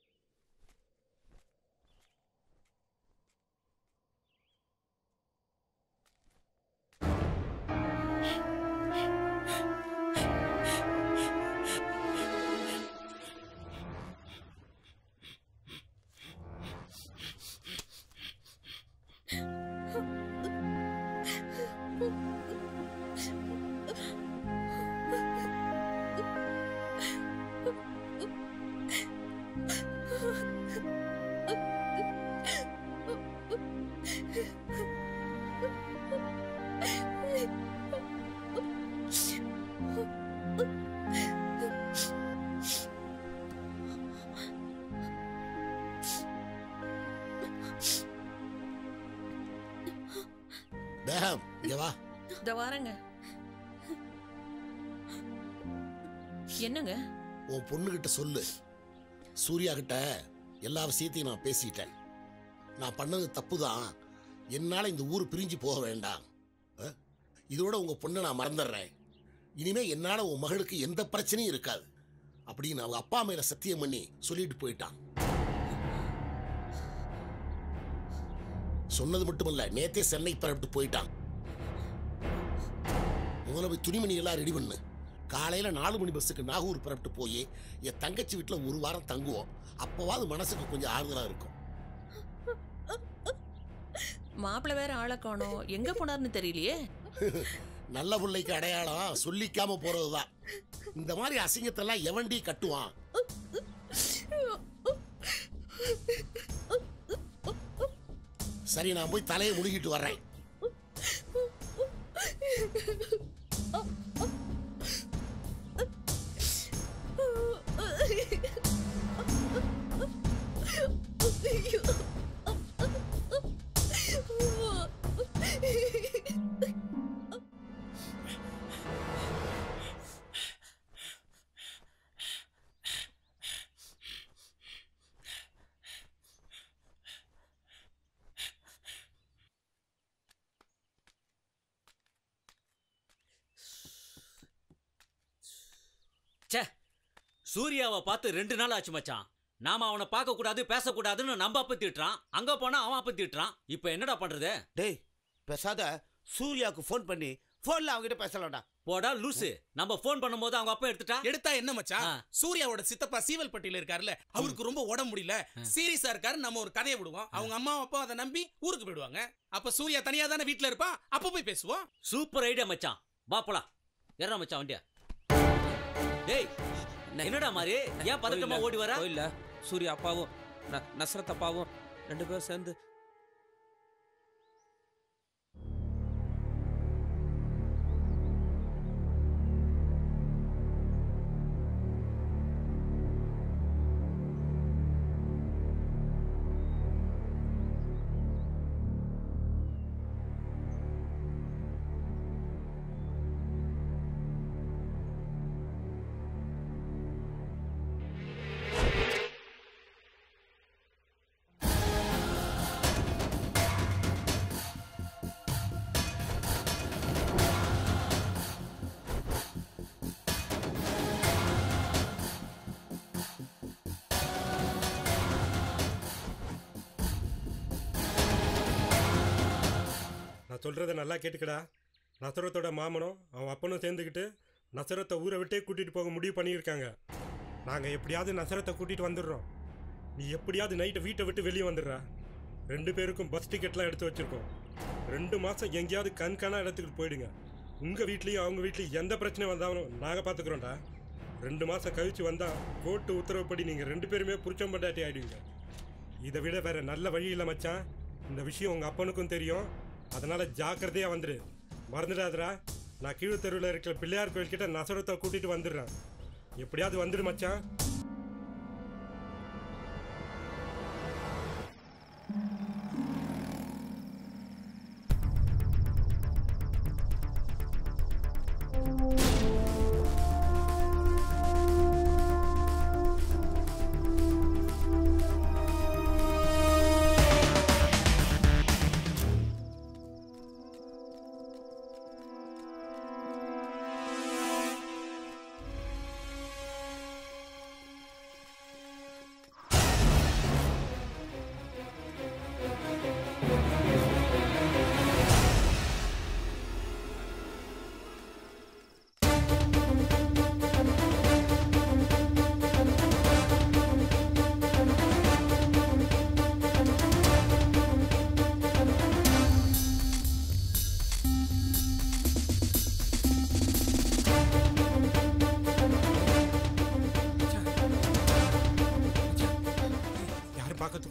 பேகம் இங்க வா இந்த வாரங்க என்னங்க உன் பொண்ணுகிட்ட சொல்லு சூர்யா கிட்ட எல்லா விஷயத்தையும் நான் பேசிட்டேன் நான் பண்ணது தப்பு தான் என்னால் இந்த ஊர் பிரிஞ்சு போக வேண்டாம் அஹ்? இதோட உங்க பொண்ணை நான் மறந்துடுறேன் இனிமே என்னால் உன் மகளுக்கு எந்த பிரச்சனையும் இருக்காது அப்படின்னு அவங்க அப்பா மேல சத்தியம் பண்ணி சொல்லிட்டு போயிட்டான் சொன்னது மட்டுமல்ல நேத்தே சென்னை பரப்பிட்டு போயிட்டான் முதல்ல போய் துணிமணி எல்லாம் ரெடி பண்ணு காலையில நாலு மணி பஸ்ஸுக்கு நாகூர் புறப்பட்டு போய் என் தங்கச்சி வீட்டில் ஒரு வாரம் தங்குவோம் அப்போவாது மனசுக்கு கொஞ்சம் ஆறுதலா இருக்கும் மாப்பிள்ளை வேற ஆளை காணோம் எங்க போனார்னு தெரியலையே நல்ல பிள்ளைக்கு அடையாளம் சொல்லிக்காம போறதுதான் இந்த மாதிரி அசிங்கத்தெல்லாம் எவன்டி கட்டுவான் சரி நான் போய் தலையை முழுகிட்டு வர்றேன் ச்சே சூர்யாவை பார்த்து ரெண்டு நாள் ஆச்சு மச்சான் நாம அவனை பார்க்க கூடாது பேசக்கூடாதுன்னு நம்ம அப்ப திட்டுறான் அங்க போனா அவன் அப்ப திட்டுறான் இப்போ என்னடா பண்றது டேய் பேசாத சூர்யாவுக்கு ஃபோன் பண்ணி ஃபோன்ல அவங்ககிட்ட பேசலாம்டா போடா லூசு நம்ம ஃபோன் பண்ணும்போது அவங்க அப்பா எடுத்துட்டா எடுத்தா என்ன மச்சான் சூர்யாவோட சித்தப்பா சீவல்பட்டியில இருக்காருல்ல அவருக்கு ரொம்ப உடம்பு முடியல சீரியஸா இருக்காரு நம்ம ஒரு கதையை விடுவோம் அவங்க அம்மா அப்பா அதை நம்பி ஊருக்கு போயிடுவாங்க அப்ப சூர்யா தனியா தானே வீட்ல இருப்பா அப்ப போய் பேசுவோம் சூப்பர் ஐடியா மச்சான் வா போலாம் ஏறா மச்சான் வண்டியா டேய் என்னடா மாதிரி ஏன் பதட்டமா ஓடி வர இல்ல சூர்யா அப்பாவும் ந- நஸ்ரத் அப்பாவும் ரெண்டு பேரும் சேர்ந்து நான் சொல்கிறத நல்லா கேட்டுக்கடா நசரத்தோட மாமனும் அவன் அப்பனும் சேர்ந்துக்கிட்டு நசரத்தை ஊரை விட்டே கூட்டிகிட்டு போக முடிவு பண்ணியிருக்காங்க நாங்கள் எப்படியாவது நசரத்தை கூட்டிகிட்டு வந்துடுறோம் நீ எப்படியாவது நைட்டை வீட்டை விட்டு வெளியே வந்துடுறா ரெண்டு பேருக்கும் பஸ் டிக்கெட்லாம் எடுத்து வச்சுருக்கோம் ரெண்டு மாதம் எங்கேயாவது கண்காணா இடத்துக்கு போயிடுங்க உங்கள் வீட்லேயும் அவங்க வீட்லேயும் எந்த பிரச்சனை வந்தாலும் நாங்கள் பார்த்துக்குறோம்டா ரெண்டு மாதம் கழிச்சு வந்தால் கோர்ட்டு உத்தரவுப்படி நீங்கள் ரெண்டு பேருமே புருஷம் பண்டாட்டி ஆயிடுவீங்க இதை விட வேற நல்ல வழி இல்லை மச்சான் இந்த விஷயம் உங்கள் அப்பனுக்கும் தெரியும் அதனால ஜாக்கிரதையா வந்துரு மறந்துடாதடா நான் கீழ் தெருவில் இருக்கிற பிள்ளையார் கோயில் கிட்ட நசரத்தை கூட்டிட்டு வந்துடுறேன் எப்படியாவது வந்துடு மச்சான்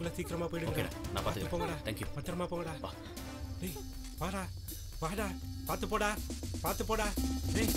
அதுக்குள்ள சீக்கிரமா போயிடுங்க நான் பார்த்துக்கிறேன். போங்கடா Thank you. பத்திரமா போங்கடா டேய் வாடா வாடா பார்த்து போடா பார்த்து போடா டேய்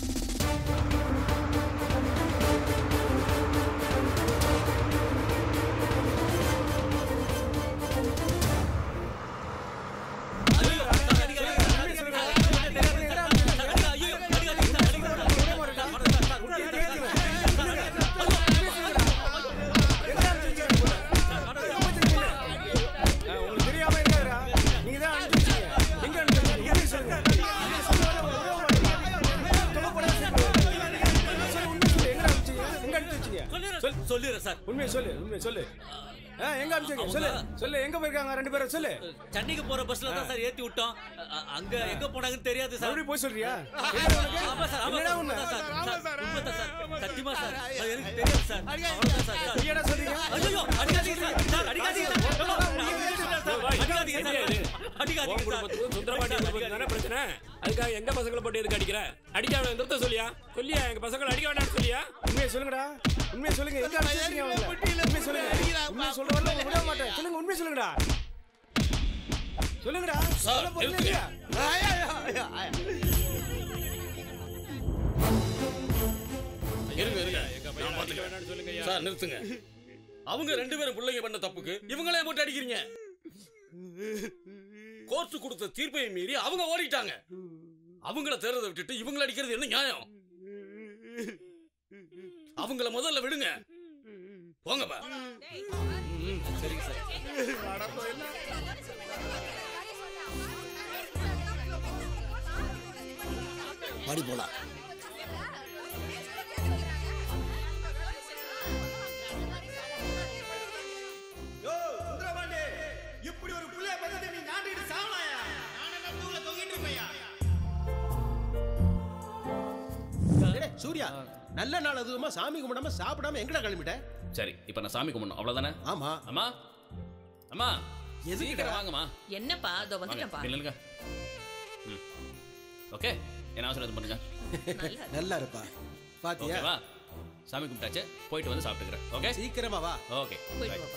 உங்களுக்கு தெரியாம இருக்காதுடா நீங்க தான் அனுப்பிச்சீங்க எங்க அனுப்பிச்சீங்க உண்மையை சொல்லுங்க உண்மையை சொல்லுங்க. விட மாட்டேன். தொலைபேசி சொல்லு, சொல்லு, உண்மையை சொல்லு. எங்க அனுப்பிச்சீங்க எங்க அனுப்பிச்சீங்க சொல் சொல்லிடுறேன் சார் உண்மையை சொல்லு உண்மையை சொல்லு ஆ, எங்க அனுப்பிச்சீங்க சொல்லு சொல்லு எங்க போயிருக்காங்க ரெண்டு பேரும் சொல்லு சென்னைக்கு போற பஸ்ல தான் சார் ஏத்தி விட்டோம் அ- அ- அங்க எங்க போனாங்கன்னு தெரியாது சார் மறுபடியும் போய் சொல்றியா ஆமா சார் ஆமா என்னடா சார் உண்மை? உண்மைதான் சார். சார், உண்மைதான் சார் சத்தியமா சார் அது எனக்கு தெரியாது சார் அவ்வளவுதான் சார் சார். நீ என்ன சொல்றீங்க? ஐயோ அடிக்காதீங்க சார் சார் அடிக்காதீங்க சார் அடிக்காதீங்க சார் அடிக்காதீங்க உன் குடும்பத்துக்கும் சுந்தரபாண்டி குடும்பத்துக்கும் தானே பிரச்சனை அதுக்காக எங்க பசங்களை போட்டு எதுக்கு அடிக்கிற அடிக்க அவனை நிறுத்த சொல்லியா சொல்லியா எங்க பசங்களை அடிக்க வேண்டாம்னு சொல்லியா உண்மையை சொல்லுங்கடா உண்மையை சொல்லுங்க எங்க அனுப்பிச்சீங்க அவங்கள உண்மையை சொல்லுங்க உண்மையை சொல்ற வரல உங்களை விட மாட்டேன் சொல்லுங்க உண்மையை சொல்லுங்கடா சொல்லுங்கடா சொல்ல போறீங்க இல்லையா? இருங்க இருங்க நான் பாத்துக்கிறேன். சார் நிறுத்துங்க அவங்க ரெண்டு பேரும் பிள்ளைங்க பண்ண தப்புக்கு இவங்களே போட்டு அடிக்கிறீங்க கோர்ட் கொடுத்த தீர்ப்பை மீறி அவங்க ஓடிட்டாங்க அவங்கள தேர்றதை விட்டுட்டு இவங்கள அடிக்கிறது என்ன நியாயம் அவங்கள முதல்ல விடுங்க போங்கப்பா சரிங்க சார் பாடி போலாம் யோ சுந்தரபாண்டி இப்படி ஒரு புள்ளைய பத்தி நீ நாட்டிட்டு சாவலாயா நான் என்ன தூள தொங்கிட்டு இருப்பையா டேய், சூர்யா நல்ல நாள் அதுவுமா சாமி கும்பிடாம சாப்பிடாம எங்கடா கிளம்பிட்ட சரி இப்போ நான் சாமி கும்பிடணும் அவ்வளவுதானே ஆமா அம்மா அம்மா சீக்கிரம் வாங்கம்மா என்னப்பா அதோ வாங்க வந்துட்டேன்ப்பா நில்லுங்க ம் ஓகே என்ன ஆசீர்வாதம் பண்ணுங்க நல்லா இருப்பா பாத்தியா ஓகேவா சாமி கும்பிட்டாச்சு போயிட்டு வந்து சாப்பிட்டுக்கிறேன் ஓகே சீக்கிரமா வா ஓகே போயிட்டு bye. வாப்பா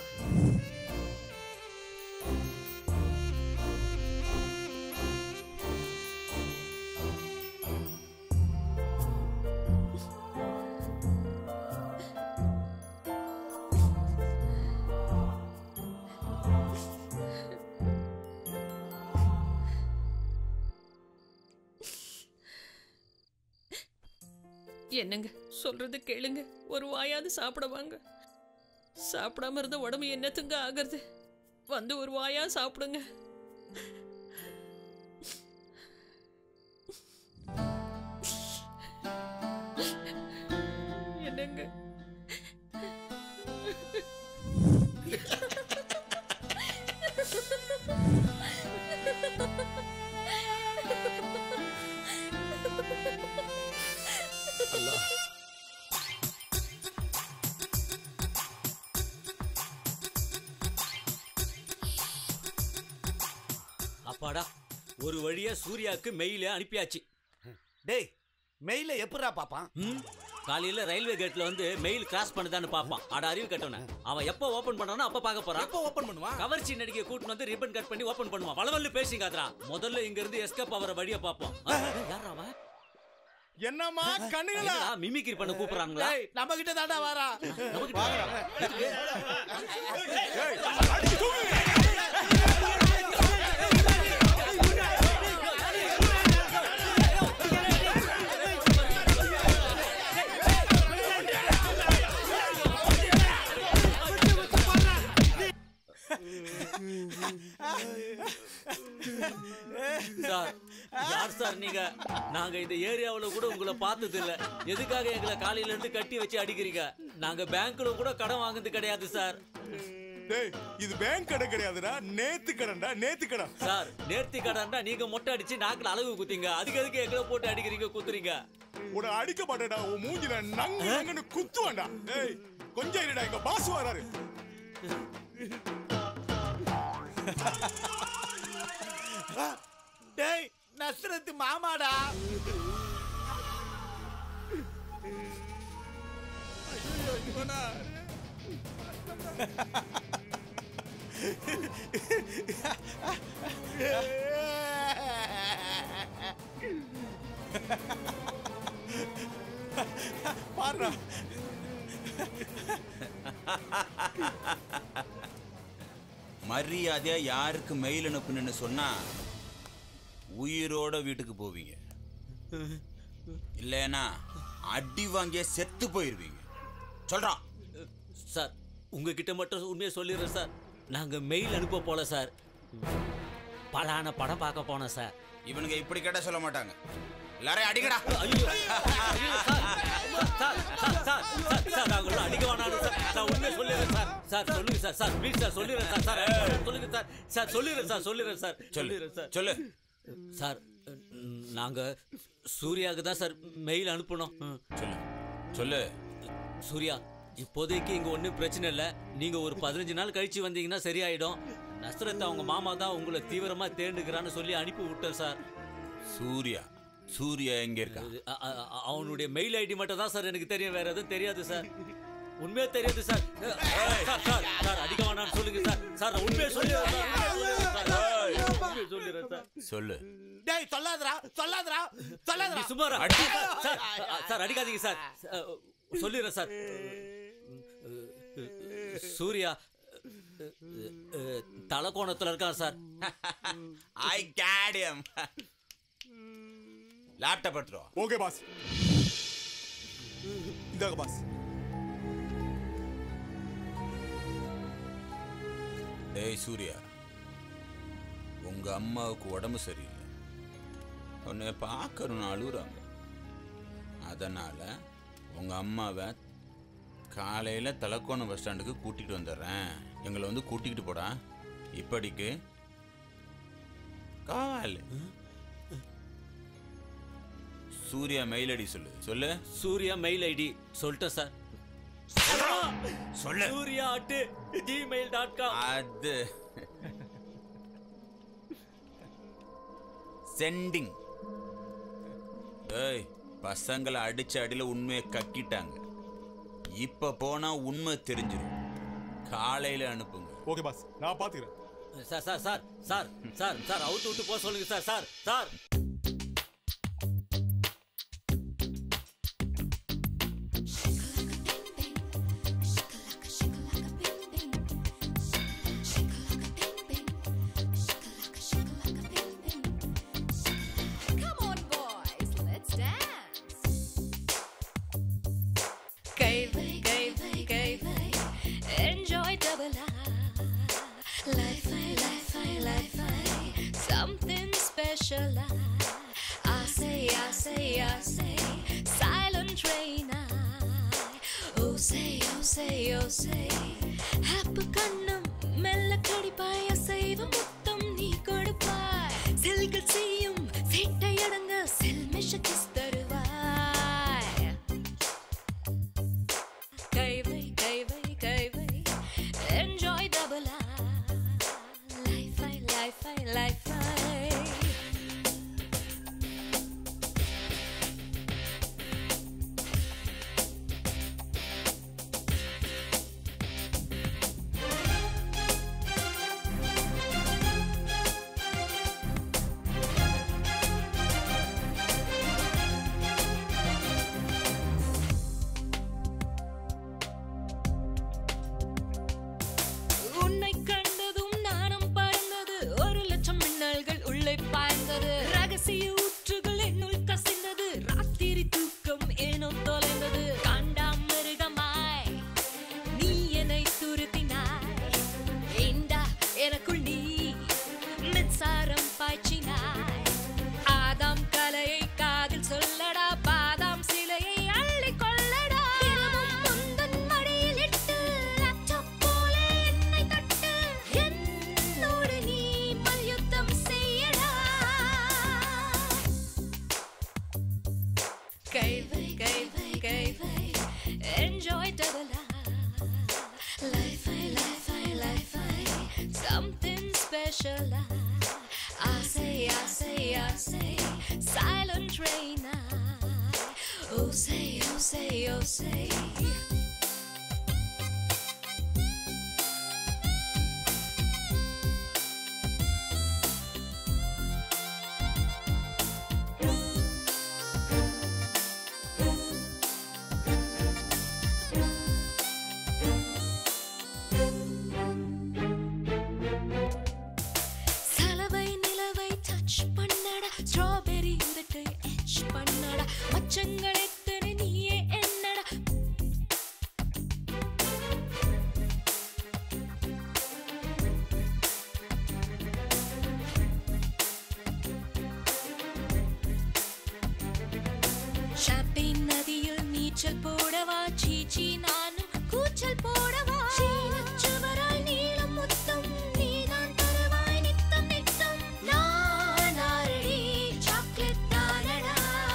என்னங்க சொல்றது கேளுங்க ஒரு வாயாவது சாப்பிட வாங்க சாப்பிடாம இருந்த உடம்பு என்னத்துங்க ஆகுறது வந்து ஒரு வாயா சாப்பிடுங்க என்னங்க அப்பாடா ஒரு வழியா சூர்யாவுக்கு மெயில அனுப்பியாச்சு டேய் மெயில எப்படிடா பாப்பான் ம் காலையில ரயில்வே கேட்ல வந்து மெயில் கிராஸ் பண்ணுதான்னு பாப்பான் அட அறிவு கட்டவன அவன் எப்போ ஓபன் பண்ணானோ அப்ப பார்க்க போறான் எப்போ ஓபன் பண்ணுவான் கவர்ச்சி நடிகை கூட்டு வந்து ரிப்பன் கட் பண்ணி ஓபன் பண்ணுவான் வளவல்லு பேசிங்காதரா முதல்ல இங்க இருந்து எஸ்கேப் ஆவற வழிய பாப்போம் யாரா அவன் என்னம்மா கண்ணுகளா என்னடா, மிமிக்ரி பண்ண கூப்பிடுறாங்களா டேய் நம்ம கிட்ட தாண்டா வாரா சார் யார் சார் நீங்க நாங்க இந்த ஏரியாவுல கூட உங்களை பார்த்தது இல்ல எதுக்காக எங்களை காலையில இருந்து கட்டி வச்சு அடிக்கிறீங்க நாங்க பேங்க்ல கூட கடன் வாங்குறது கிடையாது சார் டேய் இது பேங்க் கடை கிடையாதுடா நேத்து கடன்டா நேத்து கடை சார் நேர்த்தி கடன்டா நீங்க மொட்டை அடிச்சு நாக்குல அழகு குத்திங்க அதுக்கு எதுக்கு எங்களை போட்டு அடிக்கிறீங்க குத்துறீங்க உன அடிக்க மாட்டேடா உன் மூஞ்சில நங்கு நங்குன்னு குத்துவான்டா டேய் கொஞ்சம் இருடா எங்க பாஸ் வராரு டேய் நஸ்ரத்து மாமாடா பாருடா மரியாதையா யாருக்கு மெயில் அனுப்புன்னு சொன்னா உயிரோட வீட்டுக்கு போவீங்க இல்லைன்னா அடி வாங்கிய செத்து போயிருவீங்க சொல்றான் சார் உங்ககிட்ட மட்டும் உண்மையை சொல்லிடுறேன் சார் நாங்க மெயில் அனுப்ப போல சார் பலான படம் பார்க்க போனோம் சார் இவனுங்க இப்படி கேட்ட சொல்ல மாட்டாங்க எல்லாரையும் அடிக்கடா sir sir sir sir sir நான் உங்களை அடிக்க வேணாம் சார் நான் உண்மையை சொல்லிடுறேன் சார் சார் சொல்லுங்க சார் சார் ப்ளீஸ் சார் சொல்லிடுறேன் சார் சார் சொல்லுங்க சார் சார் சொல்லிடுறேன் சார் சொல்லிடுறேன் சார் சொல்லிடுறேன் சார் சொல்லு சார் ம், நாங்க சூர்யாவுக்கு தான் சார் மெயில் அனுப்பணும் சொல்லு சொல்லு சூர்யா இப்போதைக்கு இங்க ஒன்றும் பிரச்சனை இல்லை நீங்க ஒரு பதினஞ்சு நாள் கழிச்சு வந்தீங்கன்னா சரியாயிடும் நஸ்ரத் அவங்க மாமா தான் உங்களை தீவிரமா தேர்ந்துக்கிறான்னு சொல்லி அனுப்பி விட்டேன் சார் சூர்யா சூர்யா எங்க இருக்கான் அ- அ- அ- அவனுடைய மெயில் ஐடி மட்டும் தான் சார் எனக்கு தெரியும் வேற எதுவும் தெரியாது சார் உண்மையா தெரியாது சார் சார் சார் சார் அடிக்க வேணாம்னு சொல்லுங்க சார் சார் நான் உண்மையை சொல்லிடுறேன் சார் உண்மையை சொல்லிடுறேன் சார் சொல்லு டேய் சொல்லாதடா சொல்லாதடா சொல்லாதடா நீ சும்மாரா சார் சார் அடிக்காதீங்க சார் அஹ், சொல்லிடுறேன் சார் சூர்யா அஹ், தலக்கோணத்துல இருக்கான் சார் ஐ கேடியம் லேப்டாப் எடுத்துருவா ஓகே பாஸ் இந்தாங்க பாஸ் டேய் சூர்யா உங்க அம்மாவுக்கு உடம்பு சரியில்லை உன்னை பார்க்கணும்னு அழுகுறாங்க அதனால உங்க அம்மாவை காலையில தலக்கோணம் பஸ் ஸ்டாண்டுக்கு கூட்டிட்டு வந்துடுறேன் எங்களை வந்து கூட்டிக்கிட்டு போடா இப்படிக்கு காவால் சூர்யா மெயில் ஐடி சொல்லு சொல்லு சூர்யா மெயில் ஐடி சொல்லிட்டேன் சார் சொல்லு Surya at Gmail dot com அது சென்டிங் ஏய் பசங்களை அடிச்ச அடியில உண்மையை கக்கிட்டாங்க இப்ப போனா உண்மை தெரிஞ்சிடும் காலையில அனுப்புங்க ஓகே பாஸ் நான் பாத்துக்கிறேன் sir sir sir sir sir sir அவுத்து விட்டு போக சொல்லுங்க sir sir sir Come on, boys, let's dance. கைவை கைவை கைவை enjoy double R. Life I life I life I something special I I say I say I say silent train I oh say oh say oh say happy கண்ணம் மெல்ல கடிப்பாய் அசைவ முத்தம் நீ கொடுப்பாய் செல்கள் செய்யும் சேட்டை அடங்க செல்மிஷ கிஸ் தருவாய் கைவை கைவை கைவை enjoy double life I life I life I உன்னை கண்டதும் நாணம் பறந்தது ஒரு லட்சம் மின்னல்கள் உள்ளே பாய்ந்தது ரகசிய ஊற்றுகள் என்னுள் கசிந்தது ராத்திரி தூக்கம் ஏனோ தொலைந்தது காண்டாம் மிருகமாய் நீ என்னை துருத்தினாய் இந்தா எனக்குள் நீ மின்சாரம் பாய்ச்சினாய் ஆதாம் கலையை காதில் சொல்லடா பாதாம் சிலையை அள்ளி கொள்ளடா தினமும் முந்தன் மடியில் இட்டு லேப்டாப் போல என்னை தட்டு என்னோடு நீ மல்யுத்தம் செய்யடா கைவை கைவை கைவை enjoy double life I life I life I something special ஆசை ஆசை ஆசை silent rain oh say oh say oh say கூச்சல் போடவா சீச்சி நானும் கூச்சல் போடவா சீனச்சுவரால் நீளம் முத்தம் நீதான் தருவாய் நித்தம் நித்தம் நான் ஆரடி சாக்லேட் தானடா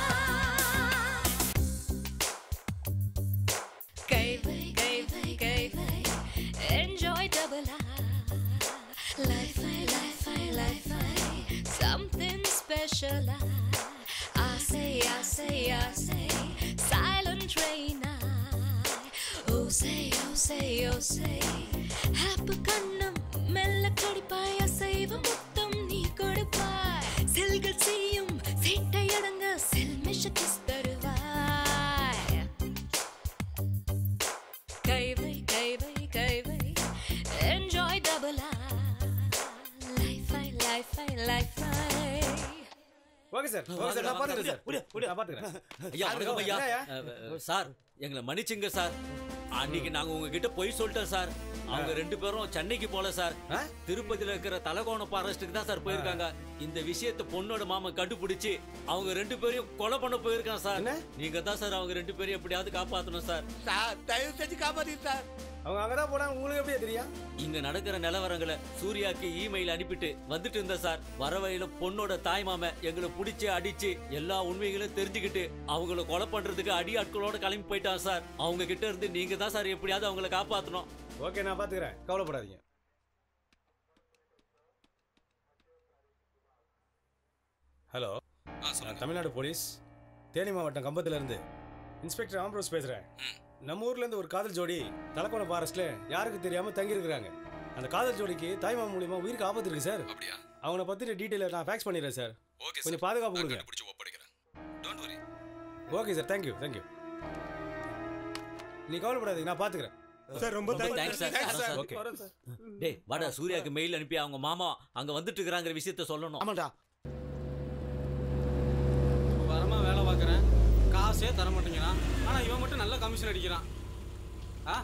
கை வை கை வை கை வை enjoy double I life I life I life I something special I I say I say I say silent rain I oh say oh say oh say happy கண்ணம் மெல்ல கடிப்பாய் அசைவ முத்தம் நீ கொடுப்பாய் செல்கள் செய்யும் சேட்டை அடங்க செல்மிஷ கிஸ் தருவாய் கை வை கை வை கை வை enjoy double I life I life I life I okay sir okay sir நான் பாத்துக்கிறேன் சார் நான் பாத்துக்கிறேன் ஐயா வணக்கம் ஐயா அஹ், அஹ், சார் எங்களை மன்னிச்சுங்க சார் அன்னைக்கு நாங்க உங்ககிட்ட பொய் சொல்லிட்டோம் சார் அவங்க ரெண்டு பேரும் சென்னைக்கு போல சார் திருப்பதியில இருக்கிற தலகோண ஃபாரஸ்ட்டுக்கு தான் சார் போயிருக்காங்க இந்த விஷயத்தை பொண்ணோட மாமன் கண்டுபிடிச்சு அவங்க ரெண்டு பேரையும் கொலை பண்ண போயிருக்கான் சார் நீங்க தான் சார் அவங்க ரெண்டு பேரையும் எப்படியாவது காப்பாத்தணும் சார் சார் தயவு செஞ்சு காப்பாத்தீங்க சார் அவங்க அங்கதான் போனாங்க உங்களுக்கு எப்படி தெரியும் இங்க நடக்கிற நிலவரங்களை சூர்யாக்கு இமெயில் அனுப்பிட்டு வந்துட்டு இருந்த சார் வர வழியில பொண்ணோட தாய் மாம எங்களை பிடிச்சு அடிச்சு எல்லா உண்மைகளையும் தெரிஞ்சுக்கிட்டு அவங்கள கொலை பண்றதுக்கு அடி ஆட்களோட கிளம்பி போயிட்டான் சார் அவங்க கிட்ட இருந்து நீங்க தான் சார் எப்படியாவது அவங்கள காப்பாத்தணும் ஓகே நான் பாத்துக்கிறேன் கவலைப்படாதீங்க ஹலோ நான் தமிழ்நாடு போலீஸ் தேனி மாவட்டம் கம்பத்துல இருந்து இன்ஸ்பெக்டர் ஆம்ப்ரோஸ் பேசுறேன் நம்ம ஊர்ல இருந்து ஒரு காதல் ஜோடி தலக்கோண ஃபாரஸ்ட்ல யாருக்கு தெரியாம தங்கி இருக்கிறாங்க அந்த காதல் ஜோடிக்கு தாய்மா மூலியமா உயிருக்கு ஆபத்து இருக்கு சார் அப்படியா அவங்கள பத்தின டீட்டெயிலை நான் ஃபேக்ஸ் பண்ணிடுறேன் சார் ஓகே கொஞ்சம் பாதுகாப்பு கொடுங்க கண்டுபிடிச்சு ஒப்படைக்கிறேன் don't worry okay sir thank you thank you நீ கவலைப்படாதீங்க நான் பாத்துக்கிறேன் சார், ரொம்ப தேங்க்ஸ் சார் ஓகே டேய் வாடா சூர்யாக்கு மெயில் அனுப்பி அவங்க மாமா அங்க வந்துட்டு இருக்கிறாங்கிற விஷயத்த சொல்லணும் ஆமாடா வரமா வேலை பார்க்குறேன் காசே தர மாட்டேங்கிறான் ஆனால் இவன் மட்டும் நல்ல கமிஷன் அடிக்கிறான் ஆ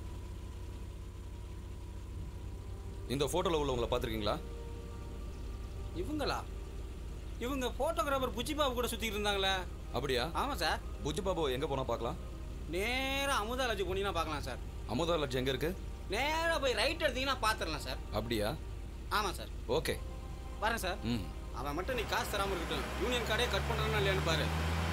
இந்த போட்டோல உள்ளவங்கள பாத்திருக்கீங்களா இவங்களா இவங்க ஃபோட்டோகிராஃபர் புஜி பாபு கூட சுற்றிட்டு இருந்தாங்களே அப்படியா ஆமாம் சார் புஜி பாபு எங்க போனா பார்க்கலாம் நேராக அமுதா லாட்ஜ் போனீங்கன்னா பார்க்கலாம் சார் அமுதா லாட்ஜ் எங்க இருக்கு நேராக போய் ரைட் எடுத்தீங்கன்னா பார்த்துடலாம் சார் அப்படியா ஆமாம் சார் ஓகே வரேன் சார் ம் அவன் மட்டும் நீ காசு தராமல் இருக்கட்டும் யூனியன் கார்டே கட் பண்ணுறானா இல்லையான்னு பாரு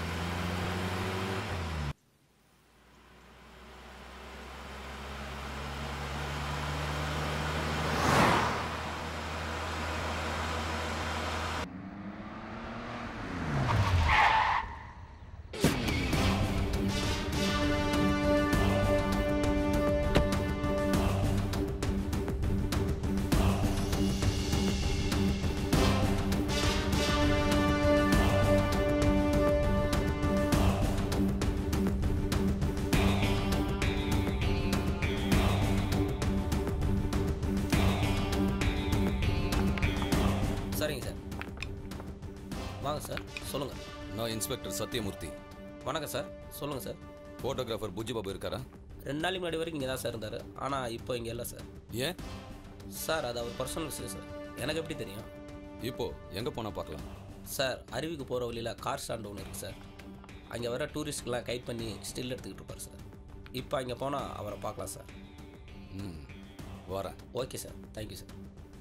சரிங்க சார் வாங்க சார் சொல்லுங்கள் நான் இன்ஸ்பெக்டர் சத்யமூர்த்தி வணக்கம் சார் சொல்லுங்கள் சார் போட்டோகிராஃபர் புஜி பாபு இருக்காரா ரெண்டு நாளைக்கு முன்னாடி வரைக்கும் இங்கே தான் சார் இருந்தார் ஆனால் இப்போ இங்கே இல்லை சார் ஏன் சார் அது அவர் பர்சனல் விஷயம் சார் எனக்கு எப்படி தெரியும் இப்போ எங்க போனா பார்க்கலாம் சார் அருவிக்கு போகிற வழியில் கார் ஸ்டாண்ட் ஒன்று இருக்குது சார் அங்கே வர டூரிஸ்ட்கெலாம் கைட் பண்ணி ஸ்டில் எடுத்துக்கிட்டு இருப்பார் சார் இப்போ அங்கே போனால் அவரை பார்க்கலாம் சார் ம் வரேன் ஓகே சார் தேங்க்யூ சார்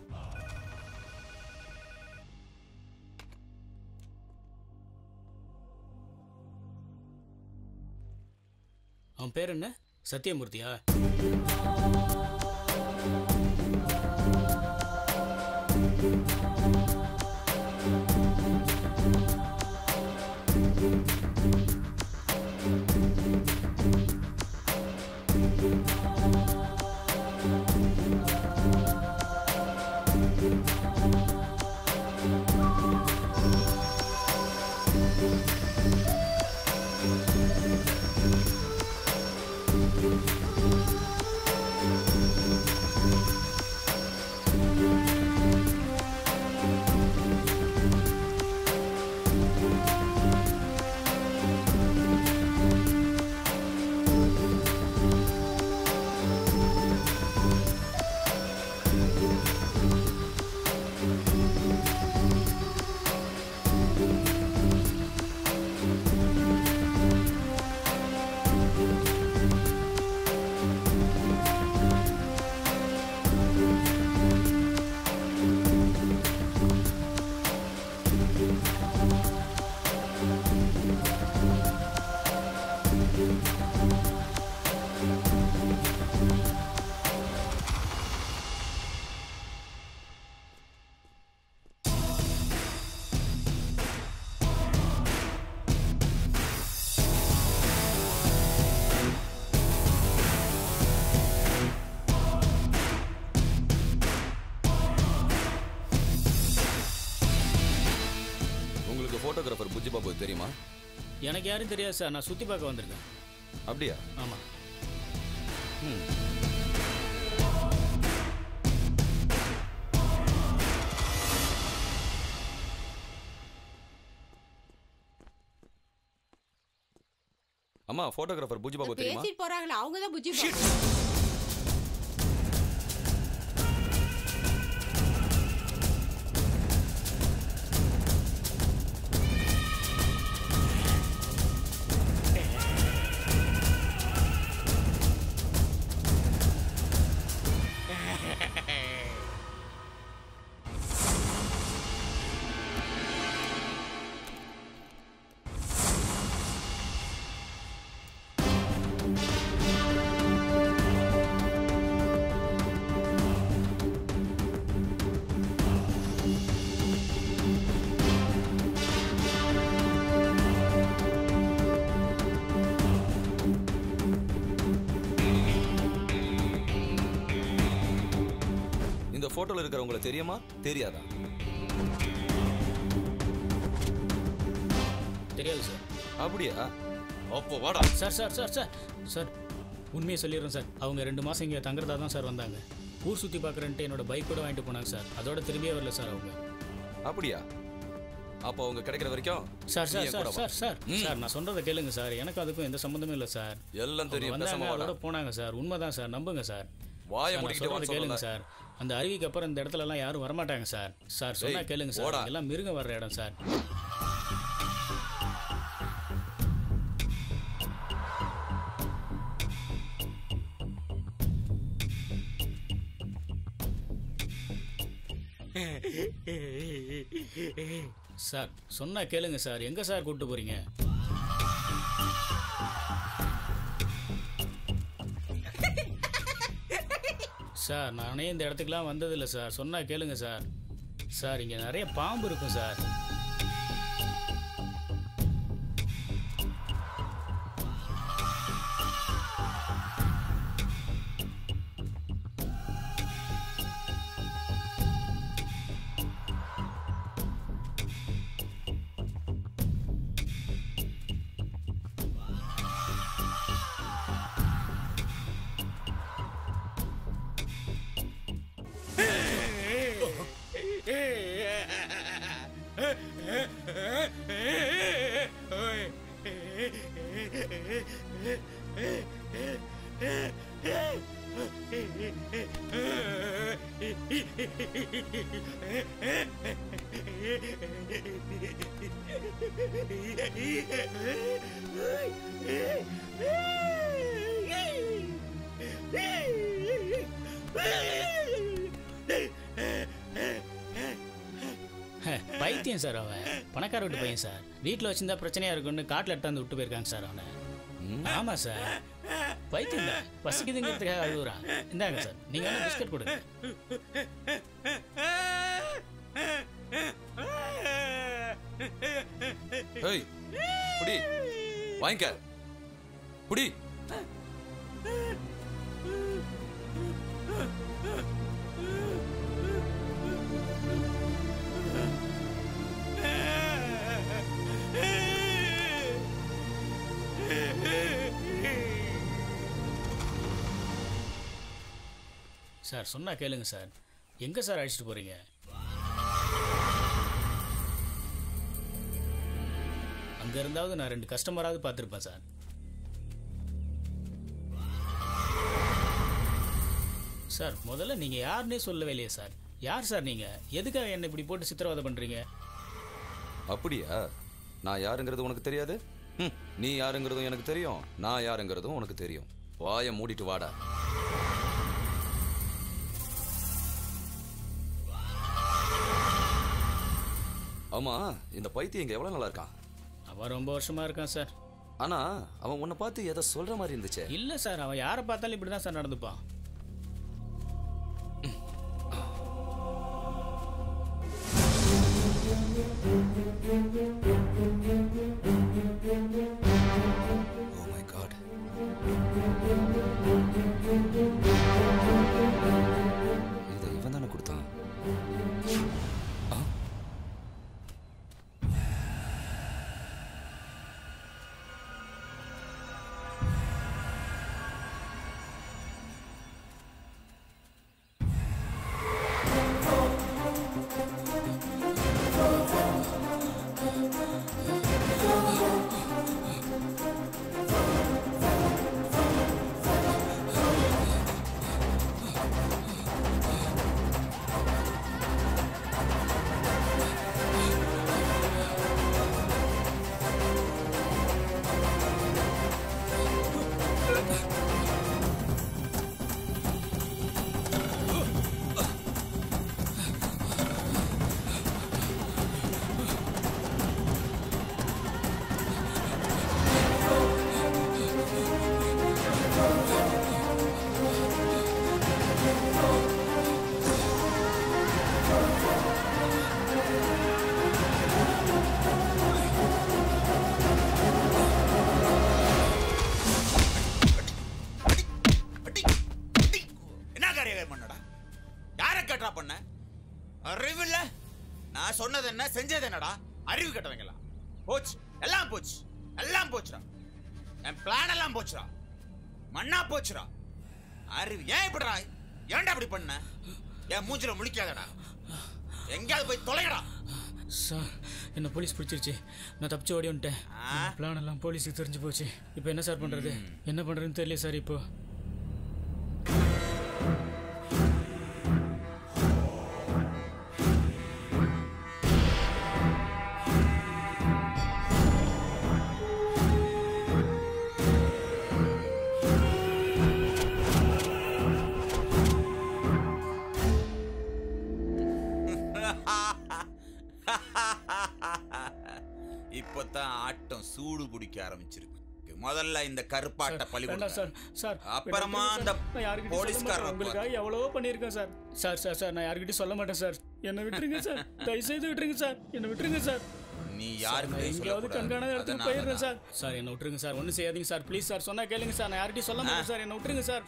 அவன் பேர் என்ன சத்தியமூர்த்தியா Thank you. உங்களுக்கு ஃபோட்டோகிராஃபர் புஜ்ஜி பாபு தெரியுமா எனக்கு யாரும் தெரியாது சார் நான் சுற்றி பார்க்க வந்திருக்கேன் அப்படியா ஆமாம் ம் அம்மா ஃபோட்டோகிராஃபர் புஜ்ஜி பாபு தெரியுமா பேசிட்டு போறாங்களே அவங்க தான் புஜ்ஜி இந்த போட்டோல இருக்கிறவங்கள தெரியுமா தெரியாதா தெரியாது சார் அப்படியா அப்போ வாடா sir sir sir sir sir உண்மையை சொல்லிடுறேன் சார் அவங்க ரெண்டு மாதம் இங்கே தங்குறதா தான் சார் வந்தாங்க ஊர் சுற்றி பார்க்குறேன்ட்டு என்னோட பைக் கூட வாங்கிட்டு போனாங்க சார் அதோட திரும்பியே வரல சார் அவங்க அப்படியா அப்போ அவங்க கிடைக்கிற வரைக்கும் சார் நீ சார் என் சார் கூட வா. சார் சார் ம். சார் நான் சொல்கிறத கேளுங்க சார் எனக்கு அதுக்கும் எந்த சம்மந்தமும் இல்லை சார் எல்லாம் அவங்க தெரியும், வந்தாங்க பேசாம வாடா. அதோட போனாங்க சார் உண்மைதான் சார் நம்புங்க சார் வாயை சார், நான் மூடிக்கிட்டு சொல்றதை வான்னு கேளுங்க சொல்லல. சார் அந்த அருவிக்கு அப்புறம் இந்த இடத்துல எல்லாம் யாரும் வரமாட்டாங்க சார் சார் சொன்னா டேய், கேளுங்க சார் போடா. எல்லாம் மிருகம் வர்ற இடம் சார் சார் சொன்னா கேளுங்க சார் எங்க சார் கூட்டு போறீங்க சார் நானே இந்த இடத்துக்குலாம் வந்ததில்லை சார் சொன்னா கேளுங்க சார் சார் இங்க நிறைய பாம்பு இருக்கும் சார் பைத்தியம் சார் அவன் பணக்கார வீட்டு பையன் சார் வீட்டில் வச்சிருந்தா பிரச்சனையா இருக்குன்னு காட்டில் எடுத்தாந்து விட்டு போயிருக்காங்க சார் அவனை ஆமா சார் பைத்தியம் தான் பசிக்குதுங்கிறதுக்காக அழுகுறான் இந்தாங்க சார் நீங்க வேணா பிஸ்கட் கொடுங்க ஏய் புடி வாங்கிக்க புடி சார் சொன்னா கேளுங்க சார் எங்க சார் அழைச்சிட்டு போறீங்க அங்க இருந்தாவது நான் ரெண்டு கஸ்டமராவது பார்த்துருப்பேன் சார் சார் முதல்ல நீங்க யாருன்னே சொல்லவே இல்லையே சார் யார் சார் நீங்க எதுக்காக என்ன இப்படி போட்டு சித்திரவதை பண்றீங்க அப்படியா நான் யாருங்கிறது உனக்கு தெரியாது ம், நீ யாருங்கிறதும் எனக்கு தெரியும் நான் யாருங்கிறதும் உனக்கு தெரியும் வாயை மூடிட்டு வாடா ஆமா இந்த பைத்தியம் இங்க எவ்வளவு நல்லா இருக்கான் அவன் ரொம்ப வருஷமா இருக்கான் சார் ஆனா அவன் உன்னை பார்த்து எதை சொல்ற மாதிரி இருந்துச்சே இல்லை சார் அவன் யாரை பார்த்தாலும் இப்படி தான் சார் நடந்துப்பான் ஓ மை காட் இதை இவன் தானே கொடுத்தான் ஆ? என்ன காரியம் பண்ணடா யார கட்டா பண்ண அறிவு இல்ல நான் சொன்னது என்ன செஞ்சது என்னடா அறிவு கட்டவங்களா போச்சு எல்லாம் போச்சு எல்லாம் போச்சுடா என் பிளான் எல்லாம் போச்சுடா மண்ணா போச்சுடா அறிவு ஏன் இப்படிடா ஏன்டா இப்படி பண்ண என் மூஞ்சில முழிக்காதடா எங்கேயாவது போய் தொலைங்கடா சார் என்ன போலீஸ் பிடிச்சிருச்சு நான் தப்பிச்சு ஓடி வந்துட்டேன் பிளான் எல்லாம் போலீஸுக்கு தெரிஞ்சு போச்சு இப்போ என்ன சார் பண்றது என்ன பண்றதுன்னு தெரியல சார் இப்போ இப்பதான் ஆட்டம் சூடு பிடிக்க ஆரம்பிச்சிருக்கு முதல்ல இந்த கருப்பாட்ட பழி வேண்டாம் சார் சார் அப்புறமா அந்த நான் யாருக்கிட்டையும் சொல்ல போலீஸ்காரனை மாட்டேன். உங்களுக்காக எவ்வளவோ பண்ணியிருக்கேன் சார் சார் சார் சார் நான் யாருக்கிட்டையும் சொல்ல மாட்டேன் சார் என்னை விட்டுருங்க சார் தயவு செய்து விட்டுருங்க சார் என்னை விட்டுருங்க சார் நீ சார், யாருக்கு நான் எங்கேயாவது கண்காணாத இடத்துக்கு அதனால போயிடுறேன் சார் சார் என்ன விட்டுருங்க சார் ஒன்றும் செய்யாதீங்க சார் ப்ளீஸ் சார் சொன்னா கேளுங்க சார் நான் யார்கிட்டயும் சொல்ல மாட்டேன் சார் என்ன விட்டுருங்க சார்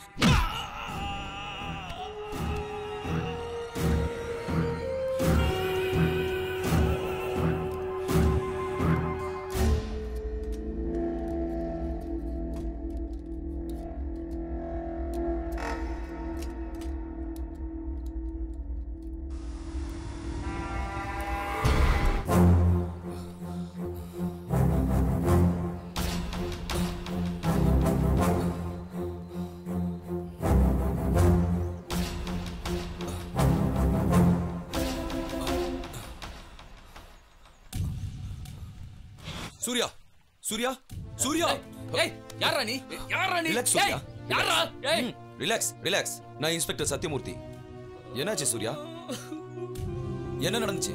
சூர்யா சூர்யா சூர்யா ஏய் யாரா நீ யாரா நீ ரிலாக்ஸ் சூர்யா ஏய், யாரா ஏய் ரிலாக்ஸ் ரிலாக்ஸ் நான் இன்ஸ்பெக்டர் சத்யமூர்த்தி என்னாச்சு சூர்யா என்ன நடந்துச்சு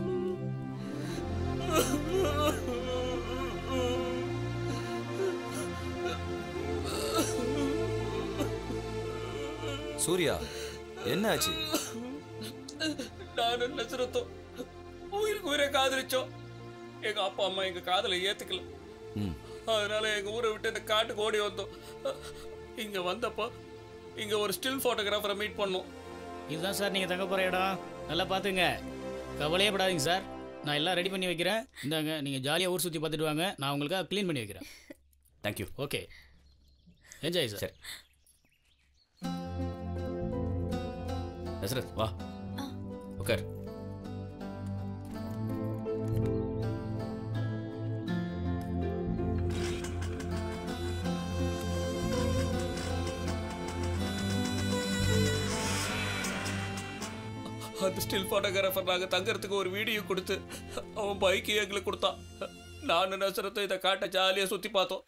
சூர்யா என்ன ஆச்சு நானும் நசுரத்தோம் உயிருக்கு உயிரை காதலிச்சோம் எங்க அப்பா அம்மா எங்க காதலை ஏத்துக்கல ம். அதனால எங்க ஊரை விட்டு இந்த காட்டுக்கு ஓடி வந்தோம் இங்க வந்தப்போ இங்க ஒரு ஸ்டில் போட்டோகிராஃபரை மீட் பண்ணோம் இதுதான் சார் நீங்கள் தங்க போகிற இடம் நல்லா பார்த்துங்க கவலையே படாதீங்க சார் நான் எல்லாம் ரெடி பண்ணி வைக்கிறேன் இந்தாங்க நீங்கள் ஜாலியாக ஊர் சுற்றி பார்த்துட்டு வாங்க நான் உங்களுக்காக க்ளீன் பண்ணி வைக்கிறேன் thank you okay enjoy sir Nasrath வா உட்கார் அந்த ஸ்டில் போட்டோகிராஃபர் நாங்க தங்கறதுக்கு ஒரு வீடியோ கொடுத்து அவன் பைக்கு எங்களுக்கு கொடுத்தான் நானும் நசரத்தும் இதை காட்ட ஜாலியா சுத்தி பார்த்தோம்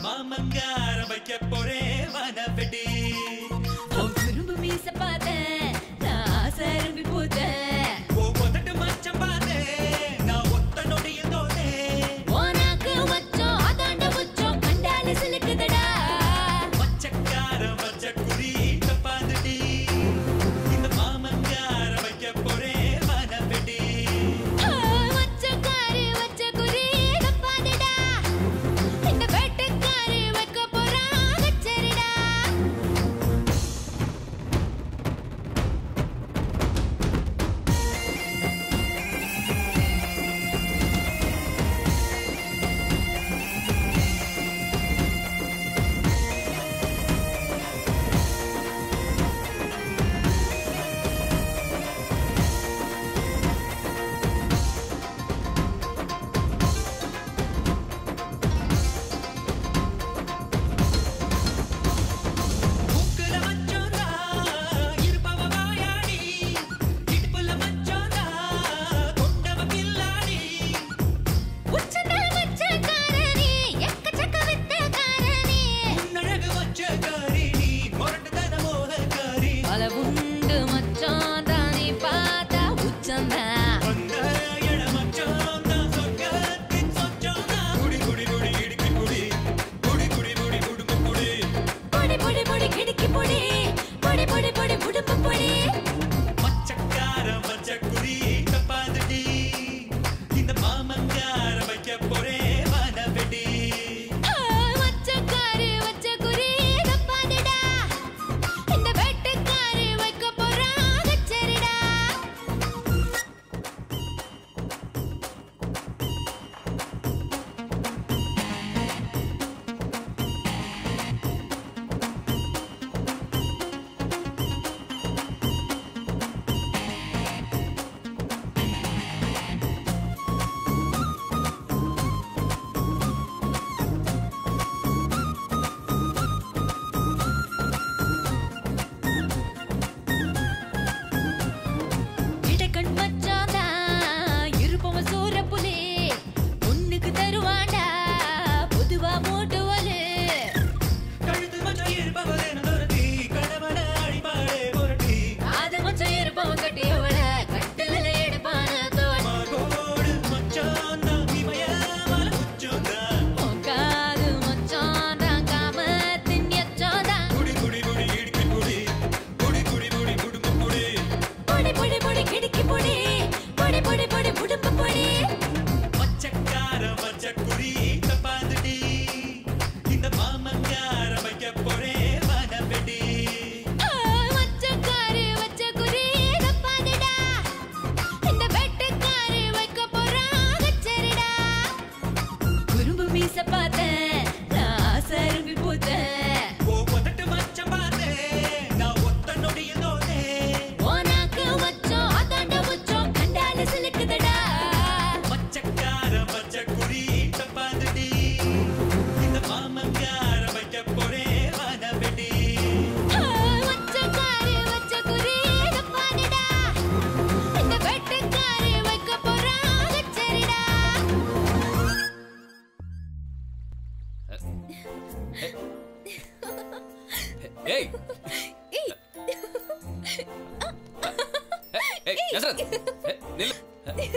மாமங்கார வைக்க போறேன் வனவெடி உன் குறும்பு மீச பார்த்தேன் நான் ஆசை அரும்பி போத்தேன் ஓ உதட்டு மச்சம் பாரு நான் ஒத்த நொடியில் தோனே உனக்கு வச்சோம் அதாண்ட வச்சோம் கண்டால சிலுக்குதடா மச்சக்கார மச்ச குறி தப்பாதுடி இந்த மாமங்கார வைக்க போறேன் வனவெடி ஆ, வச்சக்காரு வச்ச குறி தப்பாதடா இந்த வேட்டைக்காரு வைக்க போறான் சரிடா மூக்குல மச்சோந்தா இருப்பவ வாயாடி இடுப்புல மச்சோந்தா கொண்டவ கில்லாடி உச்சந்தல வச்சக்காரனே எக்கச்சக்க வித்தக்காரனே உன்னழகு மச்சக்காரி நீ முரட்டுத்தன மோகக்காரி பல உண்டு மச்சான் தானே பார்த்தா உச்சந்தா அந்த இள மச்சோந்தா சொர்க்கத்தின் சொச்சோந்தா குடி குடி குடி இடுக்கி குடி குடி குடி குடி குடும்பு குடி பொடி பொடி பொடி கிடுக்கி பொடி பொடி பொடி பொடி உடுப்பு பொடி மச்சக்கார மச்சக்குடி தப்பாதுடி இந்த மாமங்கார வைக்க போறேன் வனவெடி ஆ, வச்சக்காரு வச்ச குறி தப்பாதடா இந்த வேட்டைக்காரு வைக்க போறான் சரிடா இடக்கண் மச்சாதா இருப்பவன் சூரப்புலி பொண்ணுக்கு தருவாண்டா பொதுவா மூட்டுவலு கழுத்து மச்சம் இருப்பவரே நொருத்தி கடவன அடிபாடே புரட்டி காது மச்சம் இருப்பவன் கட்டியவள கட்டில எடுப்பான தோல் மார்போடு மச்சாந்தா இமயமல உச்சோந்தா காது மச்சாதா காமத்தின் எச்சாதா குடி குடி குடி இடுக்கி குடி குடி குடி குடி குடும்பு குடி பொடி பொடி பொடி கிடுக்கி பொடி பொடி பொடி பொடி உடுப்பு பொடி மச்சக்கார மச்சக்குடி தப்பாதுடி இந்த மாமங்கார வைக்க போறேன் வனவெடி ஆ, வச்சக்காரு வச்ச குறி தப்பாதடா இந்த வேட்டைக்காரு வைக்க போறான் சரிடா குறும்பு மீச பார்த்தேன் நான் ஆசை அரும்பி போத்தேன் ஓ உதட்டு மச்சம் பாரு நான் ஒத்த நொடியில் தோனே உனக்கு வச்சோம் அதாண்ட வச்சோம் கண்டால சிலுக்குதடா மச்சக்கார மச்சக்குடி தப்பாதுடி இந்த மாமங்கார வைக்க போறேன் வனவெடி ஆ, வச்சக்காரு வச்ச குறி தப்பாதடா இந்த வேட்டைக்காரு வைக்க போறான் சரிடா ஏய் ஏய் நஸ்ரத் ஏய், நில்லு ஏய்,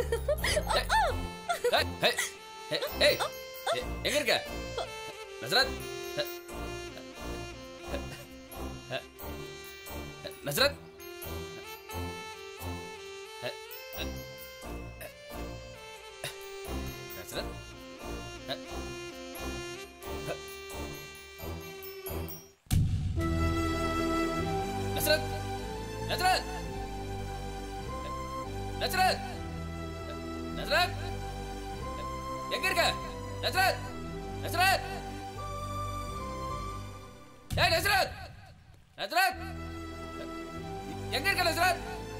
ஏய், ஏய், ஏய், ஏய், எங்க இருக்க நஸ்ரத் நஸ்ரத் நஸ்ரத் நஸ்ரத் நஸ்ரத் நஸ்ரத் நஸ்ரத் எங்க இருக்க நஸ்ரத் நஸ்ரத் ஏய் நஸ்ரத் நஸ்ரத் எங்க இருக்க நஸ்ரத்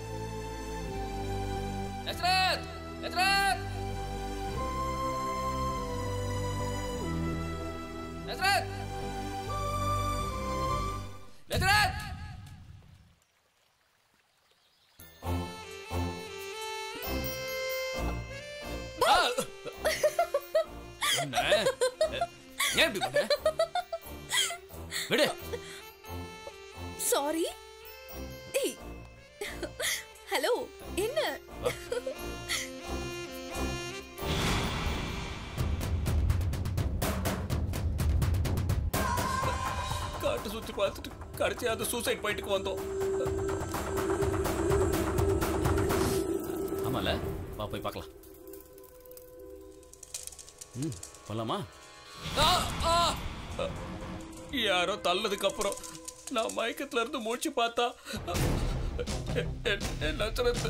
நஸ்ரத் நஸ்ரத் நஸ்ரத் நஸ்ரத் ஆ! என்ன? ஏன் இப்படி பண்ண விடு சாரி ஏய் ஹலோ என்ன காட்டு சுத்தி பார்த்துட்டு கடைசி அந்த சூசைட் பாயிண்ட்டுக்கு வந்தோம் ஆமால வா போய் பார்க்கலாம் ம் போலாமா ஆ, ஆ! யாரோ தள்ளதுக்கு அப்புறம் நான் மயக்கத்துல இருந்து மூச்சு பார்த்தா எ- எ- என் நச்சரத்து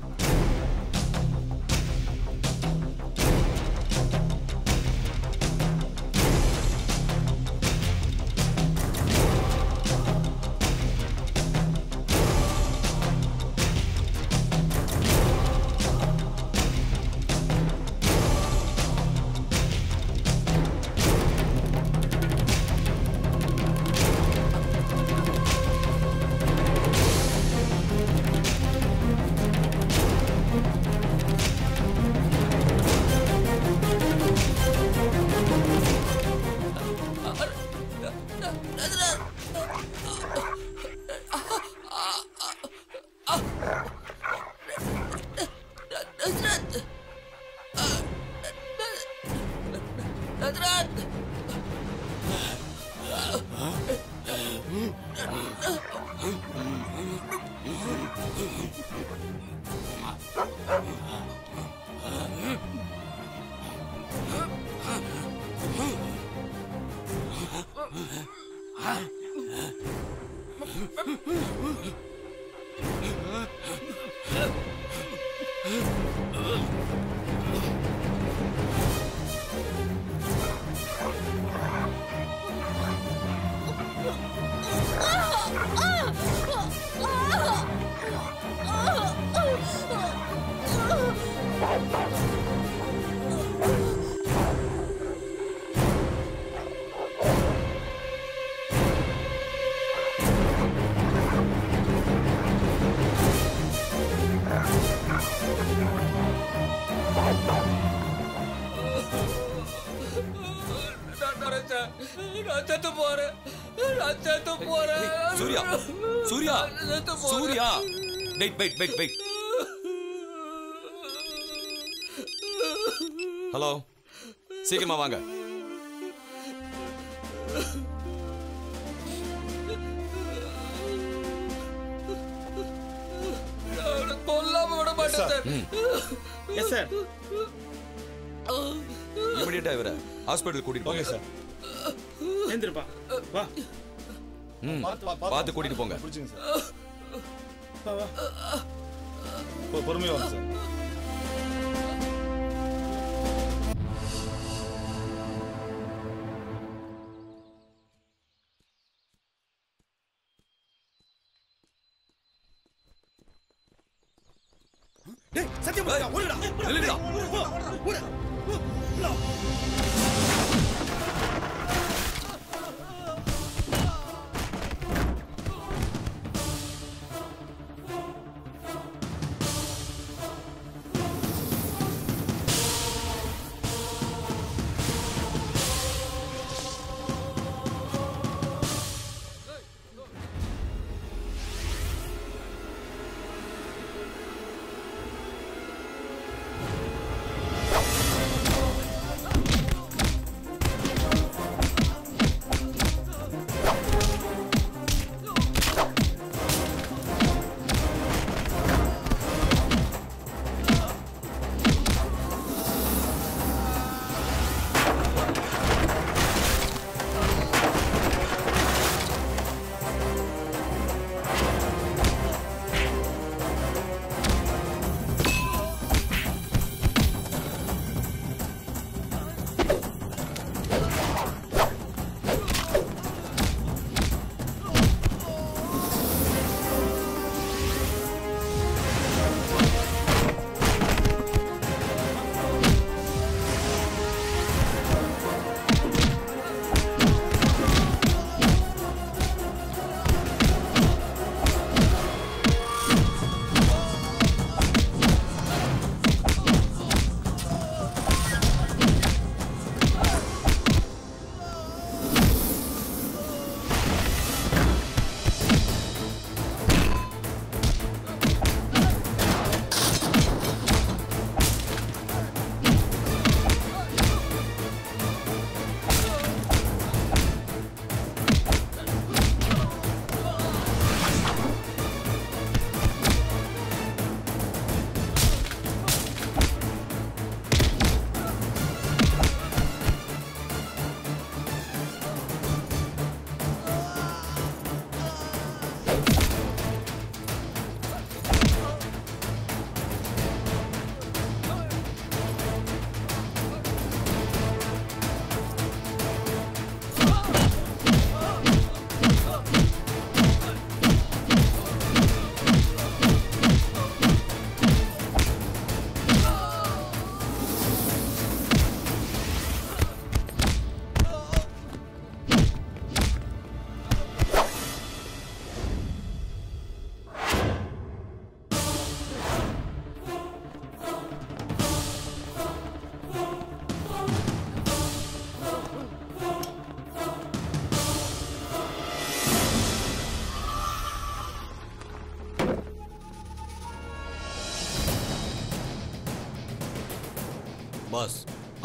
நான் நினைச்சேன். நான் செத்து போறேன் நான் செத்து போறேன் சூர்யா சூர்யா நான் செத்து போறேன். Surya wait wait wait wait hello சீக்கிரமா வாங்க நான் அவனை கொல்லாம விட மாட்டேன் சார் எஸ் சார் இமிடியேட்டா இவரை ஹாஸ்பிட்டல் கூட்டிட்டு போங்க சார் எழுந்திருப்பா வா ம் பார்த்து கூட்டிட்டு போங்க பிடிச்சிங்க சார் வா வா பொ- பொறுமையா வாங்க சார் டேய் சத்தியம் பண்ணுடா ஓடுடா நில்லுடா. ஓடு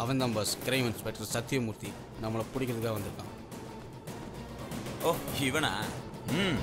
அவன் தான் பாஸ் கிரைம் இன்ஸ்பெக்டர் சத்யமூர்த்தி நம்மளை பிடிக்கிறதுக்காக வந்திருக்கான் ஓ இவனா ம்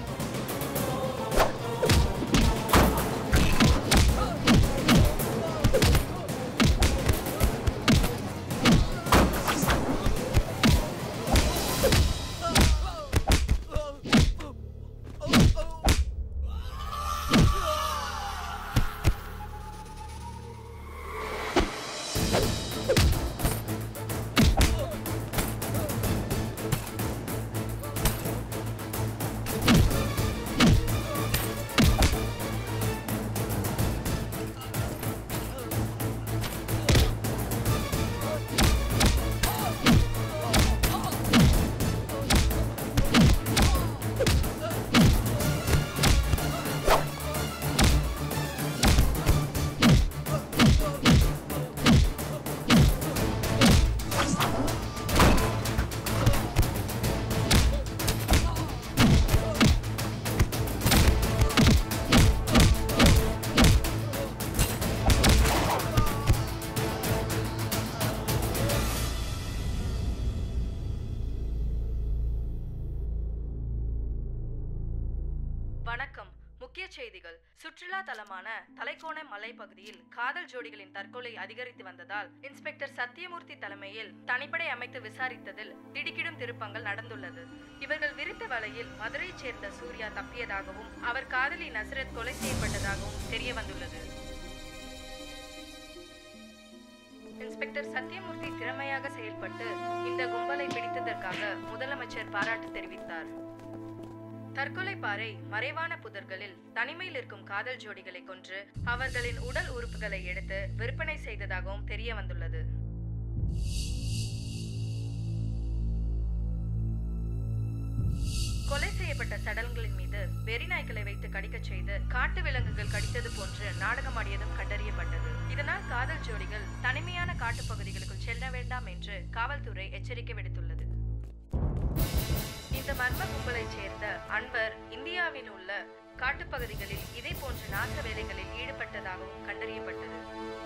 வணக்கம் முக்கிய செய்திகள் சுற்றுலா தலமான தலைக்கோணை மலைப்பகுதியில் காதல் ஜோடிகளின் தற்கொலை அதிகரித்து வந்ததால் இன்ஸ்பெக்டர் சத்தியமூர்த்தி தலைமையில் தனிப்படை அமைத்து விசாரித்ததில் திடுக்கிடும் திருப்பங்கள் நடந்துள்ளது இவர்கள் விரித்த வலையில் மதுரையைச் சேர்ந்த சூர்யா தப்பியதாகவும் அவர் காதலி நசரத் கொலை செய்யப்பட்டதாகவும் தெரிய வந்துள்ளது இன்ஸ்பெக்டர் சத்தியமூர்த்தி திறமையாக செயல்பட்டு இந்த கும்பலை பிடித்ததற்காக முதலமைச்சர் பாராட்டு தெரிவித்தார் தற்கொலை பாறை மறைவான புதர்களில் தனிமையில் இருக்கும் காதல் ஜோடிகளை கொன்று அவர்களின் உடல் உறுப்புகளை எடுத்து விற்பனை செய்ததாகவும் தெரிய வந்துள்ளது கொலை செய்யப்பட்ட சடல்களின் மீது வெறிநாய்க்களை வைத்து கடிக்கச் செய்து காட்டு விலங்குகள் கடித்தது போன்று நாடகமாடியதும் கண்டறியப்பட்டது இதனால் காதல் ஜோடிகள் தனிமையான காட்டுப் பகுதிகளுக்குள் செல்ல வேண்டாம் என்று காவல்துறை எச்சரிக்கை விடுத்துள்ளது இந்த மர்ம கும்பலைச் சேர்ந்த அன்வர் இந்தியாவில் உள்ள காட்டுப்பகுதிகளில் இதே போன்ற நாச வேலைகளில் ஈடுபட்டதாகவும் கண்டறியப்பட்டது